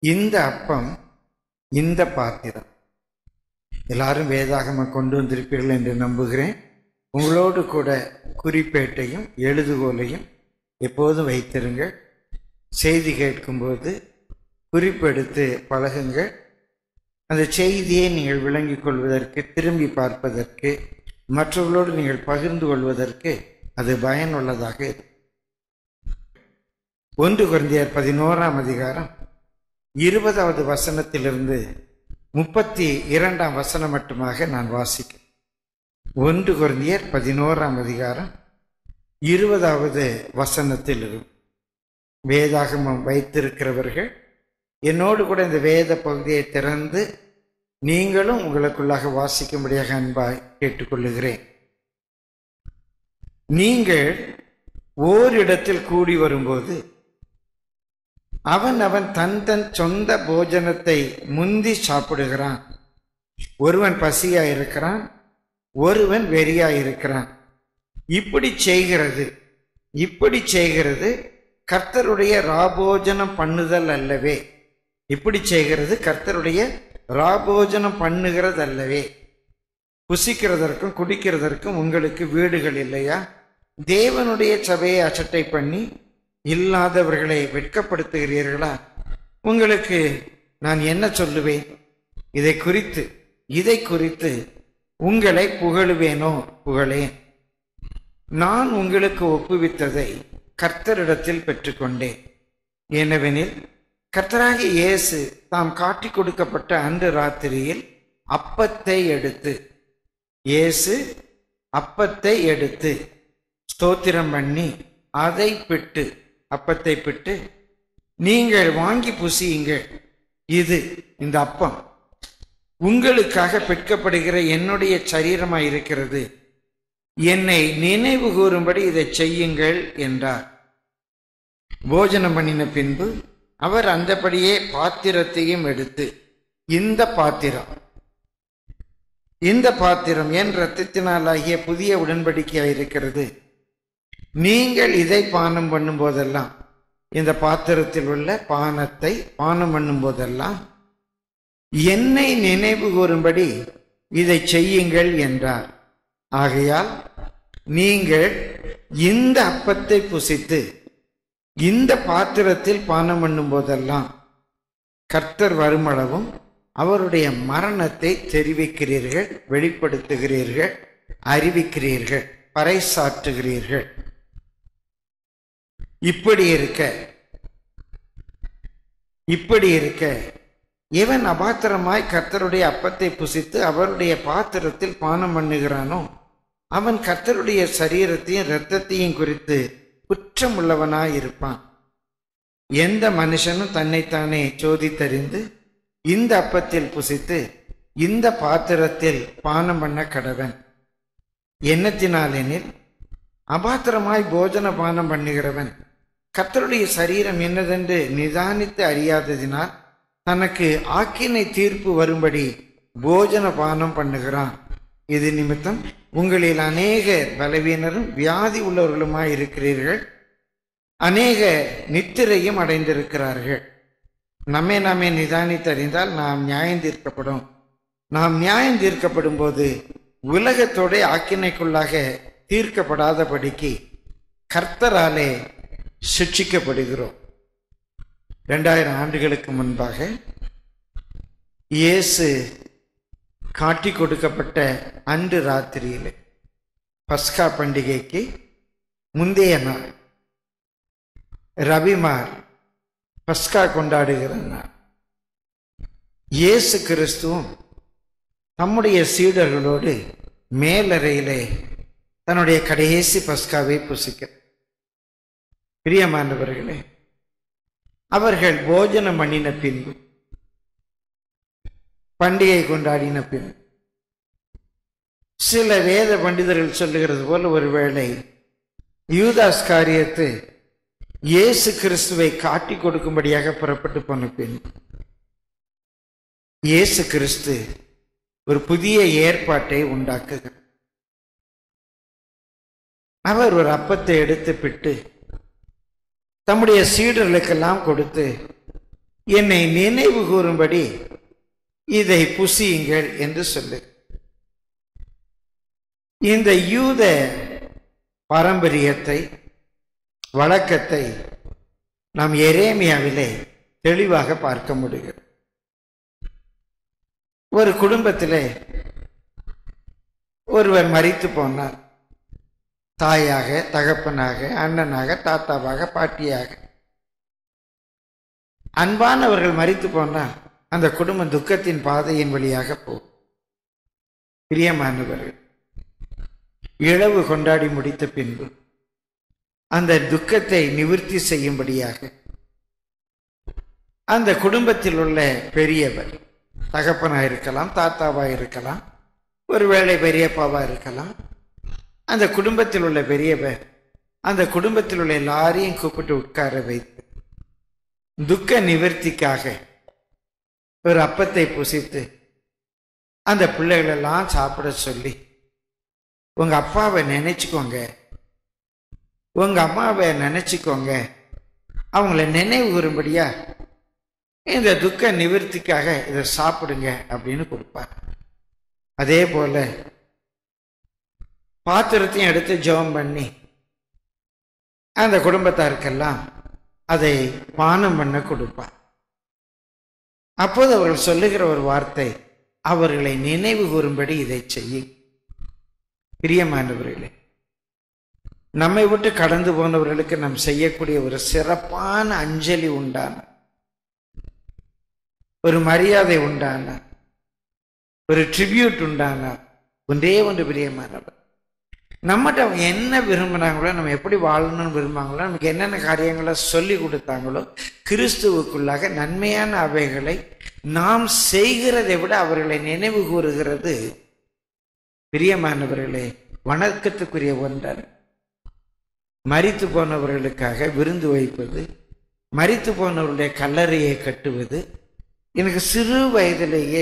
இந்த அப்பம் இந்த பாத்திரம் எல்லாரும் வேதாகம கொண்டு வந்திருப்பீர்கள் என்று நம்புகிறேன் உங்களோடு கூட குறிப்பேட்டையும் எழுதுகோலையும் எப்போதும் வைத்திருங்கள் செய்தி கேட்கும்போது குறிப்பெடுத்து பழகுங்கள் அந்த செய்தியை நீங்கள் விளங்கிக் கொள்வதற்கு திரும்பி பார்ப்பதற்கு மற்றவர்களோடு நீங்கள் பகிர்ந்து கொள்வதற்கு அது பயனுள்ளதாக இருக்கும் ஒன்று குழந்தையர் பதினோராம் அதிகாரம் இருபதாவது வசனத்திலிருந்து முப்பத்தி இரண்டாம் வசனம் மட்டுமாக நான் வாசிக்கிறேன் ஒன்று குழந்தையர் பதினோராம் அதிகாரம் இருபதாவது வசனத்தில் இருக்கும் வேதாகமம் வைத்திருக்கிறவர்கள் என்னோடு கூட இந்த வேத பகுதியை திறந்து நீங்களும் உங்களுக்குள்ளாக வாசிக்கும்படியாக அன்பாய் கேட்டுக்கொள்ளுகிறேன் நீங்கள் ஓரிடத்தில் கூடி வரும்போது அவன் அவன் தன் தன் சொந்த போஜனத்தை முந்தி சாப்பிடுகிறான் ஒருவன் பசியா இருக்கிறான் ஒருவன் வெறியா இருக்கிறான் இப்படி செய்கிறது இப்படி செய்கிறது கர்த்தருடைய ராபோஜனம் பண்ணுதல் அல்லவே இப்படி செய்கிறது கர்த்தருடைய ராபோஜனம் பண்ணுகிறது அல்லவே புசிக்கிறதற்கும் குடிக்கிறதற்கும் உங்களுக்கு வீடுகள் இல்லையா தேவனுடைய சபையை அசட்டை பண்ணி இல்லாதவர்களை வெட்கப்படுத்துகிறீர்களா உங்களுக்கு நான் என்ன சொல்லுவேன் இதை குறித்து இதை குறித்து உங்களை புகழுவேனோ புகழேன் நான் உங்களுக்கு ஒப்புவித்ததை கர்த்தரிடத்தில் பெற்றுக்கொண்டேன் ஏனவெனில் கர்த்தராகிய இயேசு தாம் காட்டி கொடுக்கப்பட்ட அன்று ராத்திரியில் அப்பத்தை எடுத்து இயேசு அப்பத்தை எடுத்து ஸ்தோத்திரம் பண்ணி அதை பிட்டு அப்பத்தை பிட்டு நீங்கள் வாங்கி புசியுங்கள் இது இந்த அப்பம் உங்களுக்காக பெட்கப்படுகிற என்னுடைய சரீரமாய் இருக்கிறது என்னை நினைவு கூறும்படி இதை செய்யுங்கள் என்றார் போஜனம் பண்ணின பின்பு அவர் அந்தபடியே பாத்திரத்தையும் எடுத்து இந்த பாத்திரம் இந்த பாத்திரம் என் இரத்தத்தினாலாகிய புதிய உடன்படிக்கையாக இருக்கிறது நீங்கள் இதை பானம் பண்ணும் போதெல்லாம் இந்த பாத்திரத்தில் உள்ள பானத்தை பானம் பண்ணும் போதெல்லாம் என்னை நினைவு கூறும்படி இதை செய்யுங்கள் என்றார் ஆகையால் நீங்கள் இந்த அப்பத்தை புசித்து இந்த பாத்திரத்தில் பானம் பண்ணும் போதெல்லாம் கர்த்தர் வருமளவும் அவருடைய மரணத்தை தெரிவிக்கிறீர்கள் வெளிப்படுத்துகிறீர்கள் அறிவிக்கிறீர்கள் பறைசாற்றுகிறீர்கள் இப்படி இருக்க இப்படி இருக்க எவன் அபாத்திரமாய் கர்த்தருடைய அப்பத்தை புசித்து அவருடைய பாத்திரத்தில் பானம் பண்ணுகிறானோ அவன் கர்த்தருடைய சரீரத்தையும் இரத்தத்தையும் குறித்து குற்றம் உள்ளவனாய் இருப்பான் எந்த மனுஷனும் தன்னைத்தானே சோதித்தறிந்து இந்த அப்பத்தில் புசித்து இந்த பாத்திரத்தில் பானம் பண்ண கடவன் எண்ணத்தினாலெனில் அபாத்திரமாய் போஜன பானம் பண்ணுகிறவன் கர்த்தருடைய சரீரம் என்னதென்று நிதானித்து அறியாததினால் தனக்கு ஆக்கினை தீர்ப்பு வரும்படி போஜன பானம் பண்ணுகிறான் இது நிமித்தம் உங்களில் அநேக பலவீனரும் வியாதி உள்ளவர்களுமாய் இருக்கிறீர்கள் அநேக நித்திரையும் அடைந்திருக்கிறார்கள் நம்மை நாமே நிதானித்தறிந்தால் நாம் நியாயம் தீர்க்கப்படும் நாம் நியாயம் தீர்க்கப்படும் போது உலகத்தோட ஆக்கினைக்குள்ளாக தீர்க்கப்படாதபடிக்கு கர்த்தராலே சிக்ஷிக்கப்படுகிறோம் ரெண்டாயிரம் ஆண்டுகளுக்கு முன்பாக இயேசு காட்டி கொடுக்கப்பட்ட அன்று ராத்திரியில் பஸ்கா பண்டிகைக்கு முந்தைய நாள் ரவிமார் பஸ்கா கொண்டாடுகிற நாள் இயேசு கிறிஸ்துவும் தம்முடைய சீடர்களோடு மேலறையிலே தன்னுடைய கடைசி பஸ்காவை புசிக்க பிரியமானவர்களே அவர்கள் போஜனம் பண்ணின பின்பு பண்டிகை கொண்டாடின பின் சில வேத பண்டிதர்கள் சொல்லுகிறது போல ஒருவேளை யூதாஸ் காரியத்து இயேசு கிறிஸ்துவை காட்டி கொடுக்கும்படியாக புறப்பட்டு போன பின் இயேசு கிறிஸ்து ஒரு புதிய ஏற்பாட்டை உண்டாக்குகிறார் அவர் ஒரு அப்பத்தை எடுத்து பிட்டு தம்முடைய சீடர்களுக்கெல்லாம் கொடுத்து என்னை நினைவு கூறும்படி இதை புசியுங்கள் என்று சொல்லு இந்த யூத பாரம்பரியத்தை வழக்கத்தை நாம் எரேமியாவிலே தெளிவாக பார்க்க முடியும் ஒரு குடும்பத்திலே ஒருவர் மரித்து போனார் தாயாக தகப்பனாக அண்ணனாக தாத்தாவாக பாட்டியாக அன்பானவர்கள் மரித்து போனால் அந்த குடும்பம் துக்கத்தின் பாதையின் வழியாக போகும் பிரியமானவர்கள் இழவு கொண்டாடி முடித்த பின்பு அந்த துக்கத்தை நிவர்த்தி செய்யும்படியாக அந்த குடும்பத்தில் உள்ள பெரியவர் தகப்பனா இருக்கலாம் தாத்தாவா இருக்கலாம் ஒருவேளை பெரியப்பாவா இருக்கலாம் அந்த குடும்பத்தில் உள்ள பெரியவர் அந்த குடும்பத்தில் உள்ள எல்லாரையும் கூப்பிட்டு உட்கார வைத்து துக்க நிவர்த்திக்காக ஒரு அப்பத்தை புசித்து அந்த பிள்ளைகளெல்லாம் சாப்பிட சொல்லி உங்க அப்பாவை நினைச்சுக்கோங்க உங்க அம்மாவை நினைச்சுக்கோங்க அவங்கள நினைவு கூறும்படியா இந்த துக்க நிவர்த்திக்காக இதை சாப்பிடுங்க அப்படின்னு கொடுப்பார் அதே போல பாத்திரத்தையும் எடுத்து ஜெபம் பண்ணி அந்த குடும்பத்தாருக்கெல்லாம் அதை பானம் பண்ண கொடுப்பார் அப்போது அவர்கள் சொல்லுகிற ஒரு வார்த்தை அவர்களை நினைவு கூறும்படி இதை செய்யும் பிரியமானவர்களே நம்மை விட்டு கடந்து போனவர்களுக்கு நாம் செய்யக்கூடிய ஒரு சிறப்பான அஞ்சலி உண்டான ஒரு மரியாதை உண்டான ஒரு ட்ரிபியூட் உண்டான ஒன்றே ஒன்று பிரியமானவர் நம்மகிட்ட அவங்க என்ன விரும்புனாங்களோ நம்ம எப்படி வாழணும்னு விரும்புவாங்களோ நமக்கு என்னென்ன காரியங்களை சொல்லி கொடுத்தாங்களோ கிறிஸ்துவுக்குள்ளாக நன்மையான அவைகளை நாம் செய்கிறதை விட அவர்களை நினைவு கூறுகிறது பிரியமானவர்களே வணக்கத்துக்குரிய ஒன்றர் மரித்து போனவர்களுக்காக விருந்து வைப்பது மரித்து போனவருடைய கல்லறையை கட்டுவது எனக்கு சிறு வயதிலேயே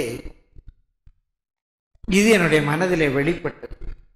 இது என்னுடைய மனதிலே வெளிப்பட்டது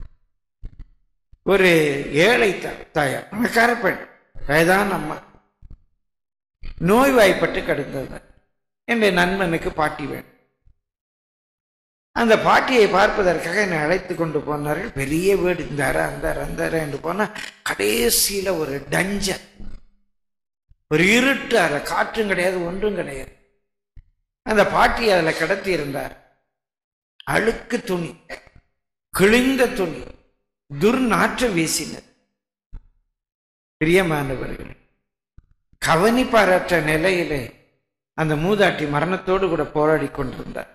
ஒரு ஏழை த- தாயார் பணக்கார பெண் வயதான அம்மா நோய்வாய்ப்பட்டு கிடந்தது என்னுடைய நண்பனுக்கு பாட்டி வேணும் அந்த பாட்டியை பார்ப்பதற்காக என்னை அழைத்து கொண்டு போனார்கள் பெரிய வீடு இந்த அறை அந்த அறை அந்த அறை என்று போனா கடைசியில ஒரு டஞ்சன் ஒரு இருட்டு அறை காற்றும் கிடையாது ஒன்றும் கிடையாது அந்த பாட்டி அதுல கிடத்தி இருந்தார் அழுக்கு துணி கிழிந்த துணி துர்நாற்றம் வீசினது பிரியமானவர்கள் கவனிப்பாரற்ற நிலையிலே அந்த மூதாட்டி மரணத்தோடு கூட போராடி கொண்டிருந்தார்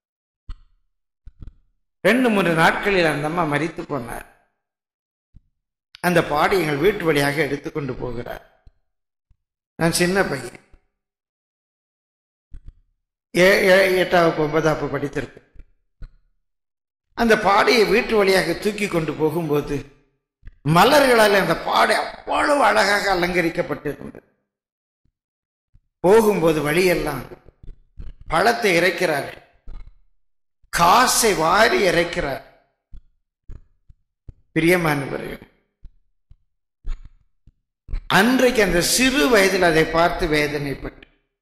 ரெண்டு மூன்று நாட்களில் அந்த அம்மா மரித்து போனார் அந்த பாடி எங்கள் வீட்டு வழியாக எடுத்துக்கொண்டு போகிறார் நான் சின்ன பையன் ஏ- ஏ- எட்டாவது ஒன்பதாப்பு படித்திருப்பேன் அந்த பாடையை வீட்டு வழியாக தூக்கி கொண்டு போகும்போது மலர்களால் அந்த பாடை அவ்வளவு அழகாக அலங்கரிக்கப்பட்டிருந்தது போகும்போது வழியெல்லாம் பழத்தை இறைக்கிறார்கள் காசை வாரி இறைக்கிறார் பிரியமானவர்கள் அன்றைக்கு அந்த சிறு வயதில் அதை பார்த்து வேதனைப்பட்டு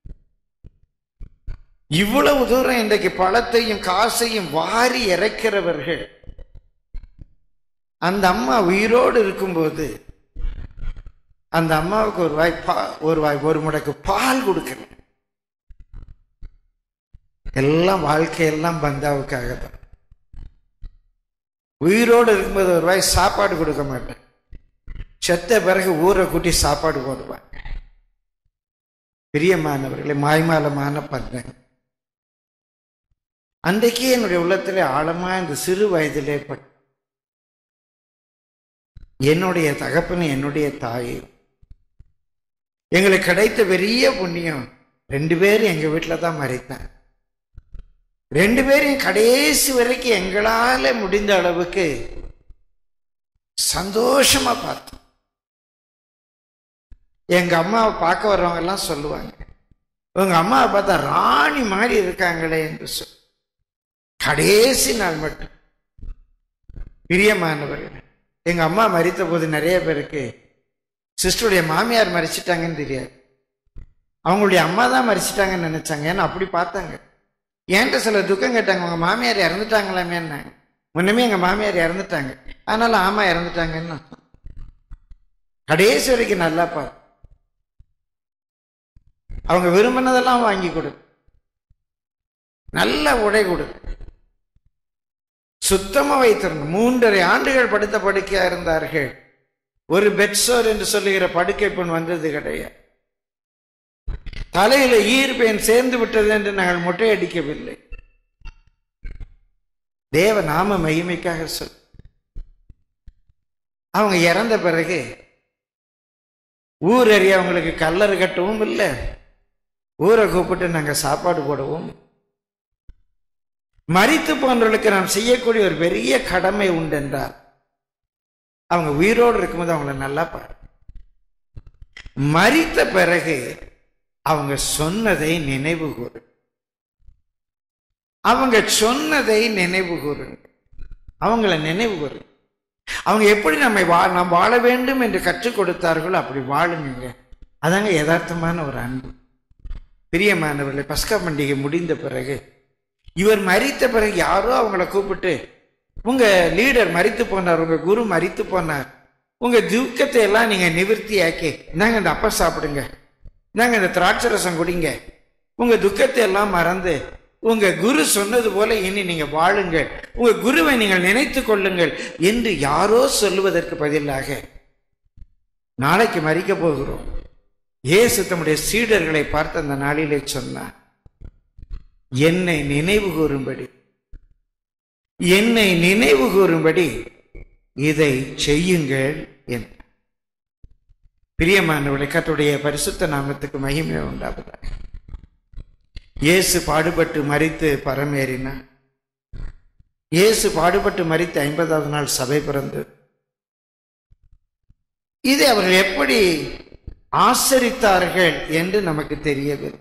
இவ்வளவு தூரம் இன்றைக்கு பழத்தையும் காசையும் வாரி இறைக்கிறவர்கள் அந்த அம்மா உயிரோடு இருக்கும்போது அந்த அம்மாவுக்கு ஒரு வாய் பா ஒரு வாய் ஒரு முடக்கு பால் கொடுக்கல எல்லாம் வாழ்க்கையெல்லாம் பந்தாவுக்காக தான் உயிரோடு இருக்கும்போது ஒரு வாய் சாப்பாடு கொடுக்க மாட்டேன் செத்த பிறகு ஊரை கூட்டி சாப்பாடு போடுவாங்க பிரியமானவர்களே மாய்மாலமான பந்தங்க அன்றைக்கே என்னுடைய உள்ளத்திலே ஆழமா இந்த சிறு வயதிலே பட் என்னுடைய தகப்பனும் என்னுடைய தாயும் எங்களுக்கு கிடைத்த பெரிய புண்ணியம் ரெண்டு பேரும் எங்க வீட்டில் தான் மறைத்தேன் ரெண்டு பேரையும் கடைசி வரைக்கும் எங்களால முடிந்த அளவுக்கு சந்தோஷமா பார்த்தோம் எங்க அம்மாவை பார்க்க வர்றவங்க எல்லாம் சொல்லுவாங்க உங்க அம்மாவை பார்த்தா ராணி மாதிரி இருக்காங்களே என்று சொல் கடைசி நாள் மட்டும் பிரியமானவர்கள் எங்க அம்மா மரித்த போது நிறைய பேருக்கு சிஸ்டருடைய மாமியார் மறிச்சிட்டாங்கன்னு தெரியாது அவங்களுடைய அம்மா தான் மறிச்சிட்டாங்கன்னு நினைச்சாங்க ஏன்னா அப்படி பார்த்தாங்க என்கிட்ட சில துக்கம் கேட்டாங்க உங்க மாமியார் இறந்துட்டாங்களாமேன்னாங்க முன்னமே எங்க மாமியார் இறந்துட்டாங்க அதனால ஆமா இறந்துட்டாங்கன்னு அர்த்தம். கடைசி வரைக்கும் நல்லா பாரு அவங்க விரும்பினதெல்லாம் வாங்கி கொடு நல்ல உடை கொடு சுத்தமா வைத்திருந்த மூன்றரை ஆண்டுகள் படுத்த படுக்கையா இருந்தார்கள் ஒரு பெட்சோர் என்று சொல்லுகிற படுக்கை பெண் வந்தது கிடையாது தலையில ஈர்ப்பேன் சேர்ந்து விட்டது என்று நாங்கள் மொட்டையடிக்கவில்லை தேவ நாம மகிமைக்காக சொல் அவங்க இறந்த பிறகு ஊர் அறிய அவங்களுக்கு கல்லறு கட்டவும் இல்லை ஊரை கூப்பிட்டு நாங்க சாப்பாடு போடவும் மரித்து போன்றவர்களுக்கு நாம் செய்யக்கூடிய ஒரு பெரிய கடமை உண்டு என்றால் அவங்க உயிரோடு இருக்கும்போது அவங்கள நல்லா பாரு மரித்த பிறகு அவங்க சொன்னதை நினைவு கூறு அவங்க சொன்னதை நினைவு கூறுங்க அவங்கள நினைவு கூறு அவங்க எப்படி நம்மை வா நாம் வாழ வேண்டும் என்று கற்றுக் கொடுத்தார்களோ அப்படி வாழுங்க அதாங்க யதார்த்தமான ஒரு அன்பு பிரியமானவர்களை பஸ்கா பண்டிகை முடிந்த பிறகு இவர் மரித்த பிறகு யாரோ அவங்கள கூப்பிட்டு உங்க லீடர் மரித்து போனார் உங்க குரு மரித்து போனார் உங்க துக்கத்தை எல்லாம் நீங்க நிவர்த்தி ஆக்கி இந்தாங்க இந்த அப்ப சாப்பிடுங்க இந்தாங்க இந்த திராட்சை ரசம் குடிங்க உங்க துக்கத்தை எல்லாம் மறந்து உங்க குரு சொன்னது போல இனி நீங்க வாழுங்கள் உங்க குருவை நீங்கள் நினைத்து கொள்ளுங்கள் என்று யாரோ சொல்லுவதற்கு பதிலாக நாளைக்கு மறிக்க போகிறோம் இயேசு தம்முடைய சீடர்களை பார்த்து அந்த நாளிலே சொன்னார் என்னை நினைவு கூறும்படி என்னை நினைவு கூறும்படி இதை செய்யுங்கள் என் பிரியமானவர்களை கத்துடைய பரிசுத்த நாமத்துக்கு மகிமை உண்டாவதாக இயேசு பாடுபட்டு மறித்து பரமேறினார் இயேசு பாடுபட்டு மறித்து ஐம்பதாவது நாள் சபை பிறந்தது இதை அவர்கள் எப்படி ஆசரித்தார்கள் என்று நமக்கு தெரியவில்லை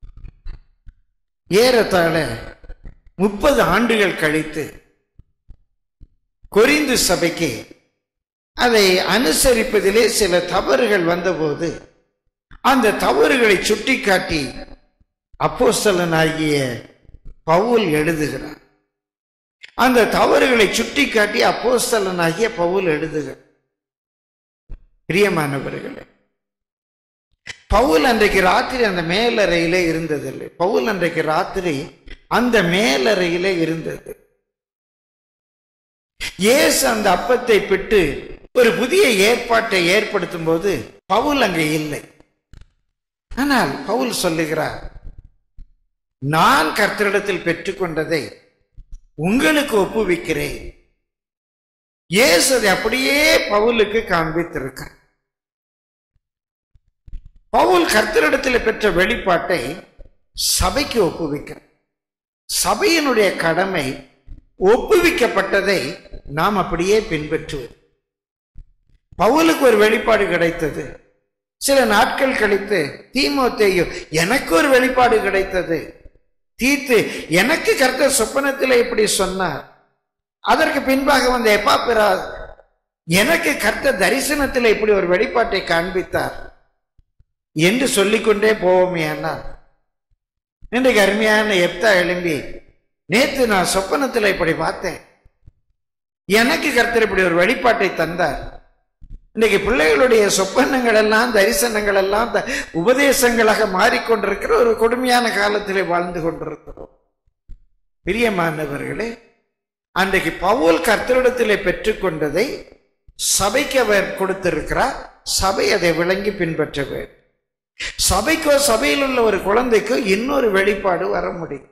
ஏறத்தாழ முப்பது ஆண்டுகள் கழித்து கொரிந்து சபைக்கு அதை அனுசரிப்பதிலே சில தவறுகள் வந்தபோது அந்த தவறுகளை சுட்டிக்காட்டி அப்போஸ்தலனாகிய பவுல் எழுதுகிறார் அந்த தவறுகளை சுட்டிக்காட்டி அப்போஸ்தலனாகிய பவுல் எழுதுகிறார் பிரியமானவர்களே பவுல் அன்றைக்கு ராத்திரி அந்த மேலறையிலே இருந்ததில்லை பவுல் அன்றைக்கு ராத்திரி அந்த மேலறையிலே இருந்தது இயேசு அந்த அப்பத்தை பிட்டு ஒரு புதிய ஏற்பாட்டை ஏற்படுத்தும் போது பவுல் அங்கே இல்லை ஆனால் பவுல் சொல்லுகிறார் நான் கர்த்தரிடத்தில் பெற்றுக்கொண்டதை உங்களுக்கு ஒப்புவிக்கிறேன் இயேசு அதை அப்படியே பவுலுக்கு காண்பித்திருக்கார் பவுல் கர்த்தரிடத்தில் பெற்ற வெளிப்பாட்டை சபைக்கு ஒப்புவிக்கிறார் சபையினுடைய கடமை ஒப்புவிக்கப்பட்டதை நாம் அப்படியே பின்பற்றுவது பவுலுக்கு ஒரு வெளிப்பாடு கிடைத்தது சில நாட்கள் கழித்து தீமோத்தேயு எனக்கு ஒரு வெளிப்பாடு கிடைத்தது தீத்து எனக்கு கர்த்தர் சொப்பனத்தில் இப்படி சொன்னார் அதற்கு பின்பாக வந்த எப்பாப்பிரா எனக்கு கர்த்தர் தரிசனத்தில் இப்படி ஒரு வெளிப்பாட்டை காண்பித்தார் என்று சொல்லிக்கொண்டே போவோமே அண்ணா இன்றைக்கு அருமையான எப்தா எழும்பி நேத்து நான் சொப்பனத்தில் இப்படி பார்த்தேன் எனக்கு கர்த்தர் இப்படி ஒரு வெளிப்பாட்டை தந்தார் இன்னைக்கு பிள்ளைகளுடைய சொப்பனங்கள் எல்லாம் தரிசனங்கள் எல்லாம் த- உபதேசங்களாக மாறிக்கொண்டிருக்கிற ஒரு கொடுமையான காலத்திலே வாழ்ந்து கொண்டிருக்கிறோம் பிரியமானவர்களே அன்றைக்கு பவுல் கர்த்தரிடத்திலே பெற்றுக்கொண்டதை சபைக்கு அவர் கொடுத்திருக்கிறார் சபை அதை விளங்கி பின்பற்ற வேண்டும் சபைக்கோ சபையில் உள்ள ஒரு குழந்தைக்கோ இன்னொரு வெளிப்பாடு வர முடியும்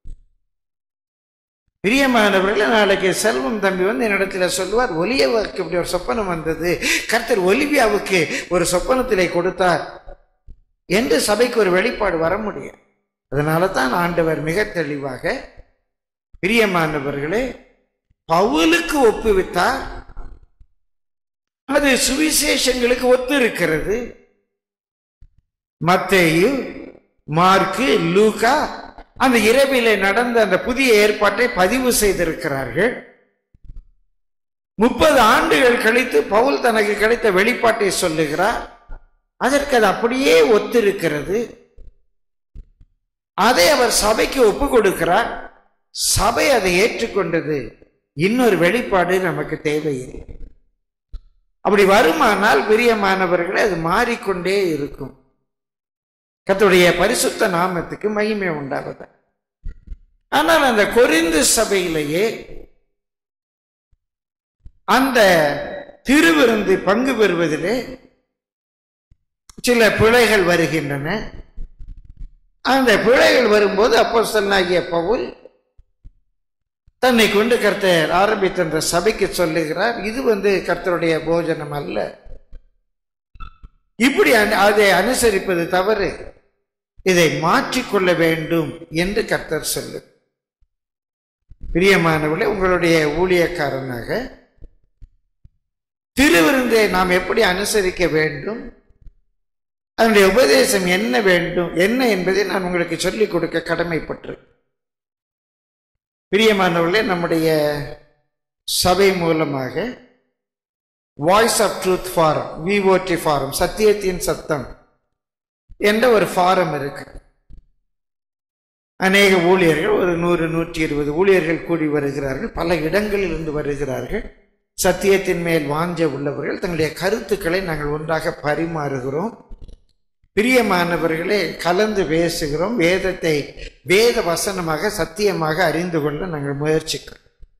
பிரியமானவர்களே நாளைக்கு செல்வம் தம்பி வந்து என்னிடத்துல சொல்லுவார் ஒலியவுக்கு இப்படி ஒரு சொப்பனம் வந்தது கர்த்தர் ஒலிவியாவுக்கு ஒரு சொப்பனத்திலே கொடுத்தார் என்று சபைக்கு ஒரு வெளிப்பாடு வர முடியும் அதனால தான் ஆண்டவர் மிக தெளிவாக பிரியமானவர்களே பவுலுக்கு ஒப்புவித்தார் அது சுவிசேஷங்களுக்கு ஒத்து இருக்கிறது மத்தேயு மார்க்கு லூகா அந்த இரவிலே நடந்த அந்த புதிய ஏற்பாட்டை பதிவு செய்திருக்கிறார்கள் முப்பது ஆண்டுகள் கழித்து பவுல் தனக்கு கிடைத்த வெளிப்பாட்டை சொல்லுகிறார் அதற்கு அது அப்படியே ஒத்திருக்கிறது அதை அவர் சபைக்கு ஒப்பு கொடுக்கிறார் சபை அதை ஏற்றுக்கொண்டது இன்னொரு வெளிப்பாடு நமக்கு தேவையில்லை அப்படி வருமானால் பிரியமானவர்களே அது மாறிக்கொண்டே இருக்கும் கர்த்தருடைய பரிசுத்த நாமத்துக்கு மகிமை உண்டாவதா ஆனால் அந்த கொரிந்து சபையிலேயே அந்த திருவிருந்து பங்கு பெறுவதிலே சில பிழைகள் வருகின்றன அந்த பிழைகள் வரும்போது அப்போஸ்தலனாகிய பவுல் தன்னை கொண்டு கர்த்தர் ஆரம்பித்த அந்த சபைக்கு சொல்லுகிறார் இது வந்து கர்த்தருடைய போஜனம் அல்ல இப்படி அனு- அதை அனுசரிப்பது தவறு இதை மாற்றிக்கொள்ள வேண்டும் என்று கர்த்தர் சொல்லு பிரியமானவர்களே உங்களுடைய ஊழியக்காரனாக திருவிருந்தை நாம் எப்படி அனுசரிக்க வேண்டும் அதனுடைய உபதேசம் என்ன வேண்டும் என்ன என்பதை நான் உங்களுக்கு சொல்லிக் கொடுக்க கடமைப்பட்டு பிரியமானவர்களே நம்முடைய சபை மூலமாக voice of truth forum VOT forum சத்தியத்தின் சத்தம் என்ற ஒரு ஃபாரம் இருக்கு அநேக ஊழியர்கள் ஒரு நூறு நூற்றி இருபது ஊழியர்கள் கூடி வருகிறார்கள் பல இடங்களில் இருந்து வருகிறார்கள் சத்தியத்தின் மேல் வாஞ்ச உள்ளவர்கள் தங்களுடைய கருத்துக்களை நாங்கள் ஒன்றாக பரிமாறுகிறோம் பிரியமானவர்களே கலந்து பேசுகிறோம் வேதத்தை வேத வசனமாக சத்தியமாக அறிந்து கொள்ள நாங்கள் முயற்சிக்கிறோம்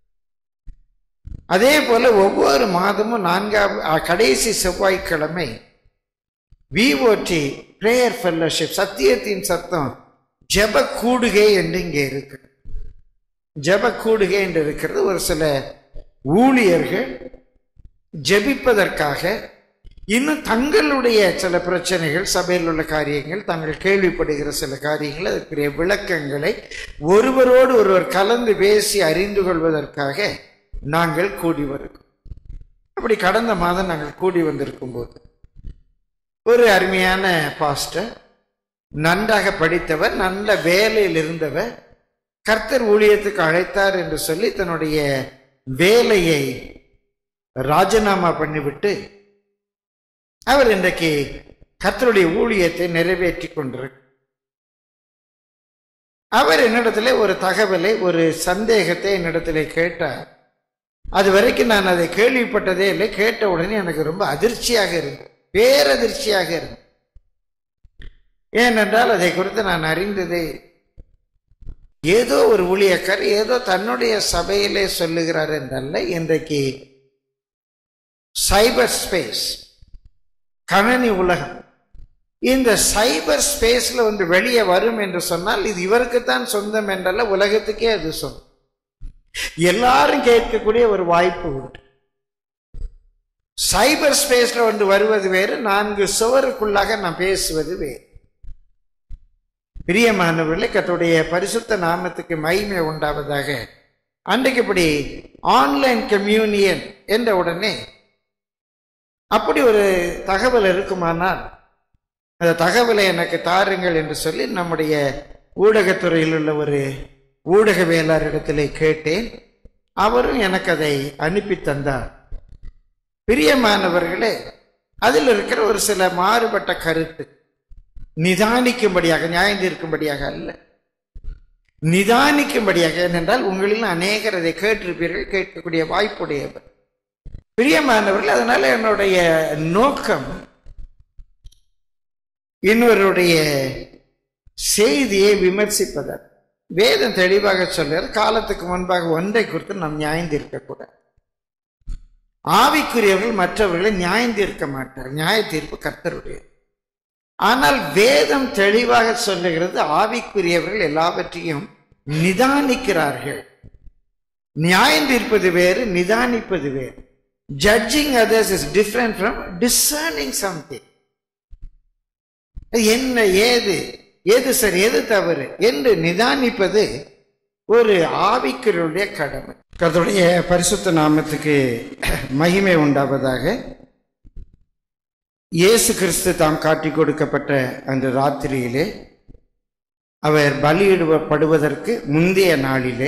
அதே போல ஒவ்வொரு மாதமும் நான்காம் அ, கடைசி செவ்வாய்க்கிழமை விஓடி பிரேயர் ஃபெல்லோஷிப் சத்தியத்தின் சத்தம் ஜெப கூடுகை என்று இங்கே இருக்கு ஜெப கூடுகை என்று இருக்கிறது ஒரு சில ஊழியர்கள் ஜெபிப்பதற்காக இன்னும் தங்களுடைய சில பிரச்சனைகள் சபையில் உள்ள காரியங்கள் தாங்கள் கேள்விப்படுகிற சில காரியங்கள் அதற்குரிய விளக்கங்களை ஒருவரோடு ஒருவர் கலந்து பேசி அறிந்து கொள்வதற்காக நாங்கள் கூடி வருகிறோம் அப்படி கடந்த மாதம் நாங்கள் கூடி வந்திருக்கும் போது ஒரு அருமையான பாஸ்டர் நன்றாக படித்தவர் நல்ல வேலையில் இருந்தவர் கர்த்தர் ஊழியத்துக்கு அழைத்தார் என்று சொல்லி தன்னுடைய வேலையை ராஜினாமா பண்ணிவிட்டு அவர் இன்றைக்கு கர்த்தருடைய ஊழியத்தை நிறைவேற்றி கொண்டிருக்கிறார் அவர் என்னிடத்திலே ஒரு தகவலை ஒரு சந்தேகத்தை என்னிடத்திலே கேட்டார் அது வரைக்கும் நான் அதை கேள்விப்பட்டதே இல்லை கேட்ட உடனே எனக்கு ரொம்ப அதிர்ச்சியாக இருந்தது பேரதிர்ச்சியாக இருந்தது ஏனென்றால் அதை குறித்து நான் அறிந்ததே ஏதோ ஒரு ஊழியக்கார் ஏதோ தன்னுடைய சபையிலே சொல்லுகிறார் என்றல்ல இன்றைக்கு சைபர் ஸ்பேஸ் கணனி உலகம் இந்த சைபர் ஸ்பேஸ்ல வந்து வெளியே வரும் என்று சொன்னால் இது இவருக்குத்தான் சொந்தம் என்றல்ல உலகத்துக்கே அது சொந்தம் எல்லாரும் கேட்கக்கூடிய ஒரு வாய்ப்பு உண்டு சைபர் ஸ்பேஸ்ல வந்து வருவது வேறு நான்கு சுவருக்குள்ளாக நான் பேசுவது வேறு பிரியமானவர்களே கத்துடைய பரிசுத்த நாமத்துக்கு மகிமை உண்டாவதாக அன்றைக்கு இப்படி ஆன்லைன் கம்யூனியன் என்ற உடனே அப்படி ஒரு தகவல் இருக்குமானால் அந்த தகவலை எனக்கு தாருங்கள் என்று சொல்லி நம்முடைய ஊடகத்துறையில் உள்ள ஒரு ஊடகவியலாளரிடத்திலே கேட்டேன் அவரும் எனக்கு அதை அனுப்பி தந்தார் பிரியமானவர்களே அதில் இருக்கிற ஒரு சில மாறுபட்ட கருத்து நிதானிக்கும்படியாக நியாயம் தீர்க்கும்படியாக அல்ல நிதானிக்கும்படியாக ஏனென்றால் உங்களில் அநேகர் அதை கேட்டிருப்பீர்கள் கேட்கக்கூடிய வாய்ப்புடையவர் பிரியமானவர்கள் அதனால என்னுடைய நோக்கம் இன்னொருடைய செய்தியை விமர்சிப்பதற்கு வேதம் தெளிவாக சொல்றார் காலத்துக்கு முன்பாக ஒன்றை குறித்து நாம் நியாயம் தீர்க்கக்கூடாது ஆவிக்குரியவர்கள் மற்றவர்களை நியாயம் தீர்க்க மாட்டார் நியாய தீர்ப்பு கர்த்தருடைய ஆனால் வேதம் தெளிவாக சொல்லுகிறது ஆவிக்குரியவர்கள் எல்லாவற்றையும் நிதானிக்கிறார்கள் நியாயம் தீர்ப்பது வேறு நிதானிப்பது வேறு judging others is different from discerning something என்ன ஏது எது சரி எது தவறு என்று நிதானிப்பது ஒரு ஆவிக்கருடைய கடமை கர்த்தருடைய பரிசுத்த நாமத்துக்கு மகிமை உண்டாவதாக இயேசு கிறிஸ்து தாம் காட்டி கொடுக்கப்பட்ட அந்த ராத்திரியிலே அவர் பலியிடப்படுவதற்கு முந்தைய நாளிலே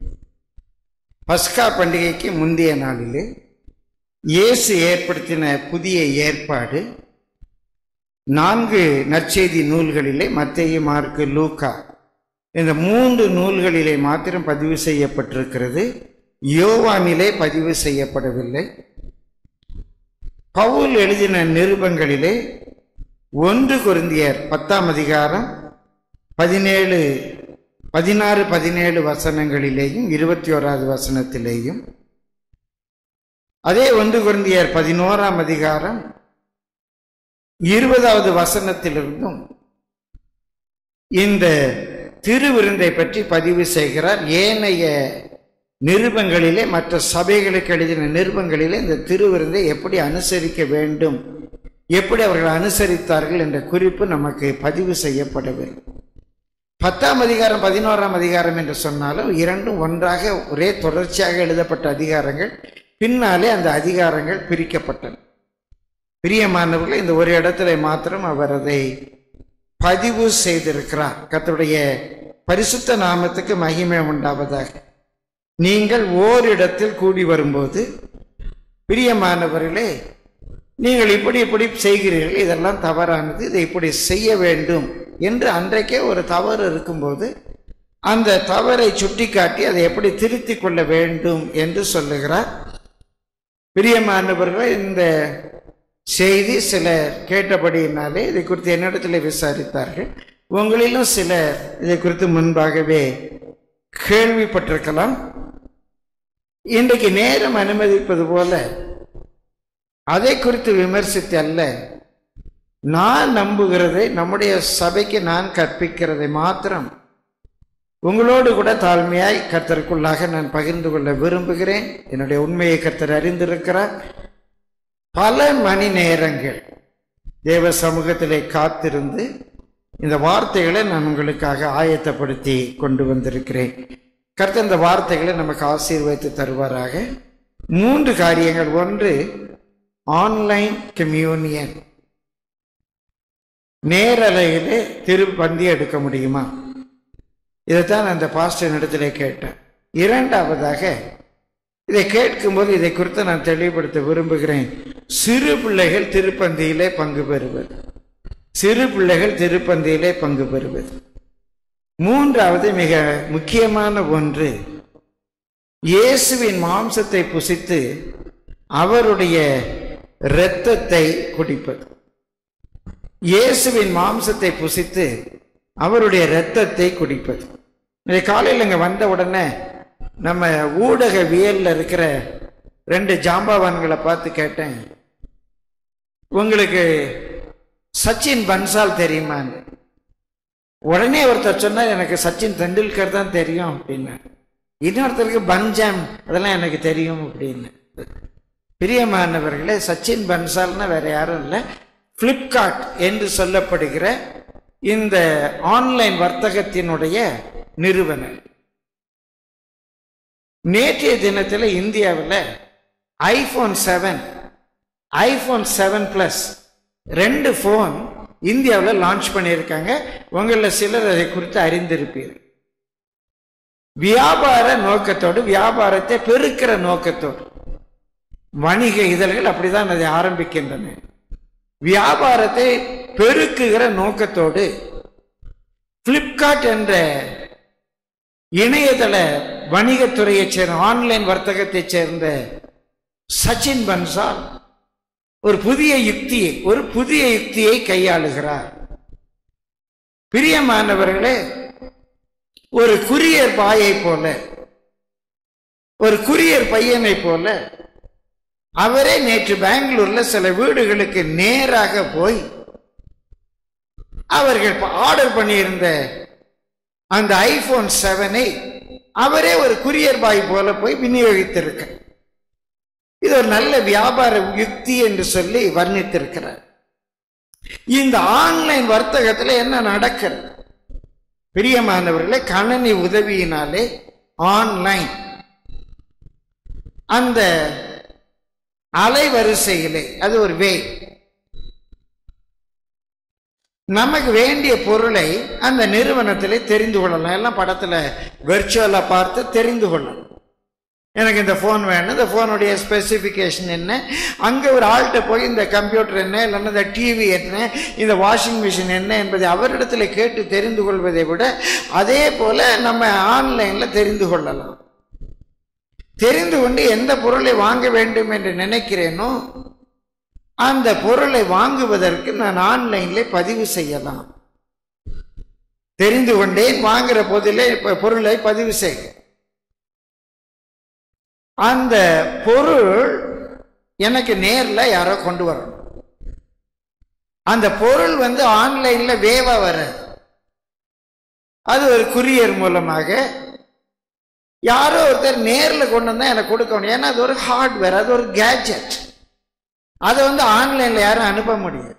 பஸ்கா பண்டிகைக்கு முந்தைய நாளிலே இயேசு ஏற்படுத்தின புதிய ஏற்பாடு நான்கு நற்செய்தி நூல்களிலே மத்தேயு மார்க்கு லூக்கா இந்த மூன்று நூல்களிலே மாத்திரம் பதிவு செய்யப்பட்டிருக்கிறது யோவானிலே பதிவு செய்யப்படவில்லை பவுல் எழுதின நிருபங்களிலே ஒன்று குருந்தியர் பத்தாம் அதிகாரம் பதினேழு பதினாறு பதினேழு வசனங்களிலேயும் இருபத்தி ஓராவது வசனத்திலேயும் அதே ஒன்று குருந்தியர் பதினோராம் அதிகாரம் இருபதாவது வசனத்திலிருந்தும் இந்த திருவிருந்தை பற்றி பதிவு செய்கிறார் ஏனைய நிருபங்களிலே மற்ற சபைகளுக்கு எழுதின நிருபங்களிலே இந்த திருவிருந்தை எப்படி அனுசரிக்க வேண்டும் எப்படி அவர்கள் அனுசரித்தார்கள் என்ற குறிப்பு நமக்கு பதிவு செய்யப்படவில்லை பத்தாம் அதிகாரம் பதினோராம் அதிகாரம் என்று சொன்னாலும் இரண்டும் ஒன்றாக ஒரே தொடர்ச்சியாக எழுதப்பட்ட அதிகாரங்கள் பின்னாலே அந்த அதிகாரங்கள் பிரிக்கப்பட்டன பிரியமானவர்கள் இந்த ஒரு இடத்துல மாத்திரம் அவர் அதை பதிவு செய்திருக்கிறார் கர்த்தருடைய பரிசுத்த நாமத்துக்கு மகிமை உண்டாவதாக நீங்கள் ஓரிடத்தில் கூடி வரும்போது பிரியமானவர்களே நீங்கள் இப்படி இப்படி செய்கிறீர்கள் இதெல்லாம் தவறானது இதை இப்படி செய்ய வேண்டும் என்று அன்றைக்கே ஒரு தவறு இருக்கும்போது அந்த தவறை சுட்டிக்காட்டி அதை எப்படி திருத்திக் கொள்ள வேண்டும் என்று சொல்லுகிறார் பிரியமானவர்கள் இந்த செய்தி சிலர் கேட்டபடியினாலே இதை குறித்து என்னிடத்தில் விசாரித்தார்கள் உங்களிலும் சிலர் இதை குறித்து முன்பாகவே கேள்விப்பட்டிருக்கலாம் இன்றைக்கு நேரம் அனுமதிப்பது போல அதை குறித்து விமர்சித்து அல்ல நான் நம்புகிறதை நம்முடைய சபைக்கு நான் கற்பிக்கிறதை மாத்திரம் உங்களோடு கூட தாழ்மையாய் கர்த்தருக்குள்ளாக நான் பகிர்ந்து கொள்ள விரும்புகிறேன் என்னுடைய உண்மையை கர்த்தர் அறிந்திருக்கிறார் பல மணி நேரங்கள் தேவ சமூகத்திலே காத்திருந்து இந்த வார்த்தைகளை நான் உங்களுக்காக ஆயத்தப்படுத்தி கொண்டு வந்திருக்கிறேன் கர்த்தர் இந்த வார்த்தைகளை நமக்கு ஆசீர்வதித்து தருவாராக மூன்று காரியங்கள் ஒன்று ஆன்லைன் கம்யூனியன் நேரலையிலே திருப்பந்தி எடுக்க முடியுமா இதைத்தான் அந்த பாஸ்டர் இடத்துல கேட்டேன் இரண்டாவதாக இதை கேட்கும்போது இதை குறித்து நான் தெளிவுபடுத்த விரும்புகிறேன் சிறு பிள்ளைகள் திருப்பந்தியிலே பங்கு பெறுவது சிறு பிள்ளைகள் திருப்பந்தியிலே பங்கு பெறுவது மூன்றாவது மிக முக்கியமான ஒன்று இயேசுவின் மாம்சத்தை புசித்து அவருடைய இரத்தத்தை குடிப்பது இயேசுவின் மாம்சத்தை புசித்து அவருடைய இரத்தத்தை குடிப்பது இன்னைக்கு காலையில் இங்கே வந்த உடனே நம்ம ஊடகவியல்ல இருக்கிற ரெண்டு ஜாம்பவான்களை பார்த்து கேட்டேன் உங்களுக்கு சச்சின் பன்சால் தெரியுமான்னு உடனே ஒருத்தர் சொன்னார் எனக்கு சச்சின் தெண்டுல்கர் தான் தெரியும் அப்படின்னு இன்னொருத்தருக்கு பஞ்சாம் அதெல்லாம் எனக்கு தெரியும் அப்படின்னு பிரியமானவர்களே சச்சின் பன்சால்னா வேற யாரும் இல்லை ஃப்ளிப்கார்ட் என்று சொல்லப்படுகிற இந்த ஆன்லைன் வர்த்தகத்தினுடைய நிறுவனர் நேற்றைய தினத்தில் இந்தியாவில் iPhone seven iPhone seven plus ரெண்டு ஃபோன் இந்தியாவில் லான்ச் பண்ணியிருக்காங்க உங்களில் சிலர் அதை குறித்து அறிந்திருப்பீர்கள் வியாபார நோக்கத்தோடு வியாபாரத்தை பெருக்கிற நோக்கத்தோடு வணிக இதழ்கள் அப்படிதான் அதை ஆரம்பிக்கின்றன வியாபாரத்தை பெருக்குகிற நோக்கத்தோடு பிளிப்கார்ட் என்ற இணையதள வணிகத்துறையைச் சேர்ந்த ஆன்லைன் வர்த்தகத்தைச் சேர்ந்த சச்சின் பன்சால் ஒரு புதிய யுக்தியை ஒரு புதிய யுக்தியை கையாளுகிறார் பிரியமானவர்களே ஒரு குரியர் பாயை போல ஒரு குரியர் பையனை போல அவரே நேற்று பெங்களூர்ல சில வீடுகளுக்கு நேராக போய் அவர்கள் ஆர்டர் பண்ணியிருந்த அந்த ஐபோன் செவனை அவரே ஒரு குரியர் பாய் போல போய் விநியோகித்திருக்க இது ஒரு நல்ல வியாபார யுக்தி என்று சொல்லி வர்ணித்திருக்கிறார் இந்த ஆன்லைன் வர்த்தகத்துல என்ன நடக்கிறது பிரியமானவர்களே கணனி உதவியினாலே ஆன்லைன் அந்த அலைவரிசையிலே அது ஒரு வே நமக்கு வேண்டிய பொருளை அந்த நிறுவனத்திலே தெரிந்து கொள்ளலாம் எல்லாம் படத்துல வெர்ச்சுவலா பார்த்து தெரிந்து கொள்ளலாம் எனக்கு இந்த ஃபோன் வேணும் இந்த ஃபோனுடைய ஸ்பெசிஃபிகேஷன் என்ன அங்கே ஒரு ஆள்கிட்ட போய் இந்த கம்ப்யூட்டர் என்ன இல்லைன்னா இந்த டிவி என்ன இந்த வாஷிங் மிஷின் என்ன என்பதை அவரிடத்தில் கேட்டு தெரிந்து கொள்வதை விட அதே போல் நம்ம ஆன்லைனில் தெரிந்து கொள்ளலாம் தெரிந்து கொண்டு எந்த பொருளை வாங்க வேண்டும் என்று நினைக்கிறேனோ அந்த பொருளை வாங்குவதற்கு நான் ஆன்லைனில் பதிவு செய்யலாம் தெரிந்து கொண்டேன் வாங்குற போதிலே இப்ப பொருளை பதிவு செய்ய அந்த பொருள் எனக்கு நேர்ல யாரோ கொண்டு வரணும் அந்த பொருள் வந்து ஆன்லைன்ல வேவா வராது அது ஒரு குரியர் மூலமாக யாரோ ஒருத்தர் நேர்ல கொண்டு வந்தா எனக்கு கொடுக்கணும் ஏன்னா அது ஒரு ஹார்ட்வேர் அது ஒரு கேஜெட் அதை வந்து ஆன்லைன்ல யாரும் அனுப்ப முடியாது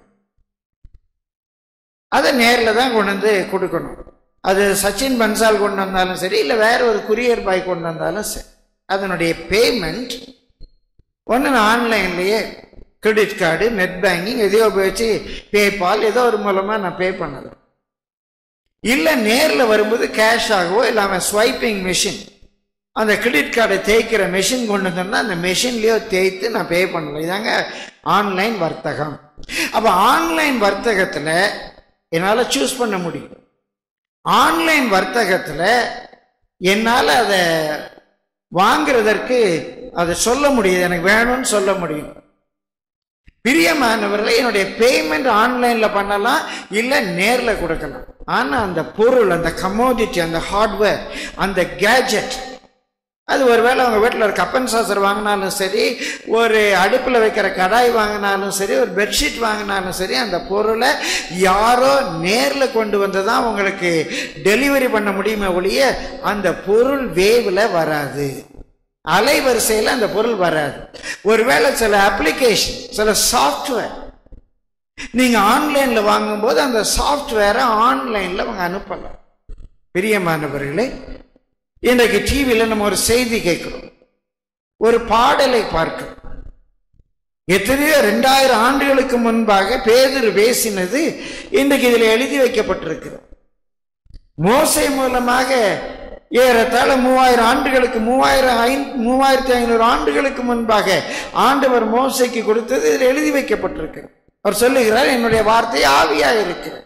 அதை நேரில் தான் கொண்டு வந்து கொடுக்கணும் அது சச்சின் பன்சால் கொண்டு வந்தாலும் சரி இல்லை வேற ஒரு குரியர் பாய் கொண்டு வந்தாலும் சரி அதனுடைய பேமெண்ட் ஒன்று நான் ஆன்லைன்லேயே கிரெடிட் கார்டு நெட் பேங்கிங் எதையோ உபயோகிச்சு பேபால் ஏதோ ஒரு மூலமாக நான் பே பண்ணலாம் இல்லை நேரில் வரும்போது கேஷ் ஆகவோ இல்லாமல் ஸ்வைப்பிங் மிஷின் அந்த கிரெடிட் கார்டை தேய்க்கிற மெஷின் கொண்டு வந்தோம்னா அந்த மெஷின்லேயோ தேய்த்து நான் பே பண்ணலாம் இதாங்க ஆன்லைன் வர்த்தகம் அப்போ ஆன்லைன் வர்த்தகத்தில் என்னால் சூஸ் பண்ண முடியும் ஆன்லைன் வர்த்தகத்தில் என்னால் அதை வாங்குறதற்கு அதை சொல்ல முடியுது எனக்கு வேணும்னு சொல்ல முடியும் பிரியமானவர்களை என்னுடைய பேமெண்ட் ஆன்லைன்ல பண்ணலாம் இல்லை நேர்ல கொடுக்கலாம் ஆனா அந்த பொருள் அந்த கமோடிட்டி அந்த ஹார்ட்வேர் அந்த கேஜெட் அது ஒருவேளை அவங்க வீட்டில் ஒரு கப்பன் சாசர் வாங்கினாலும் சரி ஒரு அடுப்பில் வைக்கிற கடாய் வாங்கினாலும் சரி ஒரு பெட்ஷீட் வாங்கினாலும் சரி அந்த பொருளை யாரோ நேரில் கொண்டு வந்து தான் உங்களுக்கு டெலிவரி பண்ண முடியுமே ஒழிய அந்த பொருள் வேவில் வராது அலைவரிசையில் அந்த பொருள் வராது ஒருவேளை சில அப்ளிகேஷன் சில சாஃப்ட்வேர் நீங்கள் ஆன்லைனில் வாங்கும்போது அந்த சாஃப்ட்வேரை ஆன்லைனில் அவங்க அனுப்பலாம் பிரியமானவர்களே இன்றைக்கு டிவியில் நம்ம ஒரு செய்தி கேட்கிறோம் ஒரு பாடலை பார்க்கிறோம் எத்தனையோ ரெண்டாயிரம் ஆண்டுகளுக்கு முன்பாக பேதர் பேசினது இன்றைக்கு இதில் எழுதி வைக்கப்பட்டிருக்கிறது மோசை மூலமாக ஏறத்தாழ மூவாயிரம் ஆண்டுகளுக்கு மூவாயிரம் ஐ மூவாயிரத்தி ஐநூறு ஆண்டுகளுக்கு முன்பாக ஆண்டவர் மோசைக்கு கொடுத்தது இதில் எழுதி வைக்கப்பட்டிருக்கிறது அவர் சொல்லுகிறார் என்னுடைய வார்த்தை ஆவியா இருக்கிறது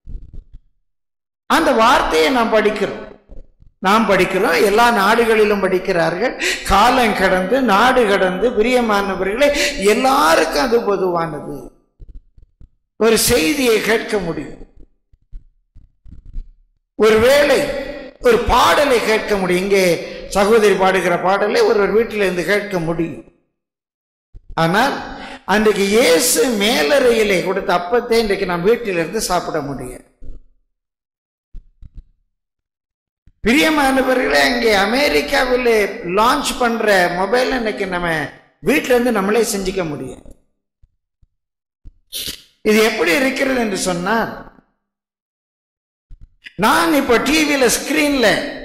அந்த வார்த்தையை நாம் படிக்கிறோம் நாம் படிக்கிறோம் எல்லா நாடுகளிலும் படிக்கிறார்கள் காலம் கடந்து நாடு கடந்து பிரியமானவர்களே எல்லாருக்கும் அது பொதுவானது ஒரு செய்தியை கேட்க முடியும் ஒருவேளை ஒரு பாடலை கேட்க முடியும் இங்கே சகோதரி பாடுகிற பாடலை ஒருவர் வீட்டில் இருந்து கேட்க முடியும் ஆனால் அன்றைக்கு இயேசு மேலறையிலே கொடுத்த அப்பத்தை இன்றைக்கு நாம் வீட்டிலிருந்து சாப்பிட முடியும் பிரியமானவர்களே அங்கே அமெரிக்காவில் லான்ச் பண்ற மொபைல் இன்னைக்கு நம்ம வீட்டில இருந்து நம்மளே செஞ்சுக்க முடியும் இது எப்படி இருக்கிறது என்று சொன்னால் நான் இப்போ டிவியில ஸ்கிரீன்ல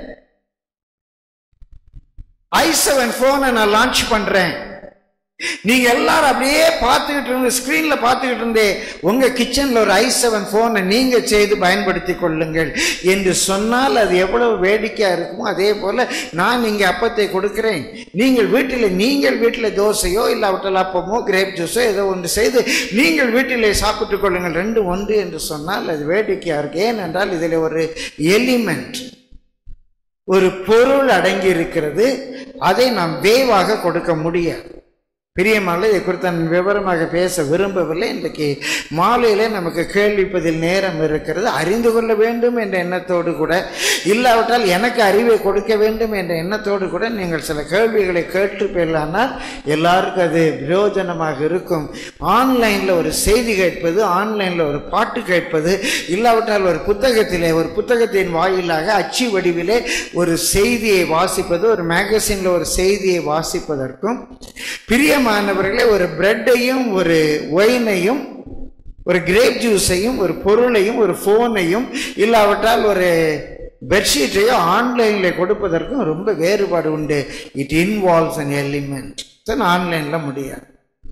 ஐ செவன் போனை நான் லான்ச் பண்றேன் நீங்க எல்லாரும் அப்படியே பார்த்துக்கிட்டு இருந்து ஸ்கிரீன்ல பார்த்துக்கிட்டு இருந்தே உங்க கிச்சன்ல ஒரு ஐ செவன் போனை நீங்க செய்து பயன்படுத்தி கொள்ளுங்கள் என்று சொன்னால் அது எவ்வளவு வேடிக்கையா இருக்குமோ அதே போல நான் இங்க அப்பத்தை கொடுக்கிறேன் நீங்கள் வீட்டில் நீங்கள் வீட்டில் தோசையோ இல்லாவிட்டால் அப்பமோ கிரேப் ஜூஸோ ஏதோ ஒன்று செய்து நீங்கள் வீட்டிலே சாப்பிட்டுக் கொள்ளுங்கள் ரெண்டு ஒன்று என்று சொன்னால் அது வேடிக்கையா இருக்கு ஏனென்றால் இதில் ஒரு எலிமெண்ட் ஒரு பொருள் அடங்கி இருக்கிறது அதை நாம் வேவாக கொடுக்க முடியாது பிரியமான இதை குறித்து நான் விவரமாக பேச விரும்பவில்லை இன்றைக்கு மாலையிலே நமக்கு கேள்விப்பதில் நேரம் இருக்கிறது அறிந்து கொள்ள வேண்டும் என்ற எண்ணத்தோடு கூட இல்லாவிட்டால் எனக்கு அறிவை கொடுக்க வேண்டும் என்ற எண்ணத்தோடு கூட நீங்கள் சில கேள்விகளை கேட்டு போயிடலானால் எல்லாருக்கும் அது பிரயோஜனமாக இருக்கும் ஆன்லைனில் ஒரு செய்தி கேட்பது ஆன்லைனில் ஒரு பாட்டு கேட்பது இல்லாவிட்டால் ஒரு புத்தகத்திலே ஒரு புத்தகத்தின் வாயிலாக அச்சு வடிவிலே ஒரு செய்தியை வாசிப்பது ஒரு மேகசினில் ஒரு செய்தியை வாசிப்பதற்கும் பிரியமானவர்களே ஒரு பிரெட்டையும் ஒரு ஒயினையும் ஒரு கிரேப் ஜூஸையும் ஒரு பொருளையும் ஒரு ஃபோனையும் இல்லாவிட்டால் ஒரு பெட்ஷீட்டையோ ஆன்லைனில் கொடுப்பதற்கும் ரொம்ப வேறுபாடு உண்டு இட் இன்வால்வ்ஸ் அன் எலிமெண்ட் ஆன்லைனில் முடியாது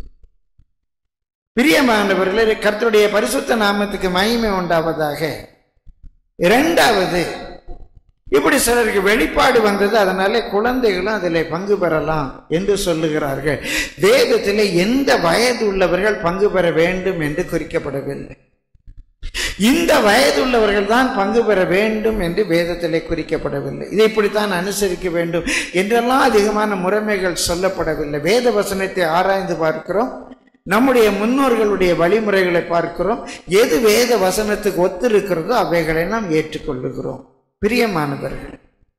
பிரியமானவர்களே கர்த்தருடைய பரிசுத்த நாமத்துக்கு மகிமை உண்டாவதாக இரண்டாவது இப்போ இப்படி சிலருக்கு வெளிப்பாடு வந்தது அதனால குழந்தைகளும் அதில் பங்கு பெறலாம் என்று சொல்லுகிறார்கள் வேதத்தில் எந்த வயது உள்ளவர்கள் பங்கு பெற வேண்டும் என்று குறிக்கப்படவில்லை இந்த வயது உள்ளவர்கள் தான் பங்கு பெற வேண்டும் என்று வேதத்திலே குறிக்கப்படவில்லை இதை இப்படித்தான் அனுசரிக்க வேண்டும் என்றெல்லாம் அதிகமான முறைமைகள் சொல்லப்படவில்லை வேத வசனத்தை ஆராய்ந்து பார்க்கிறோம் நம்முடைய முன்னோர்களுடைய வழிமுறைகளை பார்க்கிறோம் எது வேத வசனத்துக்கு ஒத்திருக்கிறதோ அவைகளை நாம் ஏற்றுக்கொள்ளுகிறோம் பிரியமானவர்கள்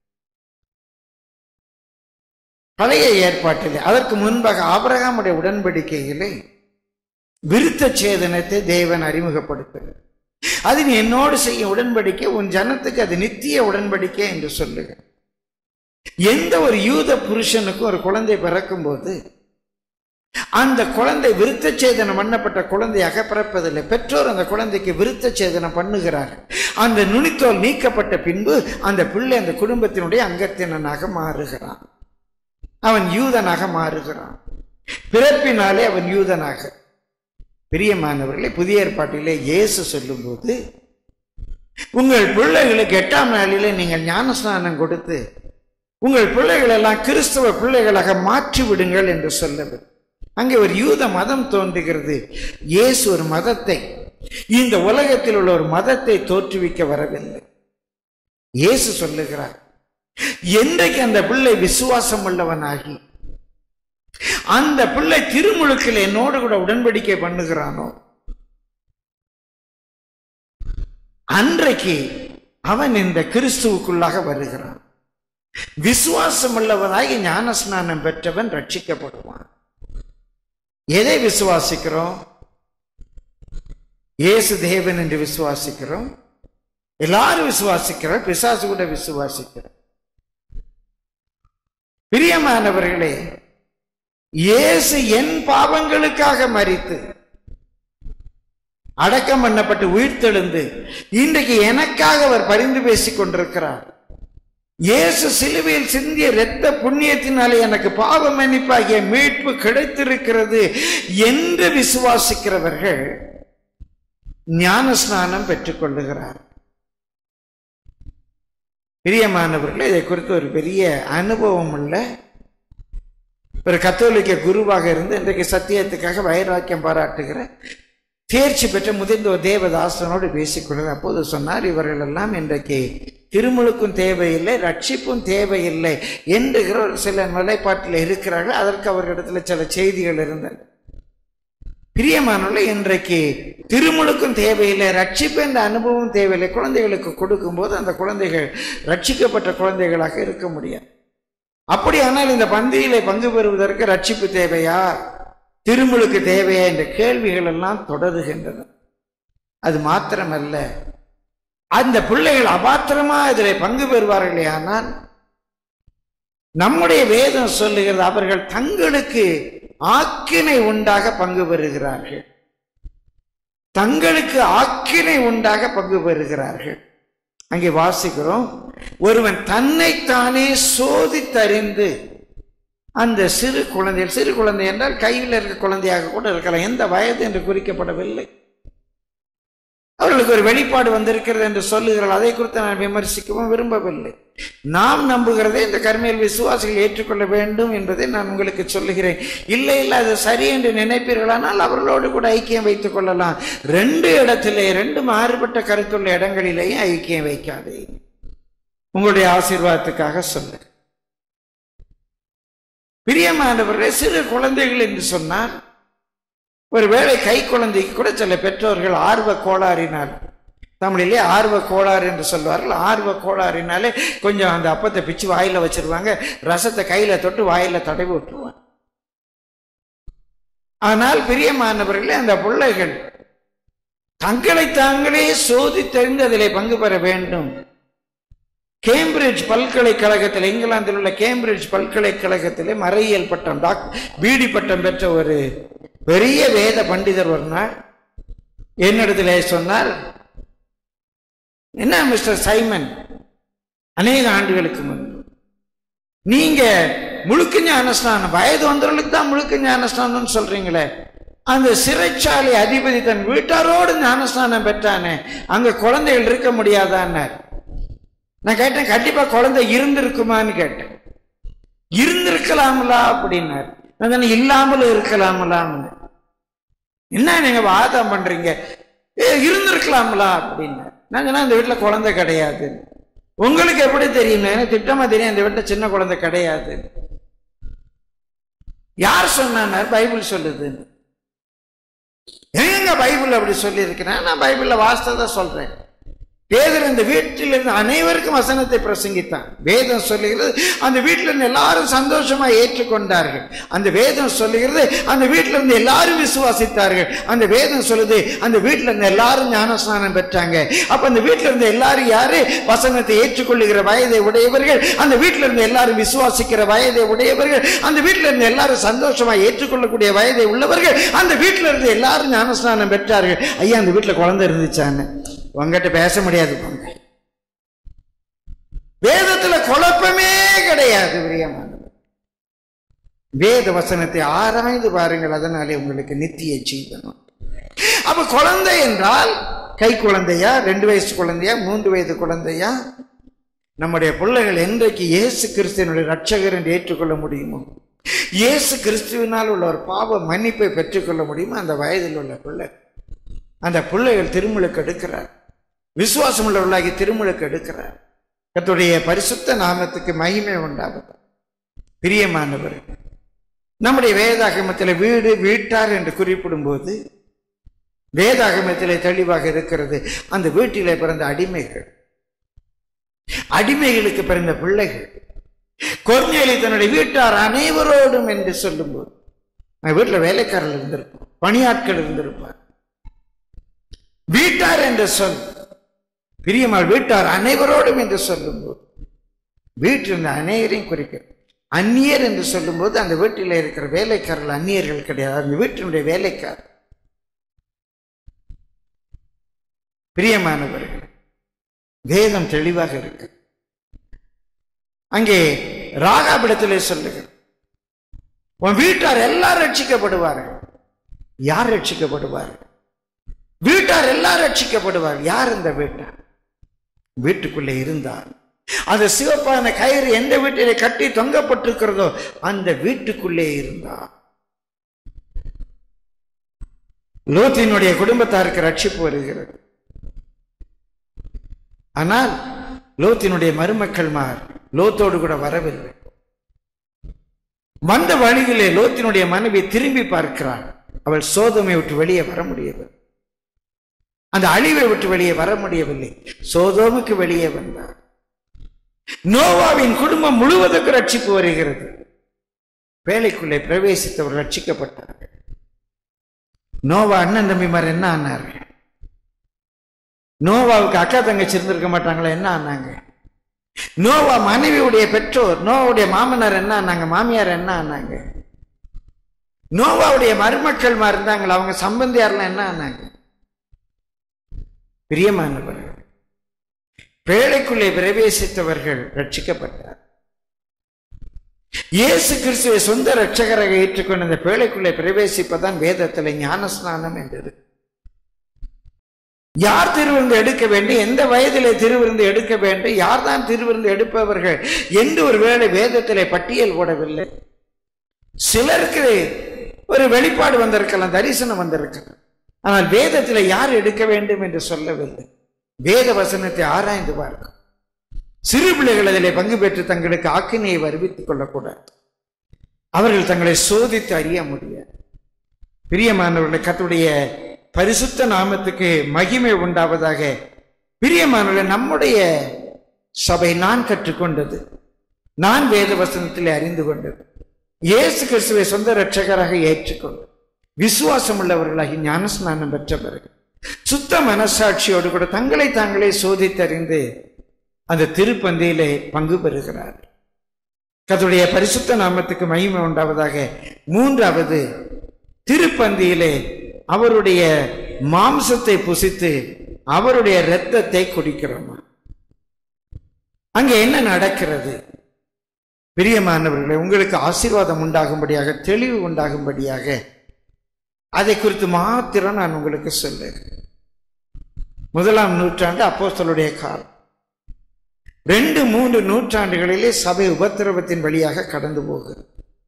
பழைய ஏற்பாட்டிலே அதற்கு முன்பாக ஆபரகாமுடைய உடன்படிக்கையிலே விருத்த சேதனத்தை தேவன் அறிமுகப்படுத்துகிறார் அது நீ என்னோடு செய்ய உடன்படிக்கை உன் ஜனத்துக்கு அது நித்திய உடன்படிக்கை என்று சொல்லுக எந்த ஒரு யூத புருஷனுக்கும் ஒரு குழந்தை பிறக்கும் போது அந்த குழந்தை விருத்த சேதனம் பண்ணப்பட்ட குழந்தையாக பிறப்பதில்லை பெற்றோர் அந்த குழந்தைக்கு விருத்த சேதனம் பண்ணுகிறார்கள் அந்த நுனித்தோல் நீக்கப்பட்ட பின்பு அந்த பிள்ளை அந்த குடும்பத்தினுடைய அங்கத்தினனாக மாறுகிறான் அவன் யூதனாக மாறுகிறான் பிறப்பினாலே அவன் யூதனாக பிரியமானவர்களே புதிய ஏற்பாட்டிலே இயேசு சொல்லும்போது உங்கள் பிள்ளைகளுக்கு எட்டாம் நாளிலே நீங்கள் ஞானஸ்நானம் கொடுத்து உங்கள் பிள்ளைகள் எல்லாம் கிறிஸ்தவ பிள்ளைகளாக மாற்றி விடுங்கள் என்று சொல்லவர் அங்கே ஒரு யூத மதம் தோன்றுகிறது இயேசு ஒரு மதத்தை இந்த உலகத்தில் உள்ள ஒரு மதத்தை தோற்றுவிக்க வரவில்லை இயேசு சொல்லுகிறார் என்றைக்கு அந்த பிள்ளை விசுவாசம் உள்ளவனாகி அந்த பிள்ளை திருமுழுக்கில் என்னோடு கூட உடன்படிக்கை பண்ணுகிறானோ அன்றைக்கு அவன் இந்த கிறிஸ்துவுக்குள்ளாக வருகிறான் விசுவாசம் உள்ளவனாகி ஞானஸ்நானம் பெற்றவன் ரட்சிக்கப்படுவான் எதை விசுவாசிக்கிறோம் இயேசு தேவன் என்று விசுவாசிக்கிறோம் எல்லாரும் விசுவாசிக்கிறோம் பிசாசு கூட விசுவாசிக்கிறோம் பிரியமானவர்களே இயேசு என் பாவங்களுக்காக மறித்து அடக்கம் பண்ணப்பட்டு உயிர்த்தெழுந்து இன்றைக்கு எனக்காக அவர் பரிந்து பேசிக் கொண்டிருக்கிறார் இயேசு சிலுவையில் சிந்திய இரத்த புண்ணியத்தினாலே எனக்கு பாவ மன்னிப்பாகிய மீட்பு கிடைத்திருக்கிறது என்று விசுவாசிக்கிறவர்கள் ஞான ஸ்நானம் பெற்றுக் கொள்ளுகிறார் பிரியமானவர்களே இதை குறித்து ஒரு பெரிய அனுபவம் உள்ள ஒரு கத்தோலிக்க குருவாக இருந்து இன்றைக்கு சத்தியத்துக்காக வைராக்கியம் பாராட்டுகிற தேர்ச்சி பெற்ற முதிர்ந்த ஒரு தேவதாசனோடு பேசிக்கொள்வது அப்போது சொன்னார் இவர்கள் எல்லாம் இன்றைக்கு திருமுழுக்கும் தேவையில்லை ரட்சிப்பும் தேவையில்லை என்கிற ஒரு சில நிலைப்பாட்டில் இருக்கிறார்கள் அதற்கு அவர்களிடத்தில் சில செய்திகள் இருந்தன பிரியமானவர்களே இன்றைக்கு திருமுழுக்கும் தேவையில்லை ரட்சிப்பு என்ற அனுபவம் தேவையில்லை குழந்தைகளுக்கு கொடுக்கும்போது அந்த குழந்தைகள் ரட்சிக்கப்பட்ட குழந்தைகளாக இருக்க முடியாது அப்படியானால் இந்த பந்தியிலே பங்கு பெறுவதற்கு ரட்சிப்பு தேவையா திருமுழுக்கு தேவையா என்ற கேள்விகள் எல்லாம் தொடருகின்றன அது மாத்திரமல்ல அந்த பிள்ளைகள் அபாத்திரமா இதில் பங்கு பெறுவார்களே ஆனால் நம்முடைய வேதம் சொல்லுகிறது அவர்கள் தங்களுக்கு ஆக்கினை உண்டாக பங்கு பெறுகிறார்கள் தங்களுக்கு ஆக்கினை உண்டாக பங்கு பெறுகிறார்கள் அங்கே வாசிக்கிறோம் ஒருவன் தன்னைத்தானே சோதித்தறிந்து அந்த சிறு குழந்தை சிறு குழந்தை என்றால் கையில் இருக்க குழந்தையாக கூட இருக்கலாம் எந்த வயது என்று குறிக்கப்படவில்லை அவர்களுக்கு ஒரு வெளிப்பாடு வந்திருக்கிறது என்று சொல்லுகிறார்கள் அதை குறித்து நான் விமர்சிக்கவும் விரும்பவில்லை நாம் நம்புகிறதை இந்த கர்மையில் விசுவாசிகள் ஏற்றுக்கொள்ள வேண்டும் என்பதை நான் உங்களுக்கு சொல்லுகிறேன் இல்லை இல்லை அது சரி என்று நினைப்பீர்களானால் அவர்களோடு கூட ஐக்கியம் வைத்துக் கொள்ளலாம் ரெண்டு இடத்திலே ரெண்டு மாறுபட்ட கருத்துள்ள இடங்களிலேயும் ஐக்கியம் வைக்காதே உங்களுடைய ஆசீர்வாதத்துக்காக சொல்லு பிரியமானவர்களே சிறு குழந்தைகள் என்று சொன்னால் ஒருவேளை கை குழந்தைக்கு கூட சில பெற்றோர்கள் ஆர்வ கோளாறினால் தமிழிலே ஆர்வ கோளாறு என்று சொல்வார்கள் ஆர்வ கோளாறினாலே கொஞ்சம் அந்த அப்பத்தை பிச்சு வாயில வச்சிருவாங்க ரசத்தை கையில தொட்டு வாயில தடவி விட்டுருவாங்க ஆனால் பிரியமானவர்களே அந்த பிள்ளைகள் தங்களை தாங்களே சோதித்தறிந்து அதிலே பங்கு பெற வேண்டும் கேம்பிரிட்ஜ் பல்கலைக்கழகத்தில் இங்கிலாந்தில் உள்ள கேம்பிரிட்ஜ் பல்கலைக்கழகத்திலே மறையியல் பட்டம் டாக் பிடி பட்டம் பெற்ற ஒரு பெரிய வேத பண்டிதர் ஒரு நாள் என்னிடத்திலே சொன்னார் என்ன மிஸ்டர் சைமன் அநேக ஆண்டுகளுக்கு முன்பு நீங்க முழுக்க ஞானஸ்நானம் வயது வந்தவர்களுக்கு தான் முழுக்க ஞானஸ்நானம்னு சொல்றீங்களே அந்த சிறைச்சாலை அதிபதி தன் வீட்டாரோடு ஞானஸ்நானம் பெற்றானே அங்க குழந்தைகள் இருக்க முடியாதான்னார் நான் கேட்டேன் கண்டிப்பா குழந்தை இருந்திருக்குமான்னு கேட்டேன் இருந்திருக்கலாமலா அப்படின்னாரு நான் சொன்னேன், இல்லாமலும் இருக்கலாமலாம்னு என்ன நீங்க வாதம் பண்றீங்க ஏ இருந்திருக்கலாமலா அப்படின்னு நான் சொன்னேன் அந்த வீட்டுல குழந்தை கிடையாது உங்களுக்கு எப்படி தெரியும் எனக்கு திட்டமா தெரியும் அந்த வீட்டுல சின்ன குழந்தை கிடையாது யார் சொன்னார் பைபிள் சொல்லுது எங்க பைபிள் அப்படி சொல்லி நான் பைபிள்ல வாஸ்தவத்தை சொல்றேன் பேதர் இந்த வீட்டில் இருந்து அனைவருக்கும் வசனத்தை பிரசங்கித்தான் வேதம் சொல்லுகிறது அந்த வீட்டில் இருந்து எல்லாரும் சந்தோஷமா ஏற்றுக்கொண்டார்கள் அந்த வேதம் சொல்லுகிறது அந்த வீட்டில் இருந்து எல்லாரும் விசுவாசித்தார்கள் அந்த வேதம் சொல்லுது அந்த வீட்டில் இருந்து எல்லாரும் ஞானஸ்நானம் பெற்றாங்க அப்ப அந்த வீட்டில் இருந்து எல்லாரும் யாரு வசனத்தை ஏற்றுக்கொள்ளுகிற வயதை உடையவர்கள் அந்த வீட்டில் இருந்து எல்லாரும் விசுவாசிக்கிற வயதை உடையவர்கள் அந்த வீட்டில் இருந்து எல்லாரும் சந்தோஷமா ஏற்றுக்கொள்ளக்கூடிய வயதை உள்ளவர்கள் அந்த வீட்டில் இருந்து எல்லாரும் ஞானஸ்நானம் பெற்றார்கள் ஐயா அந்த வீட்டில் குழந்தை இருந்துச்சான்னு உங்ககிட்ட பேச முடியாது போங்க வேதத்துல குழப்பமே கிடையாது பிரியமானவர் வேத வசனத்தை ஆராய்ந்து பாருங்கள் அதனாலே உங்களுக்கு நித்திய ஜீவனம் அப்ப குழந்தை என்றால் கை குழந்தையா ரெண்டு வயசு குழந்தையா மூன்று வயது குழந்தையா நம்முடைய பிள்ளைகள் என்றைக்கு இயேசு கிறிஸ்துவனுடைய ரட்சகர் என்று ஏற்றுக்கொள்ள முடியுமோ இயேசு கிறிஸ்துவினால் உள்ள ஒரு பாவ மன்னிப்பை பெற்றுக்கொள்ள முடியுமோ அந்த வயதில் உள்ள பிள்ளை அந்த பிள்ளைகள் திருமுழுக்கு எடுக்கிறார் விசுவாசம் உள்ளவர்களாகி திருமுழுக்கு எடுக்கிறார் கர்த்தருடைய பரிசுத்த நாமத்துக்கு மகிமை உண்டாகும் பிரியமானவர் நம்முடைய வேதாகமத்தில் வீடு வீட்டார் என்று குறிப்பிடும் போது வேதாகமத்திலே தெளிவாக இருக்கிறது அந்த வீட்டிலே பிறந்த அடிமைகள் அடிமைகளுக்கு பிறந்த பிள்ளைகள் கொர்நேலி தன்னுடைய வீட்டார் அனைவரோடும் என்று சொல்லும்போது நான் வீட்டில் வேலைக்காரர்கள் இருந்திருப்போம் பணியாட்கள் இருந்திருப்பார் வீட்டார் என்று சொல் பிரியமாள் வீட்டார் அனைவரோடும் என்று சொல்லும்போது வீட்டில் இருந்த அனைவரையும் குறிக்கிறது அந்நியர் என்று சொல்லும்போது அந்த வீட்டில் இருக்கிற வேலைக்காரர்கள் அந்நியர்கள் கிடையாது அந்த வீட்டினுடைய வேலைக்காரர் பிரியமானவர்கள் வேதம் தெளிவாக இருக்கு அங்கே ராகாபிடத்திலே சொல்லுங்கள் உன் வீட்டார் எல்லாரும் ரட்சிக்கப்படுவார்கள் யார் ரட்சிக்கப்படுவார்கள் வீட்டார் எல்லாரும் ரட்சிக்கப்படுவார்கள் யார் இந்த வீட்டார் வீட்டுக்குள்ளே இருந்தார் அந்த சிவப்பான கயிறு எந்த வீட்டிலே கட்டி தொங்கப்பட்டிருக்கிறதோ அந்த வீட்டுக்குள்ளே இருந்தார் லோத்தினுடைய குடும்பத்தாருக்கு ரட்சிப்பு வருகிறது ஆனால் லோத்தினுடைய மருமக்கள்மார் லோத்தோடு கூட வரவில்லை வந்த வழியிலே லோத்தினுடைய மனைவி திரும்பி பார்க்கிறாள் அவள் சோதமை விட்டு வெளியே வர முடியவில்லை அந்த அழிவை விட்டு வெளியே வர முடியவில்லை சோதோமுக்கு வெளியே வந்தார் நோவாவின் குடும்பம் முழுவதுக்கு ரட்சிப்பு வருகிறது வேலைக்குள்ளே பிரவேசித்தவர் ரட்சிக்கப்பட்டார்கள் நோவா அண்ணன் தம்பிமார் என்ன ஆனார்கள் நோவாவுக்கு அக்கா தங்கச்சி இருந்திருக்க மாட்டாங்களா என்ன ஆனாங்க நோவா மனைவியுடைய பெற்றோர் நோவாவுடைய மாமனார் என்ன ஆனாங்க மாமியார் என்ன ஆனாங்க நோவாவுடைய மருமக்கள் இருந்தாங்களா அவங்க சம்பந்தியார்லாம் என்ன ஆனாங்க பிரியமானவர்கள் பேழைக்குள்ளே பிரவேசித்தவர்கள் ரட்சிக்கப்பட்டார் இயேசு கிறிஸ்துவை சொந்த ரட்சகராக ஏற்றுக்கொண்ட இந்த பேழைக்குள்ளே பிரவேசிப்பதான் வேதத்தில் ஞானஸ்நானம் என்றது யார் திருவிருந்து எடுக்க வேண்டும் எந்த வயதிலே திருவிருந்து எடுக்க வேண்டும் யார் தான் திருவிருந்து எடுப்பவர்கள் என்று ஒரு வேளை வேதத்திலே பட்டியல் போடவில்லை சிலருக்கு ஒரு வெளிப்பாடு வந்திருக்கலாம் தரிசனம் வந்திருக்கலாம் ஆனால் வேதத்தில் யார் எடுக்க வேண்டும் என்று சொல்லவில்லை வேத வசனத்தை ஆராய்ந்து பார்க்கும் சிறு பிள்ளைகள் அதிலே பங்கு பெற்று தங்களுக்கு ஆக்கினையை வருவித்துக் கொள்ளக்கூடாது அவர்கள் தங்களை சோதித்து அறிய முடியாது பிரியமானவர்களை கத்துடைய பரிசுத்த நாமத்துக்கு மகிமை உண்டாவதாக பிரியமானவர்கள் நம்முடைய சபை நான் கற்றுக்கொண்டது நான் வேத வசனத்திலே அறிந்து கொண்டது இயேசு கிறிஸ்துவை சொந்த இரட்சகராக ஏற்றுக்கொண்டது விசுவாசம் உள்ளவர்களாகி ஞானஸ்நானம் பெற்றவர்கள் சுத்த மனசாட்சியோடு கூட தங்களை தாங்களே சோதித்தறிந்து அந்த திருப்பந்தியிலே பங்கு பெறுகிறார் கத்துடைய பரிசுத்த நாமத்துக்கு மகிமை உண்டாவதாக மூன்றாவது திருப்பந்தியிலே அவருடைய மாம்சத்தை புசித்து அவருடைய இரத்தத்தை குடிக்கிறோமா அங்கே என்ன நடக்கிறது பிரியமானவர்களே உங்களுக்கு ஆசீர்வாதம் உண்டாகும்படியாக தெளிவு உண்டாகும்படியாக அதை குறித்து மாத்திரம் நான் உங்களுக்கு சொல்லுகிறேன் முதலாம் நூற்றாண்டு அப்போஸ்தலருடைய காலம் ரெண்டு மூன்று நூற்றாண்டுகளிலே சபை உபத்திரவத்தின் வழியாக கடந்து போகுது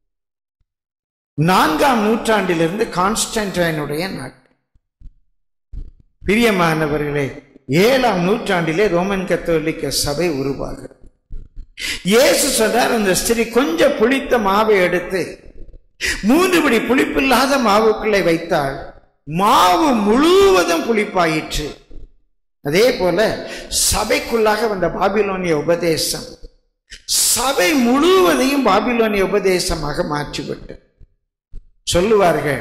நான்காம் நூற்றாண்டிலிருந்து கான்ஸ்டன்டைனுடைய நாட்டு பிரியமானவர்களே ஏழாம் நூற்றாண்டிலே ரோமன் கத்தோலிக்க சபை உருவாகுது இயேசு சொன்னார் அந்த ஸ்திரீ கொஞ்சம் புளித்த மாவை எடுத்து மூன்று படி புளிப்பில்லாத மாவுக்குள்ளே வைத்தால் மாவு முழுவதும் புளிப்பாயிற்று அதே போல சபைக்குள்ளாக வந்த பாபிலோனிய உபதேசம் சபை முழுவதையும் பாபிலோனிய உபதேசமாக மாற்றிவிட்டு சொல்லுவார்கள்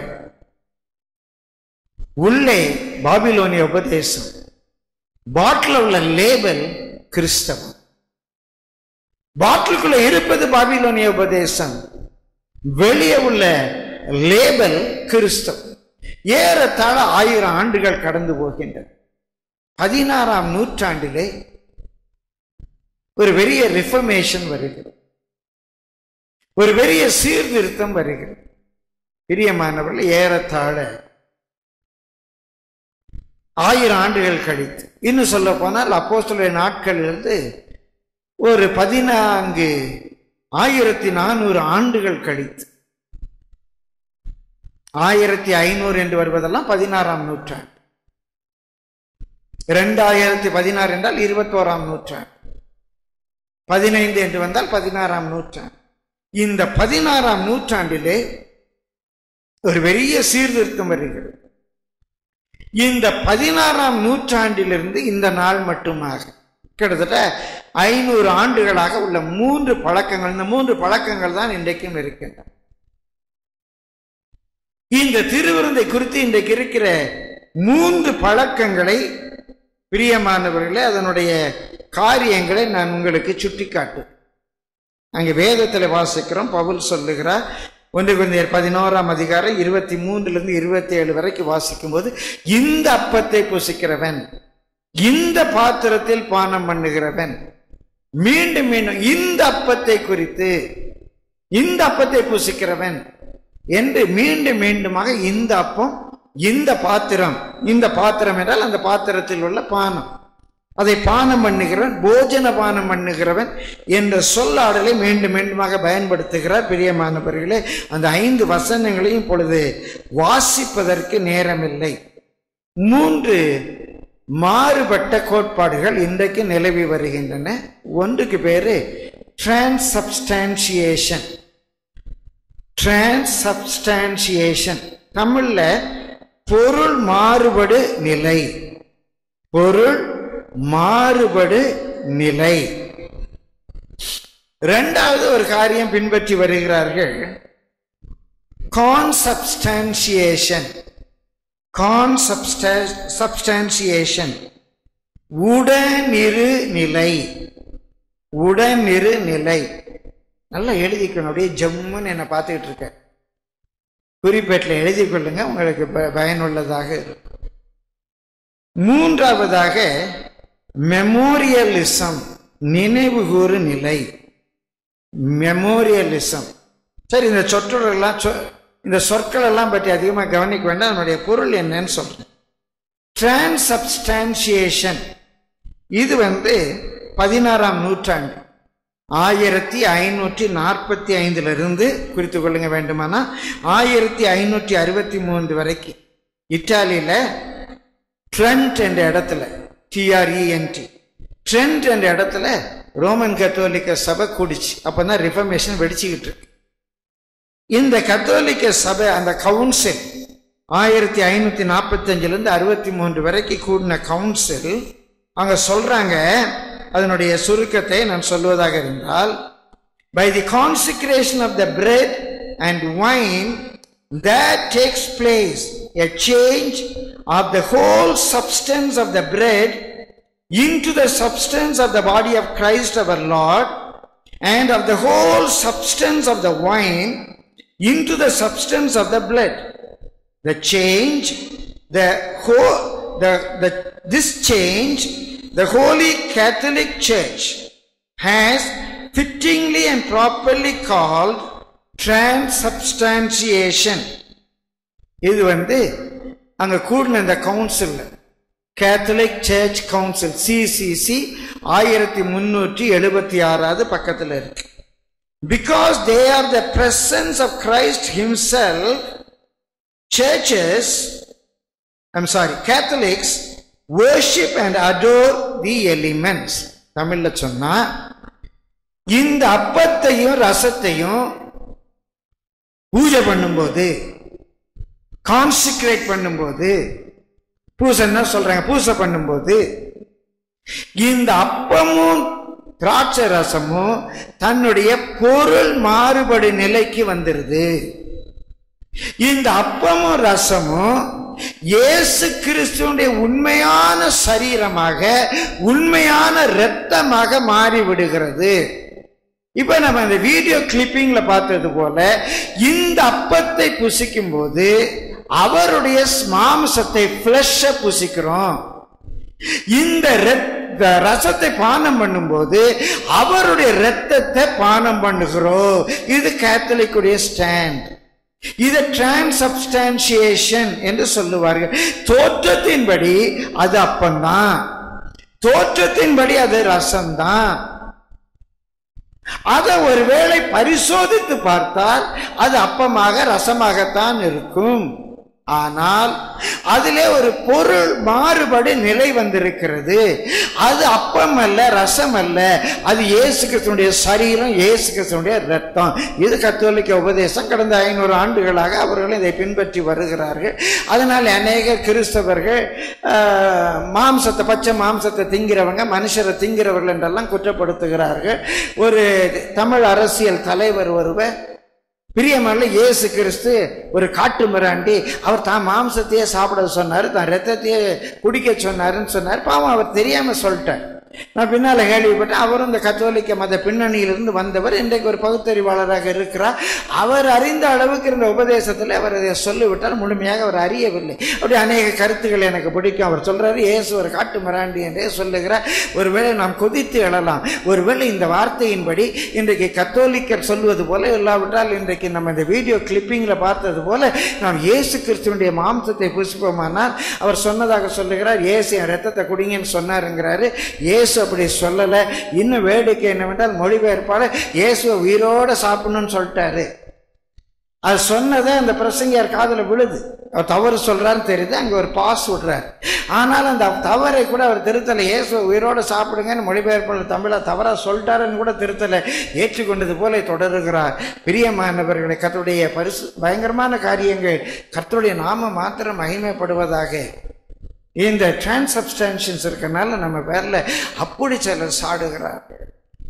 உள்ளே பாபிலோனிய உபதேசம் பாட்டில் உள்ள லேபல் கிறிஸ்தவம் பாட்டிலுக்குள்ள இருப்பது பாபிலோனிய உபதேசம் வெளியே உள்ள லேபல் கிறிஸ்தவம் ஏறத்தாழ ஆயிரம் ஆண்டுகள் கடந்து போகின்றன பதினாறாம் நூற்றாண்டிலே ஒரு பெரிய ரிஃபர்மேஷன் வருகிறது ஒரு பெரிய சீர்திருத்தம் வருகிறது பிரியமானவர்கள் ஏறத்தாழ ஆயிரம் ஆண்டுகள் கழித்து இன்னும் சொல்ல போனால் அப்போஸ்தலருடைய நாட்களிலிருந்து ஒரு பதினான்கு ஆயிரத்தி நானூறு ஆண்டுகள் கழித்து ஆயிரத்தி ஐநூறு என்று வருவதெல்லாம் பதினாறாம் நூற்றாண்டு இரண்டாயிரத்தி பதினாறு என்றால் இருபத்தோராம் நூற்றாண்டு பதினைந்து என்று வந்தால் பதினாறாம் நூற்றாண்டு இந்த பதினாறாம் நூற்றாண்டிலே ஒரு பெரிய சீர்திருத்தம் வருகிறது இந்த பதினாறாம் நூற்றாண்டிலிருந்து இந்த நாள் மட்டுமாக கிட்டத்தட்ட ஐநூறு ஆண்டுகளாக உள்ள மூன்று பழக்கங்கள் இந்த மூன்று பழக்கங்கள் தான் இன்றைக்கும் இருக்கின்றன இந்த திருவிருந்தை குறித்து இன்றைக்கு இருக்கிற மூன்று பழக்கங்களை பிரியமானவர்களே அதனுடைய காரியங்களை நான் உங்களுக்கு சுட்டிக்காட்டு அங்கே வேதத்தில் வாசிக்கிறோம் பவுல் சொல்லுகிறார் ஒன்று குழந்தையர் பதினோராம் அதிகாரம் இருபத்தி மூன்றுலேருந்து இருபத்தி ஏழு வரைக்கும் வாசிக்கும் போது இந்த அப்பத்தை புசிக்கிறவன் இந்த பாத்திரத்தில் பானம் பண்ணுகிறவன் மீண்டும் மீண்டும் இந்த அப்பத்தை குறித்து இந்த அப்பத்தை புசிக்கிறவன் என்று மீண்டும் மீண்டுமாக இந்த அப்பம் இந்த பாத்திரம் இந்த பாத்திரம் என்றால் அந்த பாத்திரத்தில் உள்ள பானம் அதை பானம் பண்ணுகிறவன் போஜன பானம் பண்ணுகிறவன் என்ற சொல்லாடலை மீண்டும் மீண்டுமாக பயன்படுத்துகிறார் பிரியமானவர்களே அந்த ஐந்து வசனங்களையும் பொழுது வாசிப்பதற்கு நேரமில்லை மூன்று மாறுபட்ட கோட்பாடுகள் இன்றைக்கு நிலவி வருகின்றன ஒன்றுக்கு பேரு டிரான்சப்ஸ்டான்சியேஷன் டிரான்சப்ஸ்டான்சியேஷன் தமிழ்ல பொருள் மாறுபடு நிலை பொருள் மாறுபடு நிலை இரண்டாவது ஒரு காரியம் பின்பற்றி வருகிறார்கள் கான்சப்ஸ்டான்சியேஷன் கான்சப்ஸ்டான்சியேஷன் உடனிரு நிலை உடனிரு நிலை நல்லா எழுதிக்கணும் அப்படியே ஜம்முன்னு என்னை பார்த்துக்கிட்டு இருக்க குறிப்பேட்டில் எழுதி கொள்ளுங்க உங்களுக்கு ப- பயனுள்ளதாக இருக்கும் மூன்றாவதாக மெமோரியலிசம் நினைவுகூறு நிலை மெமோரியலிசம் சரி இந்த சொற்றொடரெல்லாம் சொ இந்த சொற்கள் எல்லாம் பற்றி அதிகமாக கவனிக்க வேண்டாம் அதனுடைய பொருள் என்னன்னு சொல்றேன் டிரான்சப்ஸ்டான்சியேஷன் இது வந்து பதினாறாம் நூற்றாண்டு ஆயிரத்தி ஐநூற்றி நாற்பத்தி ஐந்துல இருந்து குறித்து கொள்ளுங்க வேண்டுமானா ஆயிரத்தி ஐநூற்றி அறுபத்தி மூன்று வரைக்கும் இத்தாலியில ட்ரெண்ட் என்ற இடத்துல டிஆர்இஎன்டி ட்ரெண்ட் என்ற இடத்துல ரோமன் கத்தோலிக்க சபை கூடிச்சு அப்பதான் ரிஃபர்மேஷன் வெடிச்சுக்கிட்டு இருக்கு இந்த கத்தோலிக்க சபை அந்த கவுன்சில் ஆயிரத்தி ஐநூத்தி நாற்பத்தி அஞ்சுலேருந்து அறுபத்தி மூன்று வரைக்கும் கூடின கவுன்சில் அங்க சொல்றாங்க அதனுடைய சுருக்கத்தை நான் சொல்வதாக இருந்தால் by the consecration of the bread and wine that takes place a change of the whole substance of the bread into the substance of the body of Christ our Lord and of the whole substance of the wine into the substance of the blood the change the whole the, the this change the holy catholic church has fittingly and properly called transubstantiation இது வந்து அங்க கூடின இந்த council Catholic church council CCC ஆயிரத்தி முன்னூற்றி எழுபத்தி ஆறாவது பக்கத்தில் இருக்கு because they are the presence of Christ himself churches I'm sorry Catholics worship and adore the elements தமிழ்ல சொன்னா இந்த அப்பத்தையும் ரசத்தையும் பூஜை பண்ணும்போது கான்சிக்ரேட் பண்ணும்போது பூசைன்னா சொல்றாங்க பூசை பண்ணும்போது இந்த அப்பமும் திராட்சை ரசமும் தன்னுடைய பொருள் மாறுபடு நிலைக்கு வந்துருது இந்த அப்பமும் ரசமும் இயேசு கிறிஸ்துவனுடைய உண்மையான சரீரமாக உண்மையான இரத்தமாக மாறி விடுகிறது இப்ப நம்ம இந்த வீடியோ கிளிப்பிங்ல பார்த்தது போல இந்த அப்பத்தை புசிக்கும் போது அவருடைய மாம்சத்தை பிளஷ புசிக்கிறோம் இந்த இரத்த ரசத்தை பானம் பண்ணும்போது அவருடைய இரத்தத்தை பானம் பண்ணுகிறோம் இது கேத்தலிக்குடைய ஸ்டாண்ட் இது டிரான்சப்ஸ்டான்சியேஷன் என்று சொல்லுவார்கள் தோற்றத்தின்படி அது அப்பந்தான் தோற்றத்தின்படி அது ரசம்தான் அதை ஒருவேளை பரிசோதித்து பார்த்தால் அது அப்பமாக ரசமாகத்தான் இருக்கும் ஆனால் அதிலே ஒரு பொருள் மாறுபடி நிலை வந்திருக்கிறது அது அப்பம் அல்ல ரசம் அல்ல அது இயேசு கிறிஸ்துனுடைய சரீரம் இயேசு கிறிஸ்துனுடைய ரத்தம் இது கத்தோலிக்க உபதேசம் கடந்த ஐநூறு ஆண்டுகளாக அவர்கள் இதை பின்பற்றி வருகிறார்கள் அதனால் அநேக கிறிஸ்தவர்கள் ஆஹ், மாம்சத்தை பச்சை மாம்சத்தை திங்கிறவங்க மனுஷரை திங்கிறவர்கள் என்றெல்லாம் குற்றப்படுத்துகிறார்கள் ஒரு தமிழ் அரசியல் தலைவர் ஒருவர் பிரியமல்ல இயேசு கிறிஸ்து ஒரு காட்டு மிராண்டி அவர் தான் மாம்சத்தையே சாப்பிட சொன்னார் தான் ரத்தத்தையே குடிக்க சொன்னாருன்னு சொன்னார் பாவம் அவர் தெரியாம சொல்லிட்டார் நான் பின்னால கேள்விப்பட்டேன் அவரும் இந்த கத்தோலிக்க மத பின்னணியிலிருந்து வந்தவர் இன்றைக்கு ஒரு பகுத்தறிவாளராக இருக்கிறார் அவர் அறிந்த அளவுக்கு இருந்த உபதேசத்தில் அவர் அதை சொல்லிவிட்டார் முழுமையாக அவர் அறியவில்லை அப்படி அநேக கருத்துக்கள் எனக்கு பிடிக்கும் அவர் சொல்றாரு இயேசு ஒரு காட்டு மிராண்டி என்றே சொல்லுகிறார் ஒருவேளை நாம் கொதித்து எழலாம் ஒருவேளை இந்த வார்த்தையின்படி இன்றைக்கு கத்தோலிக்கர் சொல்வது போல இல்லாவிட்டால் இன்றைக்கு நம்ம இந்த வீடியோ கிளிப்பிங்கில் பார்த்தது போல நாம் இயேசு கிறிஸ்துவனுடைய மாம்சத்தை புசிப்போமானால் அவர் சொன்னதாக சொல்லுகிறார் இயேசு என் ரத்தத்தை குடிங்கன்னு சொன்னாருங்கிறாரு இயேசு அப்படி சொல்லலை இன்னும் வேடிக்கை என்னவென்றால் மொழிபெயர்ப்பாளர் இயேசுவை உயிரோட சாப்பிடணும்னு சொல்லிட்டாரு அது சொன்னதே அந்த பிரசங்கியார் காதுல விழுது அவர் தவறு சொல்றாருன்னு தெரியுது அங்க ஒரு பாஸ் விடுறாரு ஆனால் அந்த தவறை கூட அவர் திருத்தலை இயேசுவை உயிரோட சாப்பிடுங்கன்னு மொழிபெயர்ப்பாளர் தமிழா தவறா சொல்லிட்டாருன்னு கூட திருத்தலை ஏற்றுக்கொண்டது போல தொடருகிறார் பிரியமானவர்களை கர்த்தருடைய பரிசு பயங்கரமான காரியங்கள் கர்த்தருடைய நாம மாத்திரம் மகிமைப்படுவதாக இந்த டிரான்சப்ஸ்டான்ஷன்ஸ் இருக்கனால நம்ம பேர்ல அப்படி சிலர் சாடுகிறார்கள்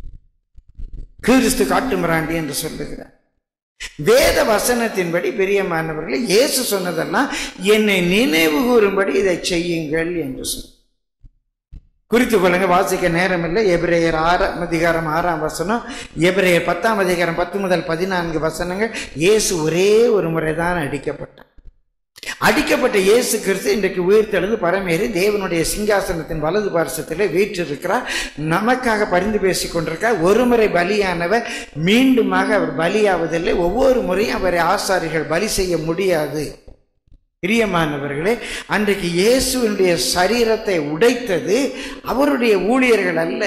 கிறிஸ்து காட்டுமிராண்டி என்று சொல்லுகிறார் வேத வசனத்தின்படி பிரியமானவர்களே இயேசு சொன்னதெல்லாம் என்னை நினைவு கூறும்படி இதை செய்யுங்கள் என்று சொன்ன குறித்து கொள்ளுங்க வாசிக்க நேரம் இல்லை எபிரேயர் ஆறாம் அதிகாரம் ஆறாம் வசனம் எபிரேயர் பத்தாம் அதிகாரம் பத்து முதல் பதினான்கு வசனங்கள் இயேசு ஒரே ஒரு முறை தான் அடிக்கப்பட்டார் அடிக்கப்பட்ட இயேசு கிறிஸ்து இன்றைக்கு உயிர்த்தெழுந்து பரமேறி தேவனுடைய சிங்காசனத்தின் வலது பார்சத்தில் வீற்றிருக்கிறார் நமக்காக பரிந்து பேசிக் கொண்டிருக்கார் ஒரு முறை பலியானவர் மீண்டுமாக அவர் பலியாவதில்லை ஒவ்வொரு முறையும் அவரை ஆசாரிகள் பலி செய்ய முடியாது பிரியமானவர்களே அன்றைக்கு இயேசுவினுடைய சரீரத்தை உடைத்தது அவருடைய ஊழியர்கள் அல்ல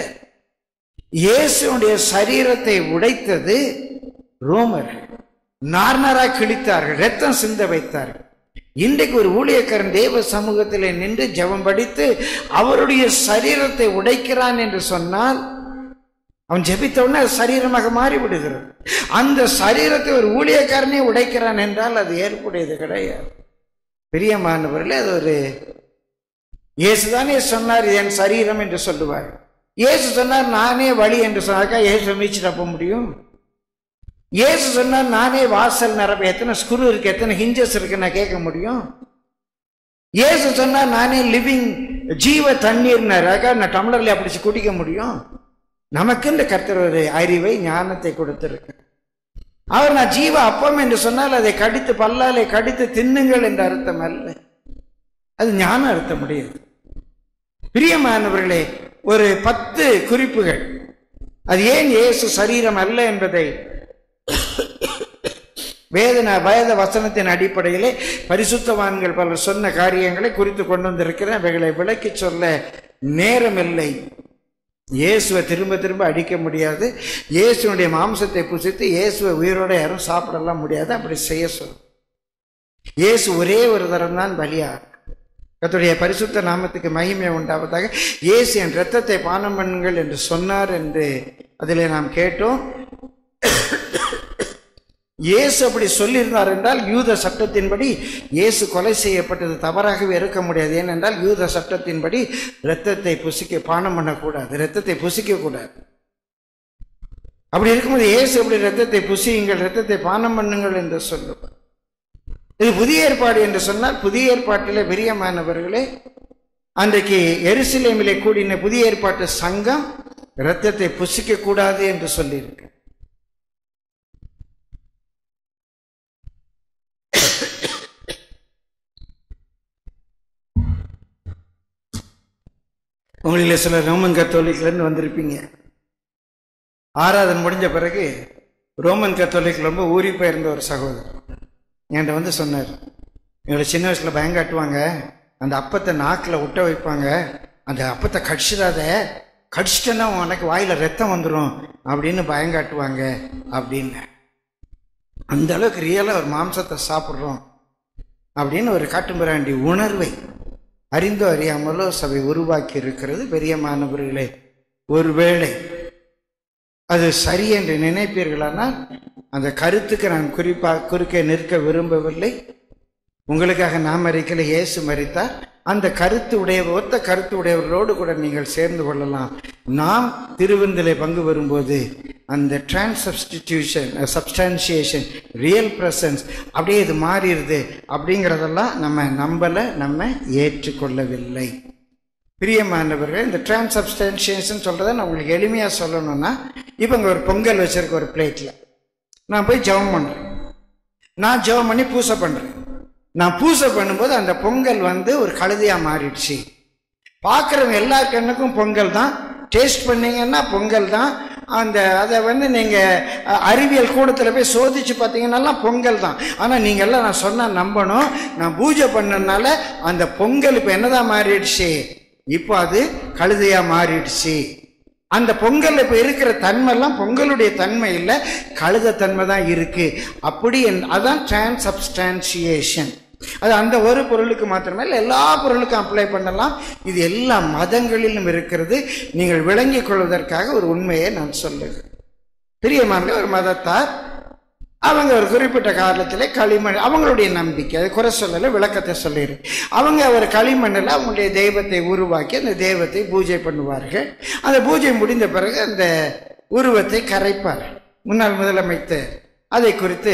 இயேசுடைய சரீரத்தை உடைத்தது ரோமர்கள் நார்னரா கிழித்தார்கள் ரத்தம் சிந்த வைத்தார்கள் இன்றைக்கு ஒரு ஊழியக்காரன் தேவ சமூகத்தில் நின்று ஜெபம் படித்து அவருடைய சரீரத்தை உடைக்கிறான் என்று சொன்னால் அவன் ஜெபித்த உடனே அது சரீரமாக மாறிவிடுகிறது அந்த சரீரத்தை ஒரு ஊழியக்காரனே உடைக்கிறான் என்றால் அது ஏற்புடையது கிடையாது பிரியமானவர்களே அது ஒரு இயேசுதானே சொன்னார் இது என் சரீரம் என்று சொல்லுவார் இயேசு சொன்னார் நானே வழி என்று சொன்னாக்கா இயேசு மீச்சு தப்ப முடியும் இயேசு சொன்னார் நானே வாசல் நிரப்ப எத்தனை ஸ்குரு இருக்கு எத்தனை ஹிஞ்சஸ் இருக்கு நான் கேட்க முடியும் இயேசு சொன்னார் நானே லிவிங் ஜீவ தண்ணீர்னார் அதுக்காக நான் டம்ளர்ல பிடிச்சு குடிக்க முடியும் நமக்கு இந்த கர்த்தர் ஒரு அறிவை ஞானத்தை கொடுத்திருக்கு அவர் நான் ஜீவ அப்பம் என்று சொன்னால் அதை கடித்து பல்லாலை கடித்து தின்னுங்கள் என்ற அர்த்தம் அல்ல அது ஞான அர்த்தம் முடியாது பிரியமானவர்களே ஒரு பத்து குறிப்புகள் அது ஏன் இயேசு சரீரம் அல்ல என்பதை வேதன வேத வசனத்தின் அடிப்படையிலே பரிசுத்தவான்கள் பலர் சொன்ன காரியங்களை குறித்து கொண்டு வந்திருக்கிறேன் அவைகளை விளக்கி சொல்ல நேரமில்லை இயேசுவை திரும்ப திரும்ப அடிக்க முடியாது இயேசுனுடைய மாம்சத்தை புசித்து இயேசுவை உயிரோட யாரும் சாப்பிடலாம் முடியாது அப்படி செய்ய சொல் இயேசு ஒரே ஒரு தரம் தான் பலியா கர்த்தருடைய பரிசுத்த நாமத்துக்கு மகிமை உண்டாவதாக இயேசு என் இரத்தத்தை பானம் பண்ணுங்கள் என்று சொன்னார் என்று அதிலே நாம் கேட்டோம் இயேசு அப்படி சொல்லியிருந்தார் என்றால் யூத சட்டத்தின்படி இயேசு கொலை செய்யப்பட்டது தவறாகவே இருக்க முடியாது ஏனென்றால் யூத சட்டத்தின்படி இரத்தத்தை புசிக்க பானம் பண்ணக்கூடாது இரத்தத்தை புசிக்க கூடாது அப்படி இருக்கும்போது இயேசு அப்படி இரத்தத்தை புசியுங்கள் இரத்தத்தை பானம் பண்ணுங்கள் என்று சொல்லுவார் இது புதிய ஏற்பாடு என்று சொன்னால் புதிய ஏற்பாட்டிலே பிரியமானவர்களே அன்றைக்கு எருசலேமிலே கூடின புதிய ஏற்பாட்டு சங்கம் இரத்தத்தை புசிக்க கூடாது என்று சொல்லியிருக்கு உங்களிலே சில ரோமன் கத்தோலிக்லேருந்து வந்திருப்பீங்க ஆராதனை முடிஞ்ச பிறகு ரோமன் கத்தோலிக் ரொம்ப ஊறி போயிருந்த ஒரு சகோதரர் என்கிட்ட வந்து சொன்னார் எங்களை சின்ன வயசில் பயங்காட்டுவாங்க அந்த அப்பத்தை நாக்கில் விட்ட வைப்பாங்க அந்த அப்பத்தை கடிச்சிடாத கடிச்சிட்டேன்னா உனக்கு வாயில் ரத்தம் வந்துடும் அப்படின்னு பயங்காட்டுவாங்க அப்படின்னு அந்த அளவுக்கு ரியலாக ஒரு மாம்சத்தை சாப்பிட்றோம் அப்படின்னு ஒரு காட்டுமிராண்டி உணர்வை அறிந்தோ அறியாமலோ சபை உருவாக்கி இருக்கிறது பெரிய மாணவர்களே ஒருவேளை அது சரி என்று நினைப்பீர்களானால் அந்த கருத்துக்கு நான் குறிப்பாக குறுக்கே நிற்க விரும்பவில்லை உங்களுக்காக நாம் மறிக்கல இயேசு மறித்தார் அந்த கருத்து உடைய ஒத்த கருத்து உடையவர்களோடு கூட நீங்கள் சேர்ந்து கொள்ளலாம் நாம் திருவிருந்திலே பங்கு வரும்போது அந்த டிரான்சப்ஸ்டிடியூஷன் சப்ஸ்டான்சியேஷன் ரியல் பிரசன்ஸ் அப்படியே இது மாறிடுது அப்படிங்கிறதெல்லாம் நம்ம நம்பலை நம்ம ஏற்றுக்கொள்ளவில்லை பிரியமானவர்கள் இந்த டிரான்சப்ஸ்டான்சியேஷன் சொல்கிறத நான் உங்களுக்கு எளிமையாக சொல்லணும்னா இப்போ இங்கே ஒரு பொங்கல் வச்சிருக்க ஒரு பிளேட்டில் நான் போய் ஜெபம் பண்ணுறேன் நான் ஜெபம் பண்ணி பூசை பண்ணுறேன் நான் பூசை பண்ணும்போது அந்த பொங்கல் வந்து ஒரு கழுதையாக மாறிடுச்சு பார்க்குறவங்க எல்லா கண்ணுக்கும் பொங்கல் தான் டேஸ்ட் பண்ணீங்கன்னா பொங்கல் தான் அந்த அதை வந்து நீங்கள் அறிவியல் கூடத்தில் போய் சோதிச்சு பார்த்தீங்கன்னா பொங்கல் தான் ஆனால் நீங்கள் எல்லாம் நான் சொன்னால் நம்பணும் நான் பூஜை பண்ணனால அந்த பொங்கல் இப்போ என்னதான் மாறிடுச்சு இப்போ அது கழுதையாக மாறிடுச்சு அந்த பொங்கல் இப்போ இருக்கிற தன்மைலாம் பொங்கலுடைய தன்மை இல்லை கழுத தன்மை தான் இருக்கு அப்படி என்- அதான் டிரான்சப்ஸ்டான்சியேஷன் அது அந்த ஒரு பொருளுக்கு மாத்திரமே இல்லை எல்லா பொருளுக்கும் அப்ளை பண்ணலாம் இது எல்லா மதங்களிலும் இருக்கிறது நீங்கள் விளங்கிக் கொள்வதற்காக ஒரு உண்மையை நான் சொல்லுகிறேன் பிரியமான ஒரு மதத்தார் அவங்க ஒரு குறிப்பிட்ட காலத்தில் களிமண் அவங்களுடைய நம்பிக்கை அது குறை சொல்லலை விளக்கத்தை சொல்லிடுறேன் அவங்க ஒரு களிமண்ணில் அவங்களுடைய தெய்வத்தை உருவாக்கி அந்த தெய்வத்தை பூஜை பண்ணுவார்கள் அந்த பூஜை முடிந்த பிறகு அந்த உருவத்தை கரைப்பார் முன்னாள் முதலமைச்சர் அதை குறித்து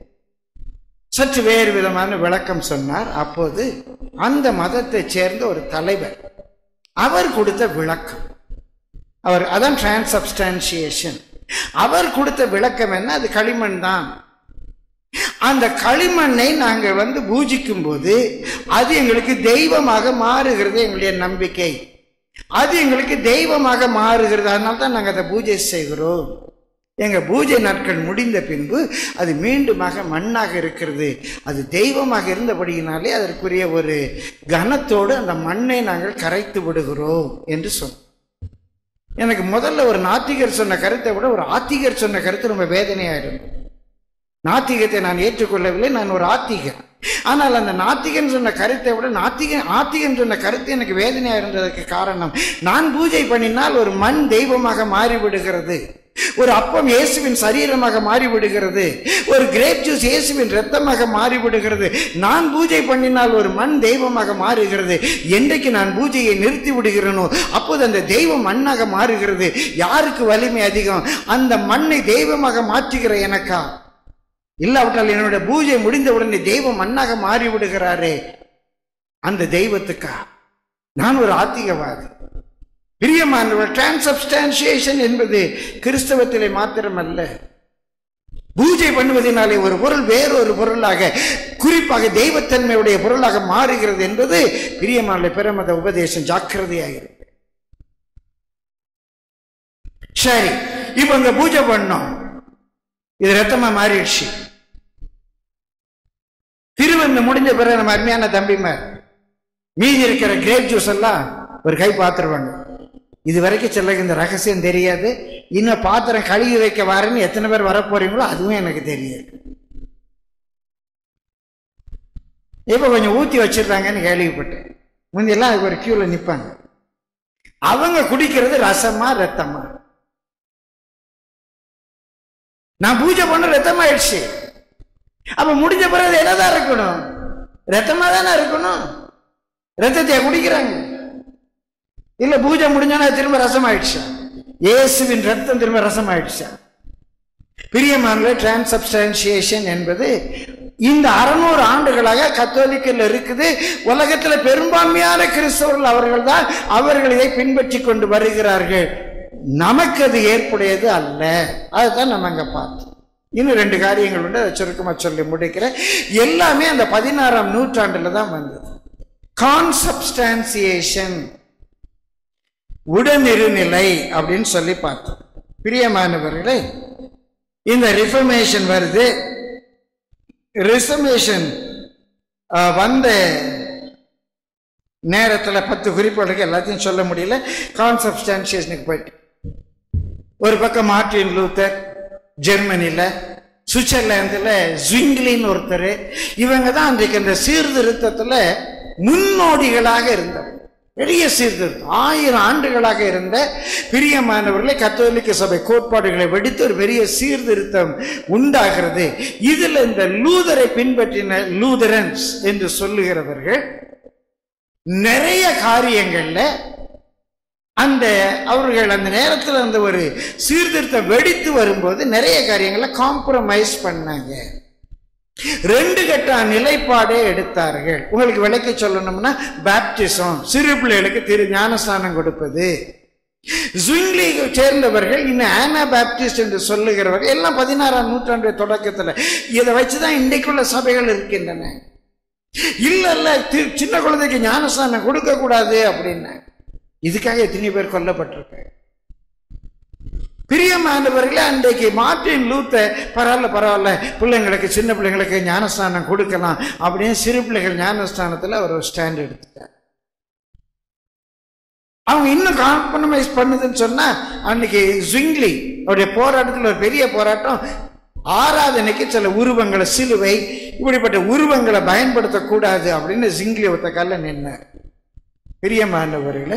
சற்று வேறு விதமான விளக்கம் சொன்னார் அப்போது அந்த மதத்தைச் சேர்ந்த ஒரு தலைவர் அவர் கொடுத்த விளக்கம் அவர் அதான் டிரான்சப்ஸ்டான்சியேஷன் அவர் கொடுத்த விளக்கம் என்ன அது களிமண் தான் அந்த களிமண்ணை நாங்கள் வந்து பூஜிக்கும் போது அது எங்களுக்கு தெய்வமாக மாறுகிறது எங்களுடைய நம்பிக்கை அது எங்களுக்கு தெய்வமாக மாறுகிறது அதனால தான் நாங்கள் அதை பூஜை செய்கிறோம் எங்க பூஜை நாட்கள் முடிந்த பின்பு அது மீண்டுமாக மண்ணாக இருக்கிறது அது தெய்வமாக இருந்தபடியினாலே அதற்குரிய ஒரு கனத்தோடு அந்த மண்ணை நாங்கள் கரைத்து விடுகிறோம் என்று சொன்னோம் எனக்கு முதல்ல ஒரு நாத்திகர் சொன்ன கருத்தை விட ஒரு ஆத்திகர் சொன்ன கருத்து ரொம்ப வேதனையா இருந்தது நாத்திகத்தை நான் ஏற்றுக்கொள்ளவில்லை நான் ஒரு ஆத்திகன் ஆனால் அந்த நாத்திகன் சொன்ன கருத்தை விட நாத்திகன் ஆத்திகன் சொன்ன கருத்து எனக்கு வேதனையா இருந்ததற்கு காரணம் நான் பூஜை பண்ணினால் ஒரு மண் தெய்வமாக மாறிவிடுகிறது ஒரு அப்பம் இயேசுவின் சரீரமாக மாறிவிடுகிறது ஒரு கிரேப் ஜூஸ் இயேசுவின் ரத்தமாக மாறிவிடுகிறது நான் பூஜை பண்ணினால் ஒரு மண் தெய்வமாக மாறுகிறது என்றைக்கு நான் பூஜையை நிறுத்தி விடுகிறேனோ அப்போது அந்த தெய்வம் மண்ணாக மாறுகிறது யாருக்கு வலிமை அதிகம் அந்த மண்ணை தெய்வமாக மாற்றுகிற எனக்கா இல்லாவிட்டால் என்னுடைய பூஜை முடிந்த உடனே தெய்வம் மண்ணாக மாறி விடுகிறாரே அந்த தெய்வத்துக்கா நான் ஒரு ஆத்திகவாதி பிரியமானவர் டிரான்சப்ஸ்டான்சியேஷன் என்பது கிறிஸ்தவத்திலே மாத்திரமல்ல பூஜை பண்ணுவதனாலே ஒரு பொருள் வேறொரு பொருளாக குறிப்பாக தெய்வத்தன்மையுடைய பொருளாக மாறுகிறது என்பது பிரியமான பிரமத உபதேசம் ஜாக்கிரதையாக இருக்கு சரி இப்போ இங்க பூஜை பண்ணோம் இது ரத்தமா மாறிடுச்சு திருவந்து முடிஞ்ச பிறகு நம்ம அருமையான தம்பிமார் மீதி இருக்கிற கிரேப் ஜூஸ் எல்லாம் ஒரு கை பார்த்துருவாங்க இது வரைக்கும் சிலருக்கு இந்த ரகசியம் தெரியாது இன்னும் பாத்திரம் கழுவி வைக்க வரேன்னு எத்தனை பேர் வரப்போறீங்களோ அதுவும் எனக்கு தெரியாது இப்ப கொஞ்சம் ஊத்தி வச்சிருக்காங்கன்னு கேள்விப்பட்டேன் முந்தியெல்லாம் அதுக்கு ஒரு கியூல நிப்பாங்க அவங்க குடிக்கிறது ரசமா ரத்தமா நான் பூஜை பண்ண ரத்தமாயிடுச்சு அப்ப முடிஞ்ச பிறகு அது என்னதான் இருக்கணும் ரத்தமா தானே இருக்கணும் ரத்தத்தை குடிக்கிறாங்க இல்ல பூஜை முடிஞ்சோன்னா அது திரும்ப ரசம் ஆயிடுச்சா இயேசுவின் ரத்தம் திரும்ப ரசம் ஆயிடுச்சா பிரியமான டிரான்சப்ஸ்டான்சியேஷன் என்பது இந்த அறுநூறு ஆண்டுகளாக கத்தோலிக்கல் இருக்குது உலகத்துல பெரும்பான்மையான கிறிஸ்தவர்கள் அவர்கள் தான் அவர்கள் இதை பின்பற்றி கொண்டு வருகிறார்கள் நமக்கு அது ஏற்புடையது அல்ல அதுதான் நம்ம அங்க பார்த்தோம் இன்னும் ரெண்டு காரியங்கள் உண்டு அதை சுருக்கமா சொல்லி முடிக்கிறேன் எல்லாமே அந்த பதினாறாம் நூற்றாண்டுல தான் வந்தது கான்சப்ஸ்டான்சியேஷன் உடனிருநிலை அப்படின்னு சொல்லி பார்த்தோம் பிரியமானவர்களே இந்த ரிஃபர்மேஷன் வருது ரிசர்வேஷன் வந்த நேரத்தில் பத்து குறிப்புகளுக்கு எல்லாத்தையும் சொல்ல முடியல கான்சப்ஸ்டான்சியேஷனுக்கு போயிட்டு ஒரு பக்கம் மார்டின் லூத்தர் ஜெர்மனியில் சுவிட்சர்லாந்தில் ஜுங்கிலின்னு ஒருத்தர் இவங்க தான் அன்றைக்கு அந்த சீர்திருத்தத்தில் முன்னோடிகளாக இருந்தவர் பெரிய சீர்திருத்தம் ஆயிரம் ஆண்டுகளாக இருந்த பிரியமானவர்களை கத்தோலிக்க சபை கோட்பாடுகளை வெடித்து ஒரு பெரிய சீர்திருத்தம் உண்டாகிறது இதுல இந்த லூதரை பின்பற்றின லூதரன்ஸ் என்று சொல்லுகிறவர்கள் நிறைய காரியங்கள்ல அந்த அவர்கள் அந்த நேரத்தில் அந்த ஒரு சீர்திருத்தம் வெடித்து வரும்போது நிறைய காரியங்களை காம்ப்ரமைஸ் பண்ணாங்க ரெண்டு கட்ட நிலைப்பாடே எடுத்தார்கள் உங்களுக்கு விளக்கி சொல்லணும்னா பேப்டிசம் சிறு பிள்ளைகளுக்கு திரு ஞானஸ்தானம் கொடுப்பது ஜுங்லி சேர்ந்தவர்கள் இன்னும் ஆனா பேப்டிஸ்ட் என்று சொல்லுகிறவர்கள் எல்லாம் பதினாறாம் நூற்றாண்டு தொடக்கத்தில் இதை வச்சுதான் இன்றைக்குள்ள சபைகள் இருக்கின்றன இல்ல இல்ல தி- சின்ன குழந்தைக்கு ஞானஸ்தானம் கொடுக்க கூடாது அப்படின்னு இதுக்காக எத்தனை பேர் கொல்லப்பட்டிருக்காங்க பிரியமானவர்களே அன்றைக்கு மார்ட்டின் லூத்த பரவாயில்ல பரவாயில்ல பிள்ளைங்களுக்கு சின்ன பிள்ளைங்களுக்கு ஞானஸ்தானம் கொடுக்கலாம் அப்படின்னு சிறு பிள்ளைகள் ஞானஸ்தானத்தில் அவர் ஒரு ஸ்டாண்ட் எடுத்துட்டார் அவங்க இன்னும் காம்ப்ரமைஸ் பண்ணுதுன்னு சொன்னா அன்னைக்கு ஜுங்லி அவருடைய போராட்டத்தில் ஒரு பெரிய போராட்டம் ஆராதனைக்கு சில உருவங்களை சிலுவை இப்படிப்பட்ட உருவங்களை பயன்படுத்தக்கூடாது அப்படின்னு ஜிங்லி ஒத்த கல்ல நின்னார் பிரியமானவர்களே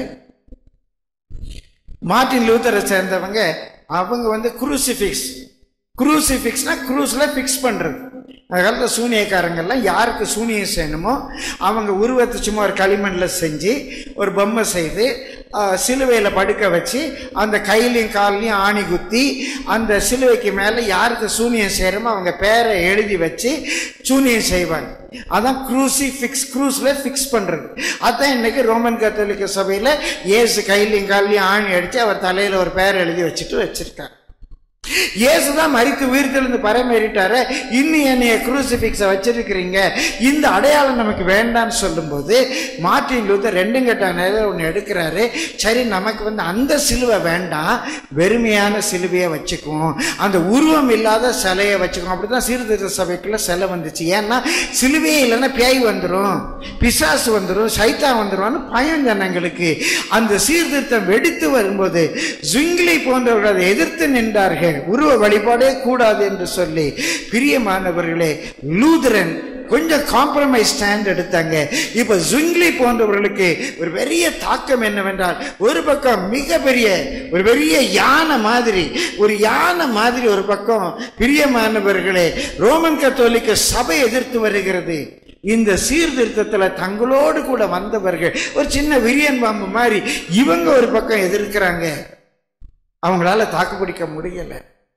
மார்ட்டின் லூத்தரை சேர்ந்தவங்க அவங்க வந்து குரூசிஃபிக்ஸ் குரூசிஃபிக்ஸ்னா குரூஸ்ல ஃபிக்ஸ் பண்றது அந்த காலத்தில் சூனியக்காரங்கெல்லாம் யாருக்கு சூனியம் செய்யணுமோ அவங்க உருவத்தை சும்மா ஒரு களிமண்ணில் செஞ்சு ஒரு பொம்மை செய்து சிலுவையில் படுக்க வச்சு அந்த கையிலையும் கால்லையும் ஆணி குத்தி அந்த சிலுவைக்கு மேலே யாருக்கு சூனியம் செய்கிறோமோ அவங்க பேரை எழுதி வச்சு சூனியம் செய்வாங்க அதான் க்ரூசி ஃபிக்ஸ் க்ரூஸில் ஃபிக்ஸ் பண்ணுறது அதான் இன்னைக்கு ரோமன் கத்தோலிக்க சபையில் இயேசு கையிலையும் கால்லையும் ஆணி அடித்து அவர் தலையில் ஒரு பேர் எழுதி வச்சுட்டு வச்சிருக்காங்க இயேசுதான் மறித்து உயிர்த்தெழுந்து பரமேறிட்டாரு இன்னும் என்னைய குரூசிபிக்ஸை வச்சிருக்கிறீங்க இந்த அடையாளம் நமக்கு வேண்டாம்னு சொல்லும்போது மார்ட்டின் லூத்தர் ரெண்டும் கெட்ட நேரம் ஒன்று எடுக்கிறாரு சரி நமக்கு வந்து அந்த சிலுவை வேண்டாம் வெறுமையான சிலுவையை வச்சுக்குவோம் அந்த உருவம் இல்லாத சிலையை வச்சுக்குவோம் அப்படிதான் சீர்திருத்த சபைக்குள்ள சிலை வந்துச்சு ஏன்னா சிலுவையே இல்லைன்னா பேய் வந்துடும் பிசாசு வந்துடும் சைத்தா வந்துரும்னு பயம் ஜனங்களுக்கு அந்த சீர்திருத்தம் வெடித்து வரும்போது ஜுங்கிலி போன்றவர்கள் அதை எதிர்த்து நின்றார்கள் உருவ வழிபாடே கூடாது என்று சொல்லி பிரியமானவர்களே லூதரன் கொஞ்சம் காம்ப்ரமைஸ் ஸ்டாண்ட் எடுத்தாங்க இப்ப ஜுங்லி போன்றவர்களுக்கு ஒரு பெரிய தாக்கம் என்னவென்றால் ஒரு பக்கம் மிக பெரிய ஒரு பெரிய யானை மாதிரி ஒரு யானை மாதிரி ஒரு பக்கம் பிரியமானவர்களே ரோமன் கத்தோலிக்க சபை எதிர்த்து வருகிறது இந்த சீர்திருத்தத்துல தங்களோடு கூட வந்தவர்கள் ஒரு சின்ன விரியன் பாம்பு மாதிரி இவங்க ஒரு பக்கம் எதிர்க்கிறாங்க அவங்களால தாக்கு பிடிக்க முடியல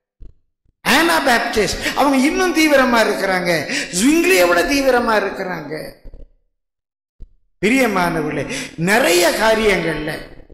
ஆனா பேப்டிஸ்ட் அவங்க இன்னும் தீவிரமா இருக்கிறாங்க ஜுங்கிலியை விட தீவிரமா இருக்கிறாங்க பிரியமானவர்களே நிறைய காரியங்கள்ல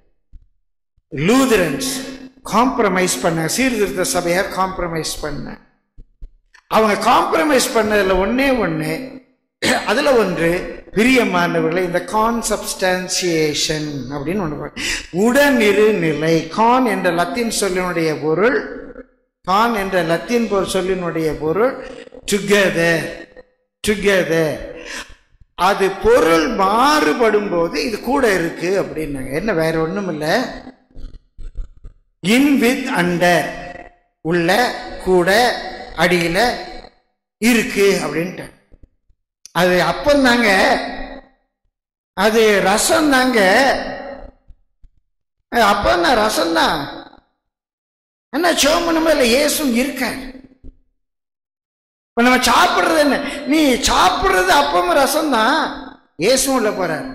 லூதரன்ஸ் காம்ப்ரமைஸ் பண்ண சீர்திருத்த சபையை காம்ப்ரமைஸ் பண்ண அவங்க காம்ப்ரமைஸ் பண்ணதுல ஒண்ணே ஒண்ணு அதுல ஒன்று பிரியமானவர்களை இந்த கான்சப்ஸ்டான்சியேஷன் அப்படின்னு ஒன்று உடனிரு நிலை கான் என்ற லத்தீன் சொல்லினுடைய பொருள் கான் என்ற லத்தீன் பொருள் சொல்லினுடைய பொருள் டுகெதர் டுகெதர் அது பொருள் மாறுபடும் போது இது கூட இருக்கு அப்படின்னாங்க என்ன வேற ஒண்ணும் இல்லை இன் வித் அண்டர் உள்ள கூட அடியில இருக்கு அப்படின்ட்டு அது அப்பம் தாங்க அது ரசம் தாங்க அப்பன்னா ரசம் தான் என்ன சோமனமே இல்லை இயேசும் இருக்கார் இப்ப நம்ம சாப்பிடுறது என்ன நீ சாப்பிடுறது அப்பமும் ரசம் தான் இயேசும் உள்ள போறார்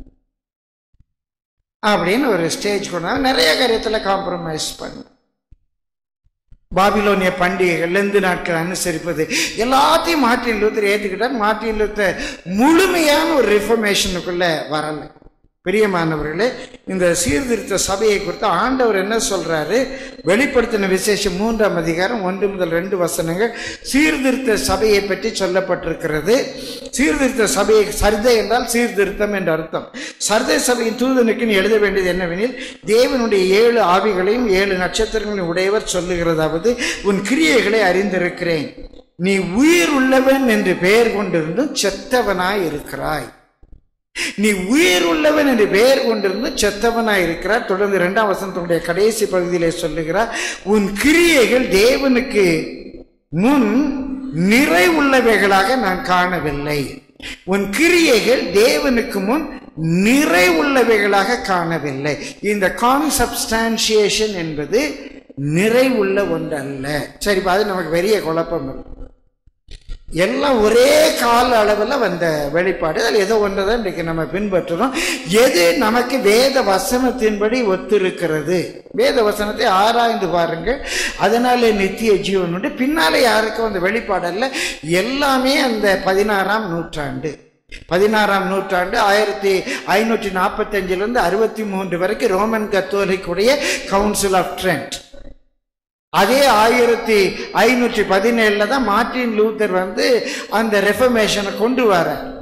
அப்படின்னு ஒரு ஸ்டேஜ் கொண்டாங்க நிறைய காரியத்தில் காம்ப்ரமைஸ் பண்ண பாபிலோனிய பண்டிகைகள் லெந்து நாட்கள் அனுசரிப்பது எல்லாத்தையும் மார்ட்டின் லூத்தர் ஏற்றுக்கிட்டார் மார்ட்டின் லூத்தர் முழுமையான ஒரு ரிஃபர்மேஷனுக்குள்ள வரலை பிரியமானவர்களே இந்த சீர்திருத்த சபையை குறித்து ஆண்டவர் என்ன சொல்றாரு வெளிப்படுத்தின விசேஷம் மூன்றாம் அதிகாரம் ஒன்று முதல் ரெண்டு வசனங்கள் சீர்திருத்த சபையை பற்றி சொல்லப்பட்டிருக்கிறது சீர்திருத்த சபையை சர்தை என்றால் சீர்திருத்தம் என்ற அர்த்தம் சர்தை சபையின் தூதனுக்கு நீ எழுத வேண்டியது என்னவெனில் தேவனுடைய ஏழு ஆவிகளையும் ஏழு நட்சத்திரங்களையும் உடையவர் சொல்லுகிறதாவது உன் கிரியைகளை அறிந்திருக்கிறேன் நீ உயிர் உள்ளவன் என்று பெயர் கொண்டிருந்தும் செத்தவனாய் இருக்கிறாய் நீ உயிர் உள்ளவன் என்று பெயர் கொண்டிருந்து செத்தவனாய் இருக்கிறார் தொடர்ந்து இரண்டாம் வசனத்தினுடைய கடைசி பகுதியிலே சொல்லுகிறார் உன் கிரியைகள் தேவனுக்கு முன் நிறைவுள்ளவைகளாக நான் காணவில்லை உன் கிரியைகள் தேவனுக்கு முன் நிறைவுள்ளவைகளாக காணவில்லை இந்த கான்சப்ஸ்டான்சியேஷன் என்பது நிறைவுள்ள ஒன்றல்ல சரி இப்ப அது நமக்கு பெரிய குழப்பம் இல்லை எல்லாம் ஒரே கால அளவில் வந்த வெளிப்பாடு அதில் ஏதோ ஒன்று தான் இன்றைக்கு நம்ம பின்பற்றுறோம் எது நமக்கு வேத வசனத்தின்படி ஒத்திருக்கிறது வேத வசனத்தை ஆராய்ந்து பாருங்கள் அதனாலே நித்திய ஜீவன் உண்டு பின்னாலே யாருக்கும் அந்த வெளிப்பாடு அல்ல எல்லாமே அந்த பதினாறாம் நூற்றாண்டு பதினாறாம் நூற்றாண்டு ஆயிரத்தி ஐநூற்றி நாற்பத்தஞ்சிலிருந்து அறுபத்தி மூன்று வரைக்கும் ரோமன் கத்தோலிக்குடைய கவுன்சில் ஆஃப் ட்ரெண்ட் அதே ஆயிரத்தி ஐநூற்றி பதினேழுல தான் மார்ட்டின் லூத்தர் வந்து அந்த ரெஃபர்மேஷனை கொண்டு வர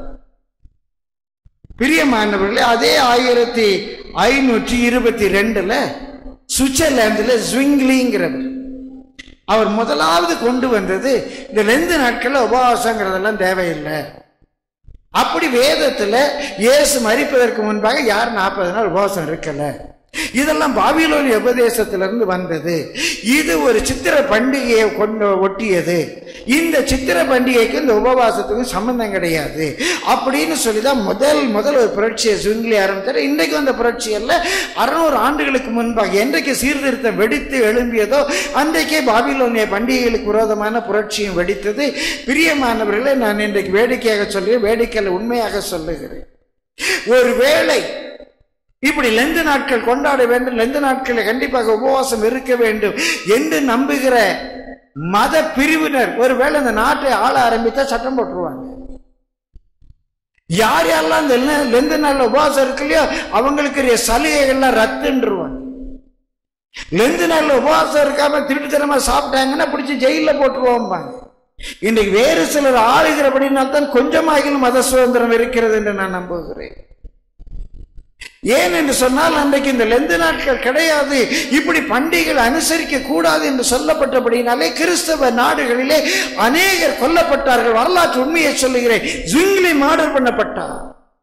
பிரியமானவர்களே அதே ஆயிரத்தி ஐநூற்றி இருபத்தி ரெண்டுல சுவிட்சர்லாந்துல ஜுவிங்லிங்கிறவர் அவர் முதலாவது கொண்டு வந்தது இந்த ரெண்டு நாட்கள்ல உபவாசங்கிறதெல்லாம் தேவையில்லை அப்படி வேதத்துல இயேசு மறிப்பதற்கு முன்பாக யார் நாற்பது நாள் உபவாசம் இருக்கல இதெல்லாம் பாபிலோனிய உபதேசத்திலிருந்து வந்தது இது ஒரு சித்திர பண்டிகையை கொண்டு ஒட்டியது இந்த சித்திர பண்டிகைக்கு இந்த உபவாசத்துக்கும் சம்பந்தம் கிடையாது அப்படின்னு சொல்லி தான் முதல் முதல் ஒரு புரட்சியை சுங்கிலி ஆரம்பித்தார் இன்றைக்கு வந்த புரட்சி அல்ல அறுநூறு ஆண்டுகளுக்கு முன்பாக என்றைக்கு சீர்திருத்தம் வெடித்து எழும்பியதோ அன்றைக்கே பாபிலோனிய பண்டிகைகளுக்கு விரோதமான புரட்சியும் வெடித்தது பிரியமானவர்களை நான் இன்றைக்கு வேடிக்கையாக சொல்கிறேன் வேடிக்கையில் உண்மையாக சொல்லுகிறேன் ஒருவேளை இப்படி லெந்து நாட்கள் கொண்டாட வேண்டும் லெந்து நாட்களில் கண்டிப்பாக உபவாசம் இருக்க வேண்டும் என்று நம்புகிற மத பிரிவினர் ஒருவேளை இந்த நாட்டை ஆள ஆரம்பித்தா சட்டம் போட்டுருவாங்க யார் யாரெல்லாம் இந்த லெ- லெந்து நாள்ல உபவாசம் இருக்கு இல்லையோ அவங்களுக்கு சலுகைகள்லாம் ரத்துன்றுவாங்க லெந்து நாள்ல உபவாசம் இருக்காம திருட்டுத்தனமா சாப்பிட்டாங்கன்னா பிடிச்சி ஜெயில போட்டுருவோம்பாங்க இன்றைக்கு வேறு சிலர் ஆளுகிறபடினால்தான் கொஞ்சமாகிலும் மத சுதந்திரம் இருக்கிறது என்று நான் நம்புகிறேன் ஏன் என்று சொன்னால் அன்றைக்கு இந்த லெந்து நாட்கள் கிடையாது இப்படி பண்டிகைகள் அனுசரிக்க கூடாது என்று சொல்லப்பட்டபடினாலே கிறிஸ்தவ நாடுகளிலே அநேகர் கொல்லப்பட்டார்கள் வரலாற்று உண்மையை சொல்லுகிறேன் ஜுங்கிலி மாடர் பண்ணப்பட்டார்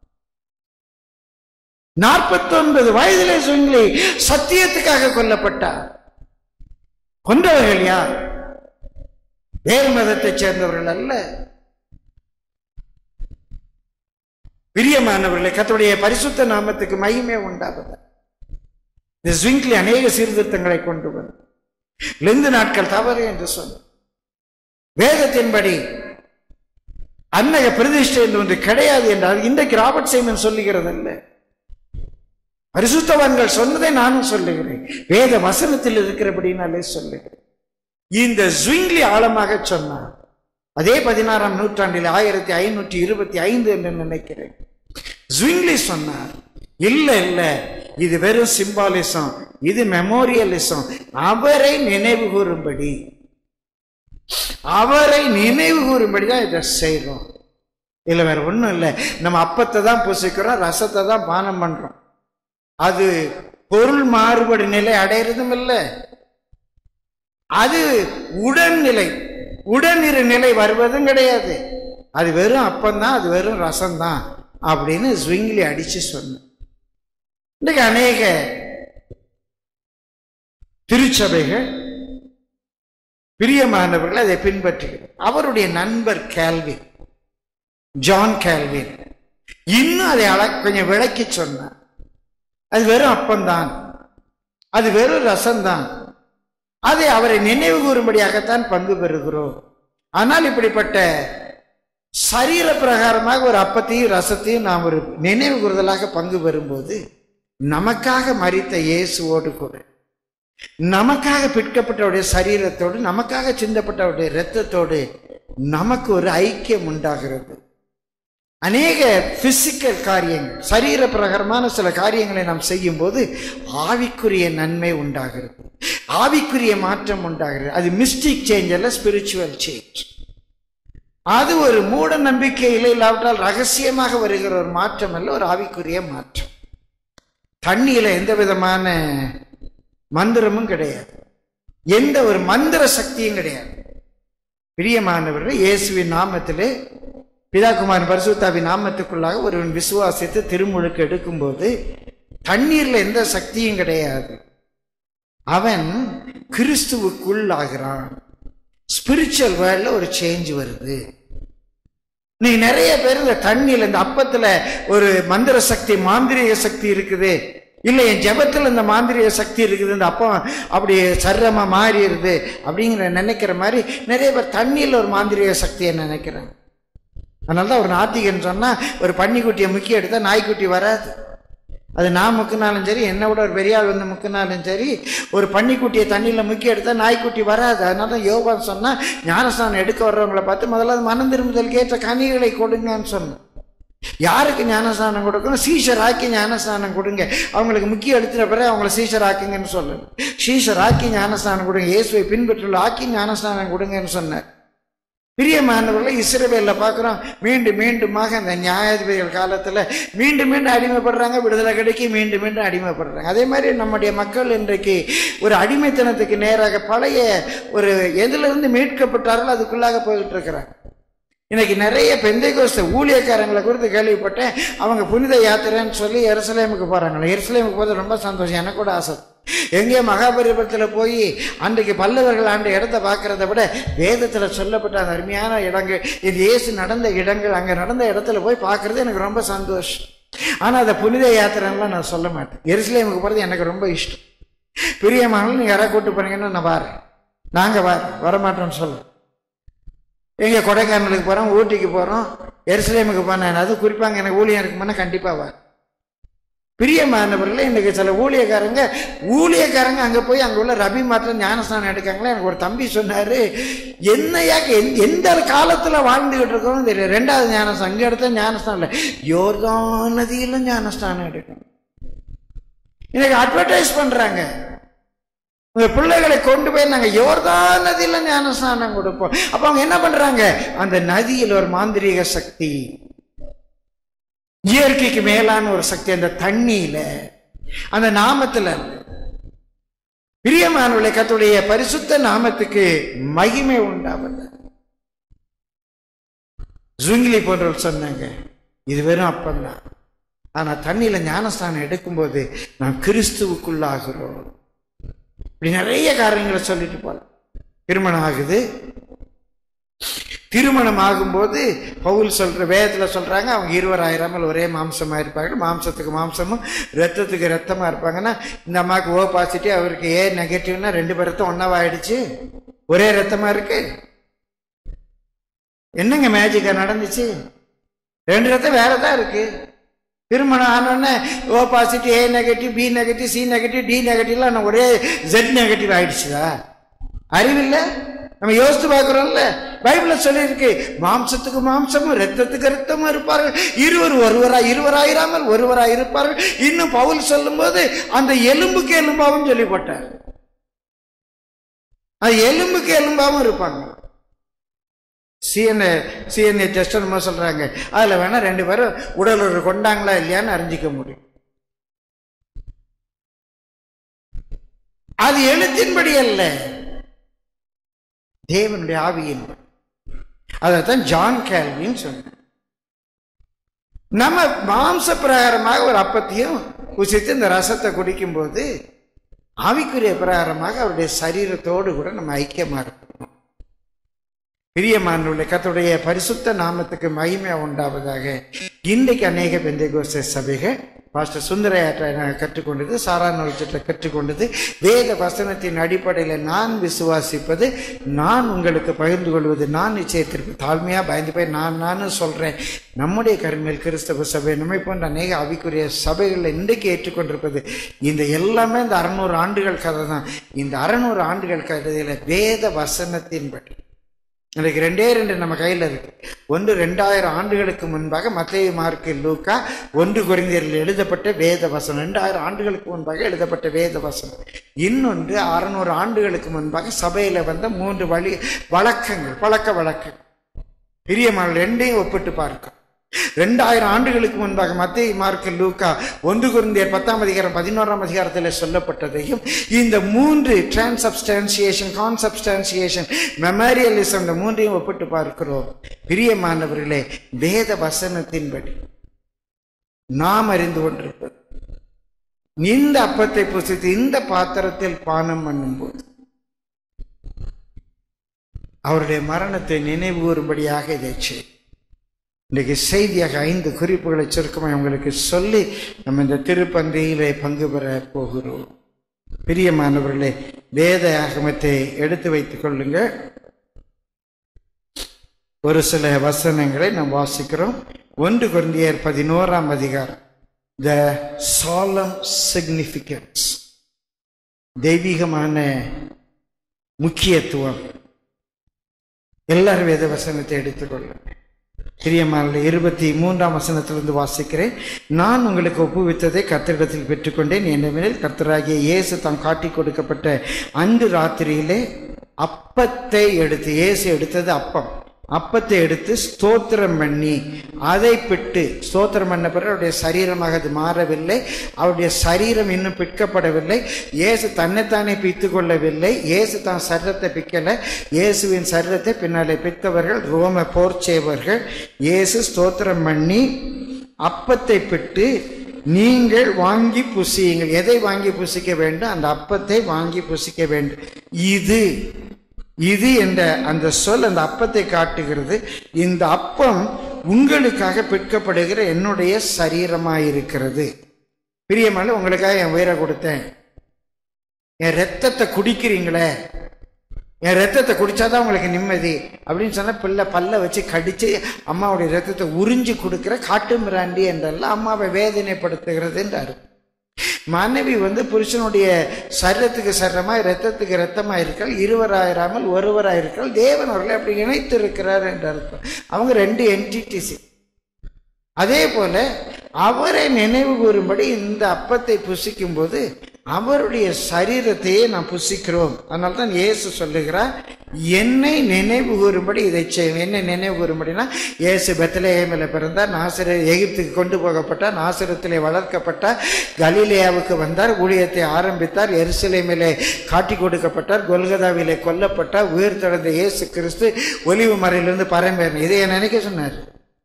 நாற்பத்தொன்பது வயதிலே ஜுங்கிலி சத்தியத்துக்காக கொல்லப்பட்டார் கொன்றவர்கள் யார் வேறு மதத்தைச் சேர்ந்தவர்கள் அல்ல பிரியமானவர்களே கர்த்தருடைய பரிசுத்த நாமத்துக்கு மகிமை உண்டாவது இந்த ஸ்விங்க்லி அநேக சீர்திருத்தங்களை கொண்டு வந்து லெந்து நாட்கள் தவறு என்று சொன்ன வேதத்தின்படி அன்னக பிரதிஷ்டை என்று ஒன்று கிடையாது என்றால் இன்றைக்கு ராபர்ட் சைமன் சொல்லுகிறது அல்ல பரிசுத்தவான்கள் சொன்னதை நானும் சொல்லுகிறேன் வேத வசனத்தில் இருக்கிறபடினாலே சொல்லுகிறேன் இந்த ஸ்விங்லி ஆழமாக சொன்னார் அதே பதினாறாம் நூற்றாண்டில் ஆயிரத்தி ஐநூற்றி இருபத்தி ஐந்து என்று நினைக்கிறேன் ஸ்விங்லி சொன்னார் இல்ல இல்ல இது வெறும் சிம்பாலிசம் இது மெமோரியலிசம் அவரை நினைவு கூறும்படி அவரை நினைவு கூறும்படி தான் இதை செய்றோம் இல்லை வேற ஒன்றும் இல்லை நம்ம அப்பத்தை தான் புசிக்கிறோம் ரசத்தை தான் பானம் பண்றோம் அது பொருள் மாறுபடு நிலை அடையிறதும் இல்லை அது உடல்நிலை உடனிரு நிலை வருவதும் கிடையாது அது வெறும் அப்பந்தான் அது வெறும் ரசம்தான் அப்படின்னு ஸ்விங்லி அடிச்சு சொன்னேன் இன்னைக்கு அநேக திருச்சபைகள் பிரியமானவர்கள் அதை பின்பற்றுகிறார் அவருடைய நண்பர் கேல்வின் ஜான் கேல்வின் இன்னும் அதை அழ கொஞ்சம் விளக்கி சொன்னார் அது வெறும் அப்பந்தான் அது வெறும் ரசம்தான் அதை அவரை நினைவு கூறும்படியாகத்தான் பங்கு பெறுகிறோம் ஆனால் இப்படிப்பட்ட சரீர பிரகாரமாக ஒரு அப்பத்தையும் ரசத்தையும் நாம் ஒரு நினைவு கூறுதலாக பங்கு பெறும்போது நமக்காக மறித்த இயேசுவோடு கூட நமக்காக பிற்கப்பட்டவருடைய சரீரத்தோடு நமக்காக சிந்தப்பட்டவருடைய இரத்தத்தோடு நமக்கு ஒரு ஐக்கியம் உண்டாகிறது அநேக பிசிக்கல் காரியங்கள் சரீர பிரகாரமான சில காரியங்களை நாம் செய்யும் போது ஆவிக்குரிய நன்மை உண்டாகிறது ஆவிக்குரிய மாற்றம் உண்டாகிறது அது மிஸ்டிக் சேஞ்ச் அல்ல ஸ்பிரிச்சுவல் சேஞ்ச் அது ஒரு மூட நம்பிக்கையில் இல்லாவிட்டால் ரகசியமாக வருகிற ஒரு மாற்றம் அல்ல ஒரு ஆவிக்குரிய மாற்றம் தண்ணியில எந்த விதமான மந்திரமும் கிடையாது எந்த ஒரு மந்திர சக்தியும் கிடையாது பிரியமானவர்கள் இயேசுவின் நாமத்திலே பிதாகுமாரன் பரிசுத்தாவின் நாமத்துக்குள்ளாக ஒருவன் விசுவாசித்து திருமுழுக்கு எடுக்கும்போது தண்ணீர்ல எந்த சக்தியும் கிடையாது அவன் கிறிஸ்துவுக்குள் ஆகிறான் ஸ்பிரிச்சுவல் வேர்ல்ட்ல ஒரு சேஞ்ச் வருது நீ நிறைய பேர் இந்த தண்ணியில இந்த அப்பத்துல ஒரு மந்திர சக்தி மாந்திரிக சக்தி இருக்குது இல்ல என் ஜெபத்துல இந்த மாந்திரிக சக்தி இருக்குது இந்த அப்பம் அப்படி சர்ரமா மாறிடுது அப்படிங்கிற நினைக்கிற மாதிரி நிறைய பேர் தண்ணியில் ஒரு மாந்திரிக சக்தியை நினைக்கிறாங்க அதனால தான் ஒரு நாத்திகன் சொன்னா ஒரு பன்னிக்குட்டியை முக்கிய எடுத்தா நாய்க்குட்டி வராது அது நான் முக்கினாலும் சரி என்னை விட ஒரு பெரிய ஆள் வந்து முக்கினாலும் சரி ஒரு பன்னிக்குட்டியை தண்ணியில் முக்கி எடுத்தால் நாய்க்குட்டி வராது அதனால தான் யோகான் சொன்னால் ஞானஸ்தானம் எடுக்க வர்றவங்களை பார்த்து முதல்ல அது மனம் திரும்புதல் கேட்ட கனிகளை கொடுங்கன்னு சொன்னேன் யாருக்கு ஞானஸ்தானம் கொடுக்கணும் சீஷர் ஆக்கி ஞானஸ்தானம் கொடுங்க அவங்களுக்கு முக்கிய எடுத்துட்ட பிறகு அவங்கள சீஷர் ஆக்குங்கன்னு சொல்லணும் சீஷர் ஆக்கி ஞானஸ்தானம் கொடுங்க இயேசுவை பின்பற்றுள்ள ஆக்கி ஞானஸ்தானம் கொடுங்கன்னு சொன்னார் பிரியமானவர்களை இஸ்ரவேலில் பார்க்குறோம் மீண்டும் மீண்டுமாக அந்த நியாயாதிபதிகள் காலத்தில் மீண்டும் மீண்டும் அடிமைப்படுறாங்க விடுதலை கிடைக்கி மீண்டும் மீண்டும் அடிமைப்படுறாங்க அதே மாதிரி நம்முடைய மக்கள் இன்றைக்கு ஒரு அடிமைத்தனத்துக்கு நேராக பழைய ஒரு எதிலிருந்து மீட்கப்பட்டார்கள் அதுக்குள்ளாக போயிட்டு இருக்கிறாங்க இன்னைக்கு நிறைய பெந்தைகோஸ்த ஊழியக்காரங்களை குறித்து கேள்விப்பட்டேன் அவங்க புனித யாத்திரைன்னு சொல்லி எருசலேமுக்கு போகிறாங்களே எருசலேமுக்கு போகிறது ரொம்ப சந்தோஷம் எனக்கு கூட ஆசை எங்கே மகாபலிபுரத்தில் போய் அன்றைக்கு பல்லவர்கள் ஆண்ட இடத்த பார்க்கறத விட வேதத்தில் சொல்லப்பட்ட அந்த அருமையான இடங்கள் இது இயேசு நடந்த இடங்கள் அங்கே நடந்த இடத்துல போய் பார்க்கறது எனக்கு ரொம்ப சந்தோஷம் ஆனால் அதை புனித யாத்திரைலாம் நான் சொல்ல மாட்டேன் எருசலேமுக்கு போகிறது எனக்கு ரொம்ப இஷ்டம் பிரியமானாலும் நீங்கள் யாராவது கூட்டு போனீங்கன்னா நான் வரேன் நாங்கள் வர வரமாட்டோம்னு சொல்லுவோம் எங்கே கொடைக்கானலுக்கு போகிறோம் ஊட்டிக்கு போகிறோம் எருசலேமுக்கு போனேன் அது குறிப்பாங்க எனக்கு ஊழியம் இருக்குமானா கண்டிப்பாக வர பிரியமானவர்களே இன்றைக்கு சில ஊழியக்காரங்க ஊழியக்காரங்க அங்கே போய் அங்கே உள்ள ரபி மாற்றம் ஞானஸ்தானம் எடுக்காங்களே எனக்கு ஒரு தம்பி சொன்னார் என்னையாக்க எந்த எந்த காலத்தில் வாழ்ந்துகிட்டு இருக்கோம் தெரியும் ரெண்டாவது ஞானஸ்தானம் அங்கே எடுத்த ஞானஸ்தானம் இல்லை யோர்தான் நதியிலும் ஞானஸ்தானம் எடுக்கணும் இன்னைக்கு அட்வர்டைஸ் பண்ணுறாங்க உங்க பிள்ளைகளை கொண்டு போய் நாங்க யோர்தான் நதியில ஞானஸ்நானம் கொடுப்போம் அப்ப அவங்க என்ன பண்றாங்க அந்த நதியில் ஒரு மாந்திரீக சக்தி இயற்கைக்கு மேலான ஒரு சக்தி அந்த தண்ணியில அந்த நாமத்துல பிரியமானவளை கத்துடைய பரிசுத்த நாமத்துக்கு மகிமை உண்டாவது ஜுங்கிலி போன்றவர் சொன்னாங்க இது வெறும் அப்பந்தான் ஆனா தண்ணியில ஞானஸ்தானம் எடுக்கும்போது நாம் கிறிஸ்துவுக்குள்ளாகிறோம் இப்படி நிறைய காரியங்களை சொல்லிட்டு போகலாம் திருமணம் ஆகுது திருமணம் ஆகும்போது பவுல் சொல்ற வேதத்துல சொல்றாங்க அவங்க இருவர் ஆயிராமல் ஒரே மாம்சமா இருப்பாங்க மாம்சத்துக்கு மாம்சமும் ரத்தத்துக்கு ரத்தமா இருப்பாங்கன்னா இந்த அம்மாவுக்கு ஓ பாசிட்டிவ் அவருக்கு ஏ நெகட்டிவ்னா ரெண்டு பேர் ரத்தம் ஒன்னாவாயிடுச்சு ஒரே ரத்தமா இருக்கு என்னங்க மேஜிக்கா நடந்துச்சு ரெண்டு ரத்தம் வேற தான் இருக்கு திருமணம் ஆனோடனே O positive A negative B negative C negative D நெகட்டிவ்லாம் ஒரே ஜெட் நெகட்டிவ் ஆயிடுச்சுதா அறிவில்ல நம்ம யோசித்து பார்க்குறோம்ல பைபிள்ல சொல்லியிருக்கு மாம்சத்துக்கு மாம்சமும் ரத்தத்துக்கு ரத்தமும் இருப்பார்கள் இருவர் ஒருவராய் இருவராயிராமல் ஒருவராய் இருப்பார்கள் இன்னும் பவுல் சொல்லும்போது அந்த எலும்புக்கு எலும்பாவும் சொல்லி போட்டார் அது எலும்புக்கு எலும்பாவும் இருப்பாங்க சிஎன்ஏ சிஎன்ஏ டெஸ்ட் என்னமோ சொல்றாங்க அதுல வேணா ரெண்டு பேரும் உடல் ஒரு கொண்டாங்களா இல்லையான்னு அறிஞ்சிக்க முடியும் அது எழுத்தின்படி அல்ல தேவனுடைய ஆவியின் அதைத்தான் ஜான் கேல்வின் சொன்னார் நம்ம மாம்ச பிரகாரமாக ஒரு அப்பத்தையும் புசித்து இந்த ரசத்தை குடிக்கும்போது ஆவிக்குரிய பிரகாரமாக அவருடைய சரீரத்தோடு கூட நம்ம ஐக்கியமா இருக்கணும் பிரியமானுள்ள கத்துடைய பரிசுத்த நாமத்துக்கு மகிமை உண்டாவதாக இன்றைக்கு அநேக பெந்தைகோச சபைகள் பாஸ்டர் சுந்தரையாற்றை நாங்கள் கற்றுக்கொண்டது சாரா நோச்சத்தில் கற்றுக்கொண்டது வேத வசனத்தின் அடிப்படையில் நான் விசுவாசிப்பது நான் உங்களுக்கு பகிர்ந்து கொள்வது நான் நிச்சயத்திற்கு தாழ்மையாக பயந்து போய் நான் நானும் சொல்கிறேன் நம்முடைய கருமையில் கிறிஸ்தவ சபை நம்மை போன்ற அநேக அவிக்குரிய சபைகளில் இன்றைக்கு ஏற்றுக்கொண்டிருப்பது இந்த எல்லாமே இந்த அறநூறு ஆண்டுகள் கதை தான் இந்த அறநூறு ஆண்டுகள் கதையில் வேத வசனத்தின்படி இன்றைக்கு ரெண்டே ரெண்டு நம்ம கையில் இருக்கு ஒன்று ரெண்டாயிரம் ஆண்டுகளுக்கு முன்பாக மத்திய மார்க்கு லூக்கா ஒன்று குறைந்தரில் எழுதப்பட்ட வேத வசனம் ரெண்டாயிரம் ஆண்டுகளுக்கு முன்பாக எழுதப்பட்ட வேத வசனம் இன்னொன்று அறநூறு ஆண்டுகளுக்கு முன்பாக சபையில் வந்த மூன்று வழி வழக்கங்கள் பழக்க வழக்கங்கள் பிரியமான ரெண்டையும் ஒப்பிட்டு பார்க்க ரெண்டாயிரம் ஆண்டுகளுக்கு முன்பாக மத்திய மார்க்கு லூக்கா ஒன்று குருந்தியர் பத்தாம் அதிகாரம் பதினோராம் அதிகாரத்தில் சொல்லப்பட்டதையும் இந்த மூன்று டிரான்சப்ஸ்டான்சியேஷன் கான்சப்ஸ்டான்சியேஷன் மெமரியலிசம் இந்த மூன்றையும் ஒப்பிட்டு பார்க்கிறோம் பிரியமானவர்களே வேத வசனத்தின்படி நாம் அறிந்து கொண்டிருப்பது இந்த அப்பத்தை புசித்து இந்த பாத்திரத்தில் பானம் பண்ணும்போது அவருடைய மரணத்தை நினைவு கூறும்படியாக இதை செய் இன்றைக்கு செய்தியாக ஐந்து குறிப்புகளை சுருக்கமாக உங்களுக்கு சொல்லி நம்ம இந்த திருப்பந்தியிலே பங்கு பெற போகிறோம் பிரியமானவர்களே வேத ஆகமத்தை எடுத்து வைத்துக் கொள்ளுங்க ஒரு சில வசனங்களை நாம் வாசிக்கிறோம் ஒன்று குருந்தியர் பதினோராம் அதிகாரம் த சாலம் சிக்னிஃபிகன்ஸ் தெய்வீகமான முக்கியத்துவம் எல்லாரும் வேத வசனத்தை எடுத்துக்கொள்ளுங்க பிரியமான இருபத்தி மூன்றாம் வசனத்திலிருந்து வாசிக்கிறேன் நான் உங்களுக்கு ஒப்புவித்ததை கர்த்தரிடத்தில் பெற்றுக்கொண்டேன் என்னவெனில் கர்த்தராகிய இயேசு தாம் காட்டி கொடுக்கப்பட்ட அன்று ராத்திரியிலே அப்பத்தை எடுத்து இயேசு எடுத்தது அப்பம் அப்பத்தை எடுத்து ஸ்தோத்திரம் பண்ணி அதை பிட்டு ஸ்தோத்திரம் பண்ண பிறகு அவருடைய சரீரமாக அது மாறவில்லை அவருடைய சரீரம் இன்னும் பிற்கப்படவில்லை இயேசு தன்னைத்தானே பித்து கொள்ளவில்லை இயேசு தான் சரீரத்தை பிக்கலை இயேசுவின் சரீரத்தை பின்னாலே பித்தவர்கள் ரோம போர்ச்சேவர்கள் இயேசு ஸ்தோத்திரம் பண்ணி அப்பத்தை பிட்டு நீங்கள் வாங்கி புசியுங்கள் எதை வாங்கி புசிக்க வேண்டும் அந்த அப்பத்தை வாங்கி புசிக்க வேண்டும் இது இது என்ற அந்த சொல் அந்த அப்பத்தை காட்டுகிறது இந்த அப்பம் உங்களுக்காக பிற்கப்படுகிற என்னுடைய சரீரமாயிருக்கிறது பிரியமான உங்களுக்காக என் உயிரை கொடுத்தேன் என் ரத்தத்தை குடிக்கிறீங்களே என் ரத்தத்தை குடிச்சாதான் உங்களுக்கு நிம்மதி அப்படின்னு சொன்னா பிள்ளை பல்ல வச்சு கடிச்சு அம்மாவுடைய ரத்தத்தை உறிஞ்சி கொடுக்கிற காட்டு மிராண்டி என்றெல்லாம் அம்மாவை வேதனைப்படுத்துகிறது என்றாரு மனைவி வந்து புருஷனுடைய சரீரத்துக்கு சரமாய் ரத்தத்துக்கு ரத்தமாக இருக்கால் இருவராயிராமல் ஒருவராக இருக்கால் தேவன் அவர்களை அப்படி இணைத்து இருக்கிறார் என்று அர்த்தம் அவங்க ரெண்டு என்டிடிசி அதே போல அவரை நினைவு கூறும்படி இந்த அப்பத்தை புசிக்கும் போது அவருடைய சரீரத்தையே நாம் புசிக்கிறோம் அதனால தான் இயேசு சொல்லுகிறார் என்னை நினைவு கூறும்படி இதை செய்யும் என்னை நினைவு கூறும்படினா இயேசு பெத்தலேமில் பிறந்தார் நாசிர எகிப்துக்கு கொண்டு போகப்பட்டார் நாசிரத்திலே வளர்க்கப்பட்டார் கலிலேயாவுக்கு வந்தார் ஊழியத்தை ஆரம்பித்தார் எருசலேமிலே காட்டி கொடுக்கப்பட்டார் கொல்கதாவிலே கொல்லப்பட்டார் உயிர் தொடர்ந்த இயேசு கிறிஸ்து ஒலிவு மறையிலிருந்து பரம்பேறணும் இதை நினைக்க சொன்னார்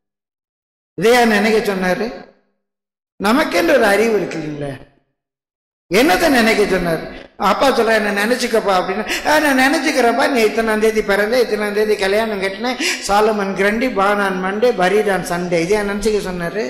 இதையா நினைக்க சொன்னாரு நமக்கென்று ஒரு அறிவு இருக்கு இல்லைங்களா என்னத்தை நினைக்க சொன்னார் அப்பா சொல்ல என்ன நினைச்சுக்கப்பா அப்படின்னு "ஆ, நான் நினைச்சுக்கிறப்பா நீ இத்தனாம் தேதி பிறந்த இத்தனாம் தேதி கல்யாணம் கட்டினேன் Solomon Grundy born on Monday buried on Sunday இதையா நினைச்சுக்க சொன்னாரு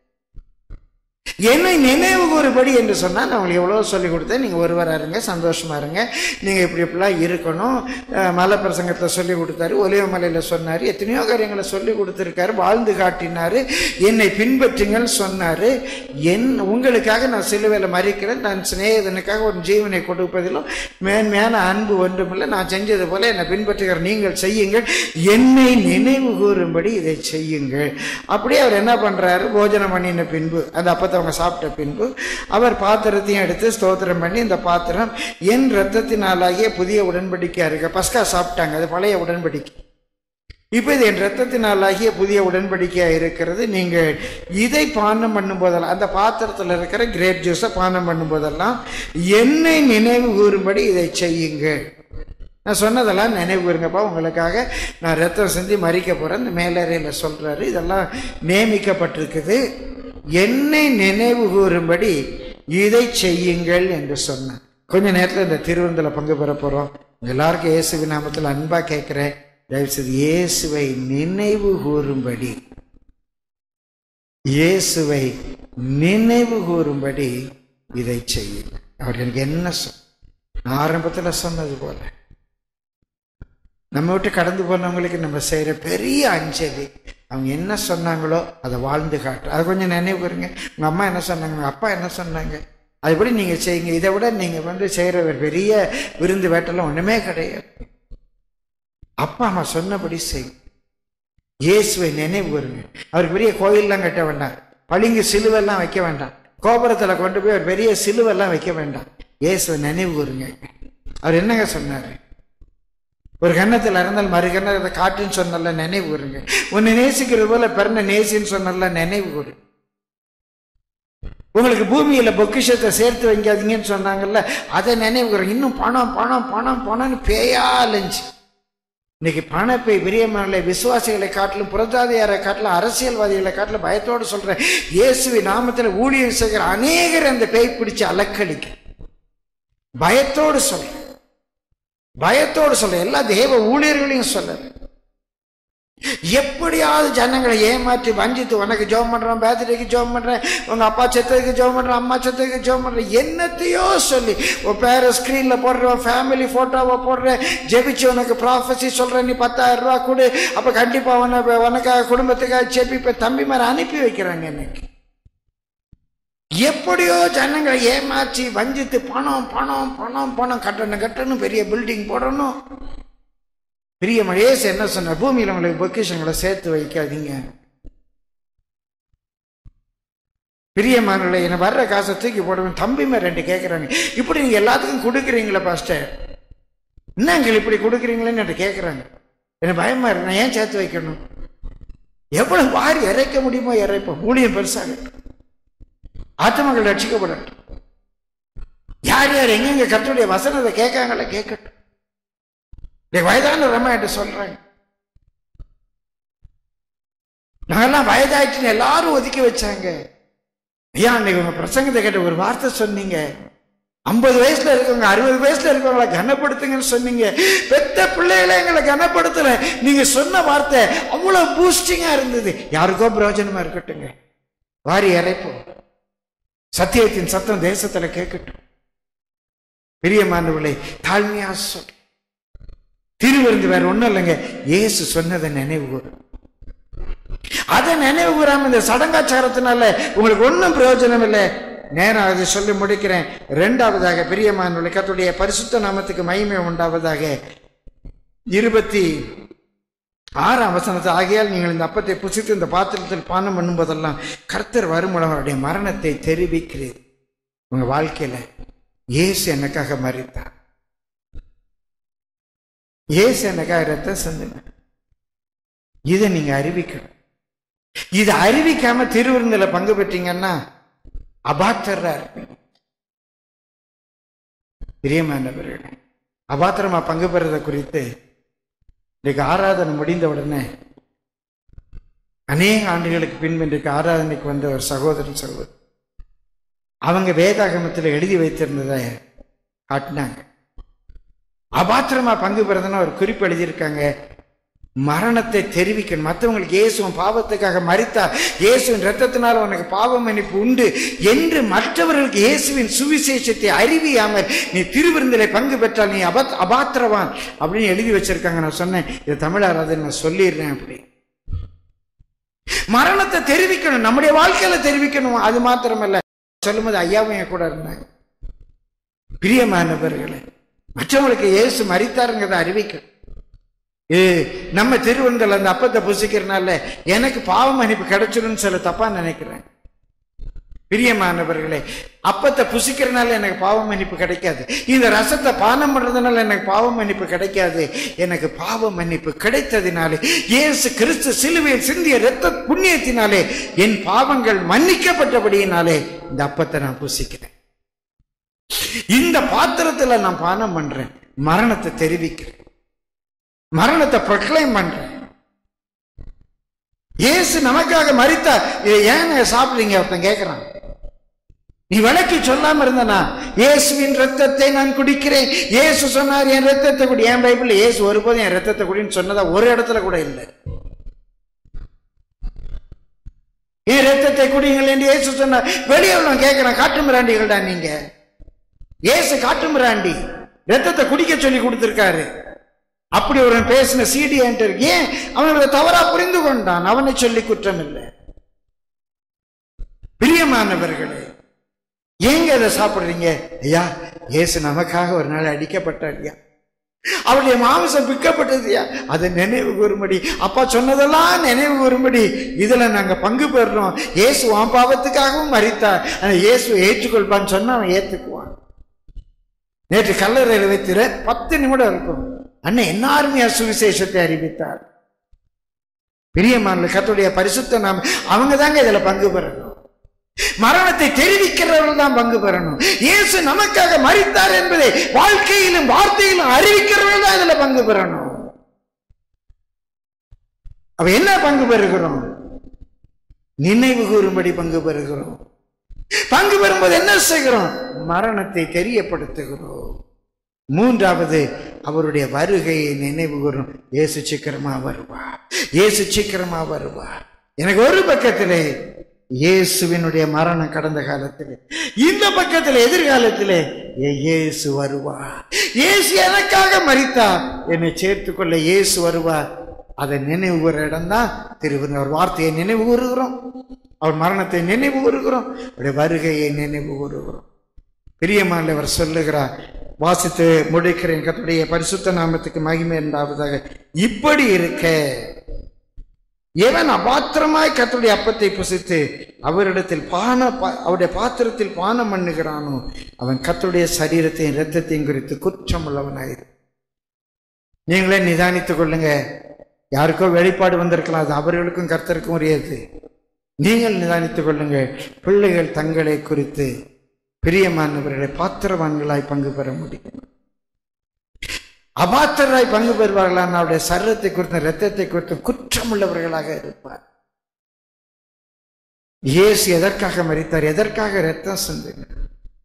என்னை நினைவு கூறுபடி என்று சொன்னால் நான் உங்களுக்கு எவ்வளோ சொல்லி கொடுத்தேன் நீங்கள் ஒருவராக இருங்க சந்தோஷமா இருங்க நீங்கள் இப்படி இப்படிலாம் இருக்கணும் அஹ் மலை பிரசங்கத்தில் சொல்லி கொடுத்தாரு ஒலிவ மலையில் சொன்னார் எத்தனையோ காரியங்களை சொல்லி கொடுத்துருக்காரு வாழ்ந்து காட்டினார் என்னை பின்பற்றுங்கள் சொன்னார் என் உங்களுக்காக நான் சிலுவையில் மறிக்கிறேன் நான் சிநேகிதனுக்காக ஒரு ஜீவனை கொடுப்பதிலும் மேன்மையான அன்பு ஒன்றுமில்லை நான் செஞ்சது போல என்னை பின்பற்றுகிற நீங்கள் செய்யுங்கள் என்னை நினைவு கூறும்படி இதை செய்யுங்கள் அப்படியே அவர் என்ன பண்ணுறாரு போஜனம் பண்ணின பின்பு அந்த அப்பத்தை அவங்க சாப்பிட்ட பின்பு அவர் பாத்திரத்தையும் எடுத்து ஸ்தோத்திரம் பண்ணி இந்த பாத்திரம் என் இரத்தத்தினாலாகிய புதிய உடன்படிக்கையா இருக்கு பஸ்கா சாப்பிட்டாங்க அது பழைய உடன்படிக்கை இப்போ இது என் ரத்தத்தினாலாகிய புதிய உடன்படிக்கையா இருக்கிறது நீங்கள் இதை பானம் பண்ணும் போதெல்லாம் அந்த பாத்திரத்தில் இருக்கிற கிரேப் ஜூஸை பானம் பண்ணும் போதெல்லாம் என்னை நினைவு கூறும்படி இதை செய்யுங்கள் நான் சொன்னதெல்லாம் நினைவு இருங்கப்பா உங்களுக்காக நான் ரத்தம் செஞ்சு மறிக்க போகிறேன் இந்த மேலறையில் சொல்கிறாரு இதெல்லாம் நியமிக்கப்பட்டிருக்குது என்னை நினைவு கூறும்படி இதை செய்யுங்கள் என்று சொன்னான் கொஞ்ச நேரத்தில் இந்த திருவிருந்தில் பங்கு பெற போகிறோம் எல்லாருக்கும் இயேசுவி நாமத்தில் அன்பாக கேட்குறேன் தயவுசெய்து இயேசுவை நினைவு கூறும்படி இயேசுவை நினைவு கூறும்படி இதை செய்யும் அவர் எனக்கு என்ன சொல் நான் ஆரம்பத்தில் சொன்னது போல நம்ம விட்டு கடந்து போனவங்களுக்கு நம்ம செய்கிற பெரிய அஞ்சலி அவங்க என்ன சொன்னாங்களோ அதை வாழ்ந்து காட்டு அது கொஞ்சம் நினைவு கூறுங்க உங்கள் அம்மா என்ன சொன்னாங்க உங்கள் அப்பா என்ன சொன்னாங்க அதுபடி நீங்கள் செய்யுங்க இதை விட நீங்கள் வந்து செய்கிற ஒரு பெரிய விருந்து வேட்டெல்லாம் ஒன்றுமே கிடையாது அப்பா அம்மா சொன்னபடி செய்யும் இயேசுவை நினைவு கூறுங்க அவருக்கு பெரிய கோயிலெலாம் கட்ட வேண்டாம் பளிங்கு சிலுவெல்லாம் வைக்க வேண்டாம் கோபுரத்தில் கொண்டு போய் ஒரு பெரிய சிலுவெல்லாம் வைக்க வேண்டாம் இயேசுவை நினைவு கூறுங்க அவர் என்னங்க சொன்னார் ஒரு கன்னத்தில் இருந்தால் மறு கன்னத்தை காட்டுன்னு சொன்னல நினைவு கூறுங்க உன்னை நேசிக்கிறது போல பிறந்த நேசின்னு சொன்னல நினைவு கூறு உங்களுக்கு பூமியில பொக்கிஷத்தை சேர்த்து வைக்காதீங்கன்னு சொன்னாங்கல்ல அதை நினைவு கூறுங்க இன்னும் பணம் பணம் பணம் பணம்னு பேயா அலைஞ்சு இன்னைக்கு பணப்பை பிரியமான விசுவாசிகளை காட்டிலும் புறஜாதியாரை காட்டிலும் அரசியல்வாதிகளை காட்டிலும் பயத்தோடு சொல்றேன் இயேசுவி நாமத்தில் ஊழியர் செய்கிற அநேகர் அந்த பேய் பிடிச்சு அலக்களிக்க பயத்தோடு சொல்றேன் பயத்தோடு சொல்ல எல்லா தேவ ஊழியர்களையும் சொல்ல எப்படியாவது ஜனங்களை ஏமாற்றி வஞ்சித்து உனக்கு ஜோம் பண்றேன் பேர்த்டேக்கு ஜோம் பண்றேன் உங்க அப்பா செத்ததுக்கு ஜோம் பண்றேன் அம்மா செத்ததுக்கு ஜோம் பண்றேன் என்னத்தையோ சொல்லி உன் பேரை ஸ்கிரீன்ல போடுற ஃபேமிலி போட்டோவை போடுற ஜெபிச்சு உனக்கு ப்ராஃபஸி சொல்ற நீ பத்தாயிரம் ரூபா கொடு அப்ப கண்டிப்பா உன உனக்காக குடும்பத்துக்காக ஜெபிப்ப தம்பி மாதிரி அனுப்பி வைக்கிறாங்க இன்னைக்கு எப்படியோ ஜனங்களை ஏமாற்றி வஞ்சித்து பணம் பணம் பணம் பணம் கட்டணும் கட்டணும் பெரிய பில்டிங் போடணும் பெரிய மழேசு என்ன சொன்ன பூமியில் உங்களுக்கு பொக்கிஷங்களை சேர்த்து வைக்காதீங்க பிரியமானவர்களை என்ன வர்ற காசை தூக்கி போடுவேன் தம்பிமே ரெண்டு கேட்குறாங்க இப்படி நீங்கள் எல்லாத்துக்கும் கொடுக்குறீங்களா பாஸ்டர் என்னங்கள் இப்படி கொடுக்குறீங்களேன்னு என்கிட்ட கேட்குறாங்க எனக்கு பயமா இருக்கு நான் ஏன் சேர்த்து வைக்கணும் எவ்வளவு வாரி இறைக்க முடியுமோ இறைப்போம் ஊழியம் பெருசாக ஆத்மகள் ரட்சிக்கப்படட்டும் யார் யார் எங்கெங்க கர்த்தருடைய வசனத்தை கேட்காங்களே கேட்கட்டும் இந்த வயதான ரம்மா என்று சொல்றாங்க நாங்கெல்லாம் வயதாயிட்டுன்னு எல்லாரும் ஒதுக்கி வச்சாங்க ஐயா அன்னைக்கு உங்க பிரசங்கத்தை கேட்ட ஒரு வார்த்தை சொன்னீங்க ஐம்பது வயசுல இருக்கவங்க அறுபது வயசுல இருக்கவங்கள கனப்படுத்துங்கன்னு சொன்னீங்க பெத்த பிள்ளைகளை எங்களை கனப்படுத்தல நீங்க சொன்ன வார்த்தை அவ்வளவு பூஸ்டிங்கா இருந்தது யாருக்கோ பிரயோஜனமா இருக்கட்டுங்க வாரி இறைப்போம் சத்தியத்தின் சத்தம் தேசத்துல கேட்கட்டும் பிரியமானவர்களே தாழ்மையா சொல் திருவிருந்து வேற ஒண்ணும் இல்லைங்க இயேசு சொன்னதை நினைவு கூறும் அதை நினைவு கூறாம இந்த சடங்காச்சாரத்தினால உங்களுக்கு ஒன்றும் பிரயோஜனம் இல்லை நேரம் அதை சொல்லி முடிக்கிறேன் இரண்டாவதாக பிரியமானவர்களே கத்துடைய பரிசுத்த நாமத்துக்கு மகிமை உண்டாவதாக இருபத்தி ஆறாம் வசனத்தை ஆகையால் நீங்கள் இந்த அப்பத்தை புசித்து இந்த பாத்திரத்தில் பானம் பண்ணும்போதெல்லாம் கர்த்தர் வரும் அவருடைய மரணத்தை தெரிவிக்கிறீர் உங்க வாழ்க்கையில இயேசு எனக்காக மறித்தார் இயேசு எனக்காக ரத்தம் சிந்துங்க இதை நீங்க அறிவிக்கணும் இதை அறிவிக்காம திருவிருந்தில பங்கு பெற்றீங்கன்னா அபாத்தரா இருப்பீங்க பிரியமானவர்களே அபாத்திரமா பங்கு பெறதை குறித்து இன்றைக்கு ஆராதனை முடிந்த உடனே அநேக ஆண்டுகளுக்கு பின்பு இன்றைக்கு ஆராதனைக்கு வந்த ஒரு சகோதரன் சகோதரி அவங்க வேதாகமத்தில் எழுதி வைத்திருந்ததை காட்டினாங்க அபாத்திரமா பங்கு பெறதுன்னு ஒரு குறிப்பு எழுதியிருக்காங்க மரணத்தை தெரிவிக்கணும் மற்றவங்களுக்கு இயேசுவன் பாவத்துக்காக மறித்தார் இயேசுவின் ரத்தத்தினால் உனக்கு பாவ மன்னிப்பு உண்டு என்று மற்றவர்களுக்கு இயேசுவின் சுவிசேஷத்தை அறிவியாமல் நீ திருவிருந்திலே பங்கு பெற்றால் நீ அபத் அபாத்திரவான் அப்படின்னு எழுதி வச்சிருக்காங்க நான் சொன்னேன் இது தமிழாராத நான் சொல்லிடுறேன் அப்படி மரணத்தை தெரிவிக்கணும் நம்முடைய வாழ்க்கையில தெரிவிக்கணும் அது மாத்திரமல்ல சொல்லும்போது ஐயாவும் என் கூட இருந்தாங்க பிரியமானவர்களே மற்றவங்களுக்கு இயேசு மறித்தாருங்கிறத அறிவிக்கணும் ஏ நம்ம திருவந்தல் அந்த அப்பத்தை புசிக்கிறனால எனக்கு பாவ மன்னிப்பு கிடைச்சிடும்னு சில தப்பா நினைக்கிறேன் பிரியமானவர்களே அப்பத்தை புசிக்கிறனால எனக்கு பாவ மன்னிப்பு கிடைக்காது இந்த ரசத்தை பானம் பண்றதுனால எனக்கு பாவ மன்னிப்பு கிடைக்காது எனக்கு பாவ மன்னிப்பு கிடைத்ததினாலே இயேசு கிறிஸ்து சிலுவையில் சிந்திய இரத்த புண்ணியத்தினாலே என் பாவங்கள் மன்னிக்கப்பட்டபடியினாலே இந்த அப்பத்தை நான் புசிக்கிறேன் இந்த பாத்திரத்துல நான் பானம் பண்றேன் மரணத்தை தெரிவிக்கிறேன் மரணத்தை ப்ரொக்ளைம் பண்றேன் இயேசு நமக்காக மரித்தா இதை ஏன் நீங்க சாப்பிடுறீங்க ஒருத்தன் கேட்கிறான் நீ விளக்கி சொல்லாம இருந்தனா இயேசுவின் ரத்தத்தை நான் குடிக்கிறேன் இயேசு சொன்னார் என் ரத்தத்தை குடி என் பைபிள் இயேசு ஒருபோதும் என் ரத்தத்தை குடின்னு சொன்னதா ஒரு இடத்துல கூட இல்லை என் ரத்தத்தை குடிங்கள் என்று இயேசு சொன்னார் வெளியே உள்ளவன் கேட்கிறான் காட்டு மிராண்டிகள்டா நீங்க இயேசு காட்டு மிராண்டி ரத்தத்தை குடிக்க சொல்லி கொடுத்திருக்காரு அப்படி ஒரு பேசின சிடி என்கிட்ட ஏன் அவனுக்கு தவறா புரிந்து கொண்டான் அவனை சொல்லி குற்றம் இல்லை பிரியமானவர்களே ஏங்க இதை சாப்பிடுறீங்க ஐயா இயேசு நமக்காக ஒரு நாள் அடிக்கப்பட்டார் ஐயா அவருடைய மாமிசம் பிக்கப்பட்டது ஐயா அதை நினைவு கூறும்படி அப்பா சொன்னதெல்லாம் நினைவு கூறும்படி இதுல நாங்க பங்கு பெறுறோம் இயேசு உன் பாவத்துக்காகவும் மறித்தார் ஆனா இயேசு ஏற்றுக்கொள்பான்னு சொன்னா அவன் ஏத்துக்குவான் நேற்று கல்லறையில் வைத்திர பத்து நிமிடம் இருக்கும் அண்ணன் என்ன அருமையா சுவிசேஷத்தை அறிவித்தார் பிரியமான கத்துடைய பரிசுத்த நாம அவங்க தாங்க இதுல பங்கு பெறணும் மரணத்தை தெரிவிக்கிறவர்கள் தான் பங்கு பெறணும் இயேசு நமக்காக மரித்தார் என்பதை வாழ்க்கையிலும் வார்த்தையிலும் அறிவிக்கிறவர்கள் தான் இதுல பங்கு பெறணும் அவ என்ன பங்கு பெறுகிறோம் நினைவு கூறும்படி பங்கு பெறுகிறோம் பங்கு பெறும்போது என்ன செய்கிறோம் மரணத்தை தெரியப்படுத்துகிறோம் மூன்றாவது அவருடைய வருகையை நினைவு கூறும் இயேசு சீக்கிரமா வருவா இயேசு சீக்கிரமா வருவா எனக்கு ஒரு பக்கத்திலே இயேசுவினுடைய மரணம் கடந்த காலத்திலே இந்த பக்கத்தில் எதிர்காலத்திலே ஏ- இயேசு வருவா இயேசு எனக்காக மரித்தா என்னை சேர்த்துக் கொள்ள இயேசு வருவா அதை நினைவு கூற இடம்தான் திருவிருந்தர் வார்த்தையை நினைவு கூறுகிறோம் அவர் மரணத்தை நினைவு கூறுகிறோம் அவருடைய வருகையை நினைவு கூறுகிறோம் பிரியமானவர் சொல்லுகிறார் வாசித்து முடிக்கிறேன் கர்த்தருடைய பரிசுத்த நாமத்துக்கு மகிமை உண்டாவதாக இப்படி இருக்க எவன் அபாத்திரமாய் கர்த்தருடைய அப்பத்தை புசித்து அவரிடத்தில் பான பா- அவருடைய பாத்திரத்தில் பானம் பண்ணுகிறானோ அவன் கர்த்தருடைய சரீரத்தையும் இரத்தத்தையும் குறித்து குற்றம் உள்ளவனாயிரு நீங்களே நிதானித்துக் கொள்ளுங்க யாருக்கோ வெளிப்பாடு வந்திருக்கலாம் அது அவர்களுக்கும் கர்த்தருக்கும் உரியது நீங்கள் நிதானித்துக் கொள்ளுங்க பிள்ளைகள் தங்களை குறித்து பிரியமானவர்களை பாத்திரவான்களாய் பங்கு பெற முடியும் அபாத்திராய் பங்கு பெறுவார்களான அவருடைய சரீரத்தை குறித்த இரத்தத்தை குறித்து குற்றமுள்ளவர்களாக இருப்பார் இயேசு எதற்காக மரித்தார் எதற்காக இரத்தம் சிந்தினார்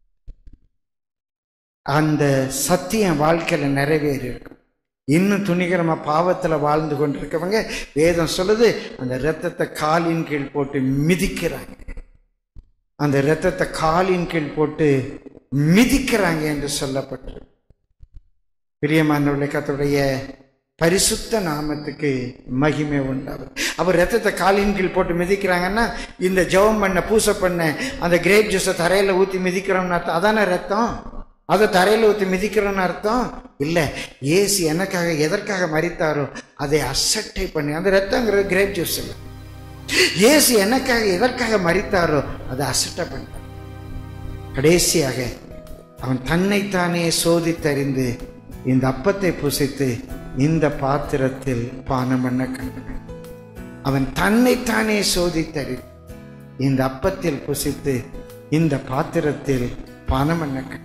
அந்த சத்தியம் வாழ்க்கையில நிறைவேறி இருக்கும் இன்னும் துணிகரமா பாவத்துல வாழ்ந்து கொண்டிருக்கவங்க வேதம் சொல்லுது அந்த இரத்தத்தை காலின் கீழ் போட்டு மிதிக்கிறாங்க அந்த இரத்தத்தை காலின் கீழ் போட்டு மிதிக்கிறாங்க என்று சொல்லப்பட்டு பிரியமானவர்களே கர்த்தருடைய பரிசுத்த நாமத்துக்கு மகிமை உண்டாகும் அவர் ரத்தத்தை காலின் கீழ் போட்டு மிதிக்கிறாங்கன்னா இந்த ஜெபம் பண்ண பூசை பண்ண அந்த கிரேப் ஜூஸை தரையில ஊத்தி மிதிக்கிறோம்னு அர்த்தம் அதானே ரத்தம் அதை தரையில ஊத்தி மிதிக்கிறோம்னு அர்த்தம் இல்ல ஏசு எனக்காக எதற்காக மறித்தாரோ அதை அசட்டை பண்ணி அந்த ரத்தங்கிறது கிரேப் ஜூஸ் இல்லை இயேசு எனக்காக எதற்காக மறித்தாரோ அதை அசட்டை பண்ணார் கடைசியாக அவன் தன்னைத்தானே சோதித்தறிந்து இந்த அப்பத்தை புசித்து இந்த பாத்திரத்தில் பானம் பண்ண கண்டான் அவன் தன்னைத்தானே சோதித்தறிந்து இந்த அப்பத்தில் புசித்து இந்த பாத்திரத்தில் பானம் பண்ண கண்டான்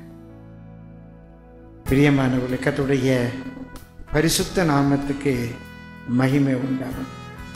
பிரியமான உலகத்துடைய பரிசுத்த நாமத்துக்கு மகிமை உண்டாகும்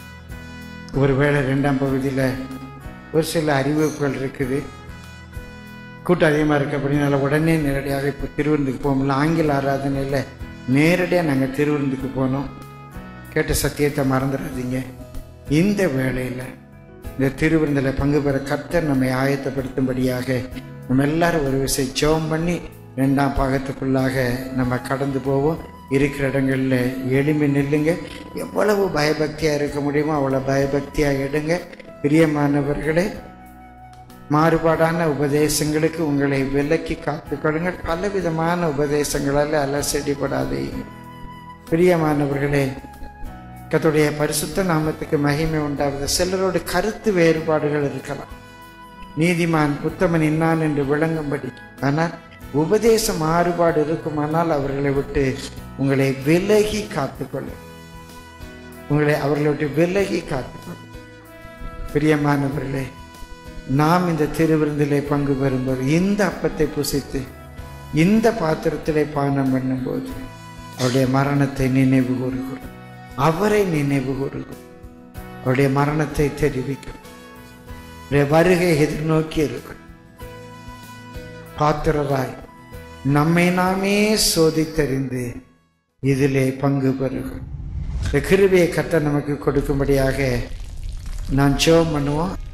ஒருவேளை ரெண்டாம் பகுதியில் ஒரு சில அறிவிப்புகள் இருக்குது கூட்டம் அதிகமாக இருக்கு அப்படின்னால உடனே நேரடியாக இப்போ திருவிருந்துக்கு போகல ஆங்கில ஆராதனையில் நேரடியாக நாங்கள் திருவிருந்துக்கு போனோம் கேட்ட சத்தியத்தை மறந்துடாதீங்க இந்த வேளையில் இந்த திருவிருந்தில் பங்கு பெற கர்த்தர் நம்மை ஆயத்தப்படுத்தும்படியாக நம்ம எல்லாரும் ஒரு விஷயம் ஜெபம் பண்ணி ரெண்டாம் பாகத்துக்குள்ளாக நம்ம கடந்து போவோம் இருக்கிற இடங்களில் எளிமை நில்லுங்க எவ்வளவு பயபக்தியாக இருக்க முடியுமோ அவ்வளோ பயபக்தியாக எடுங்க பிரியமானவர்களே மாறுபாடான உபதேசங்களுக்கு உங்களை விலக்கி காத்துக்கொள்ளுங்கள் பலவிதமான உபதேசங்களால் அலசடிப்படாதீங்க பிரியமானவர்களே கத்துடைய பரிசுத்த நாமத்துக்கு மகிமை உண்டாவது சிலரோட கருத்து வேறுபாடுகள் இருக்கலாம் நீதிமான் உத்தமன் இன்னான் என்று விளங்கும்படி ஆனால் உபதேச மாறுபாடு இருக்குமானால் அவர்களை விட்டு உங்களை விலகி காத்துக்கொள்ளும் உங்களை அவர்களை விட்டு விலகி காத்துக்கொள்ளும் பிரியமானவர்களே நாம் இந்த திருவிருந்திலே பங்கு பெறும்போது இந்த அப்பத்தை புசித்து இந்த பாத்திரத்திலே பானம் பண்ணும்போது அவருடைய மரணத்தை நினைவு கூறுகிறோம் அவரை நினைவு கூறுகிறோம் அவருடைய மரணத்தை தெரிவிக்கும் அவருடைய வருகை எதிர்நோக்கி இருக்கும் பாத்திரராய் நம்மை நாமே சோதித்தறிந்து இதிலே பங்கு பெறுகிறோம் இந்த கிருபையை கத்த நமக்கு கொடுக்கும்படியாக நான் ஜெபம் பண்ணுவோம்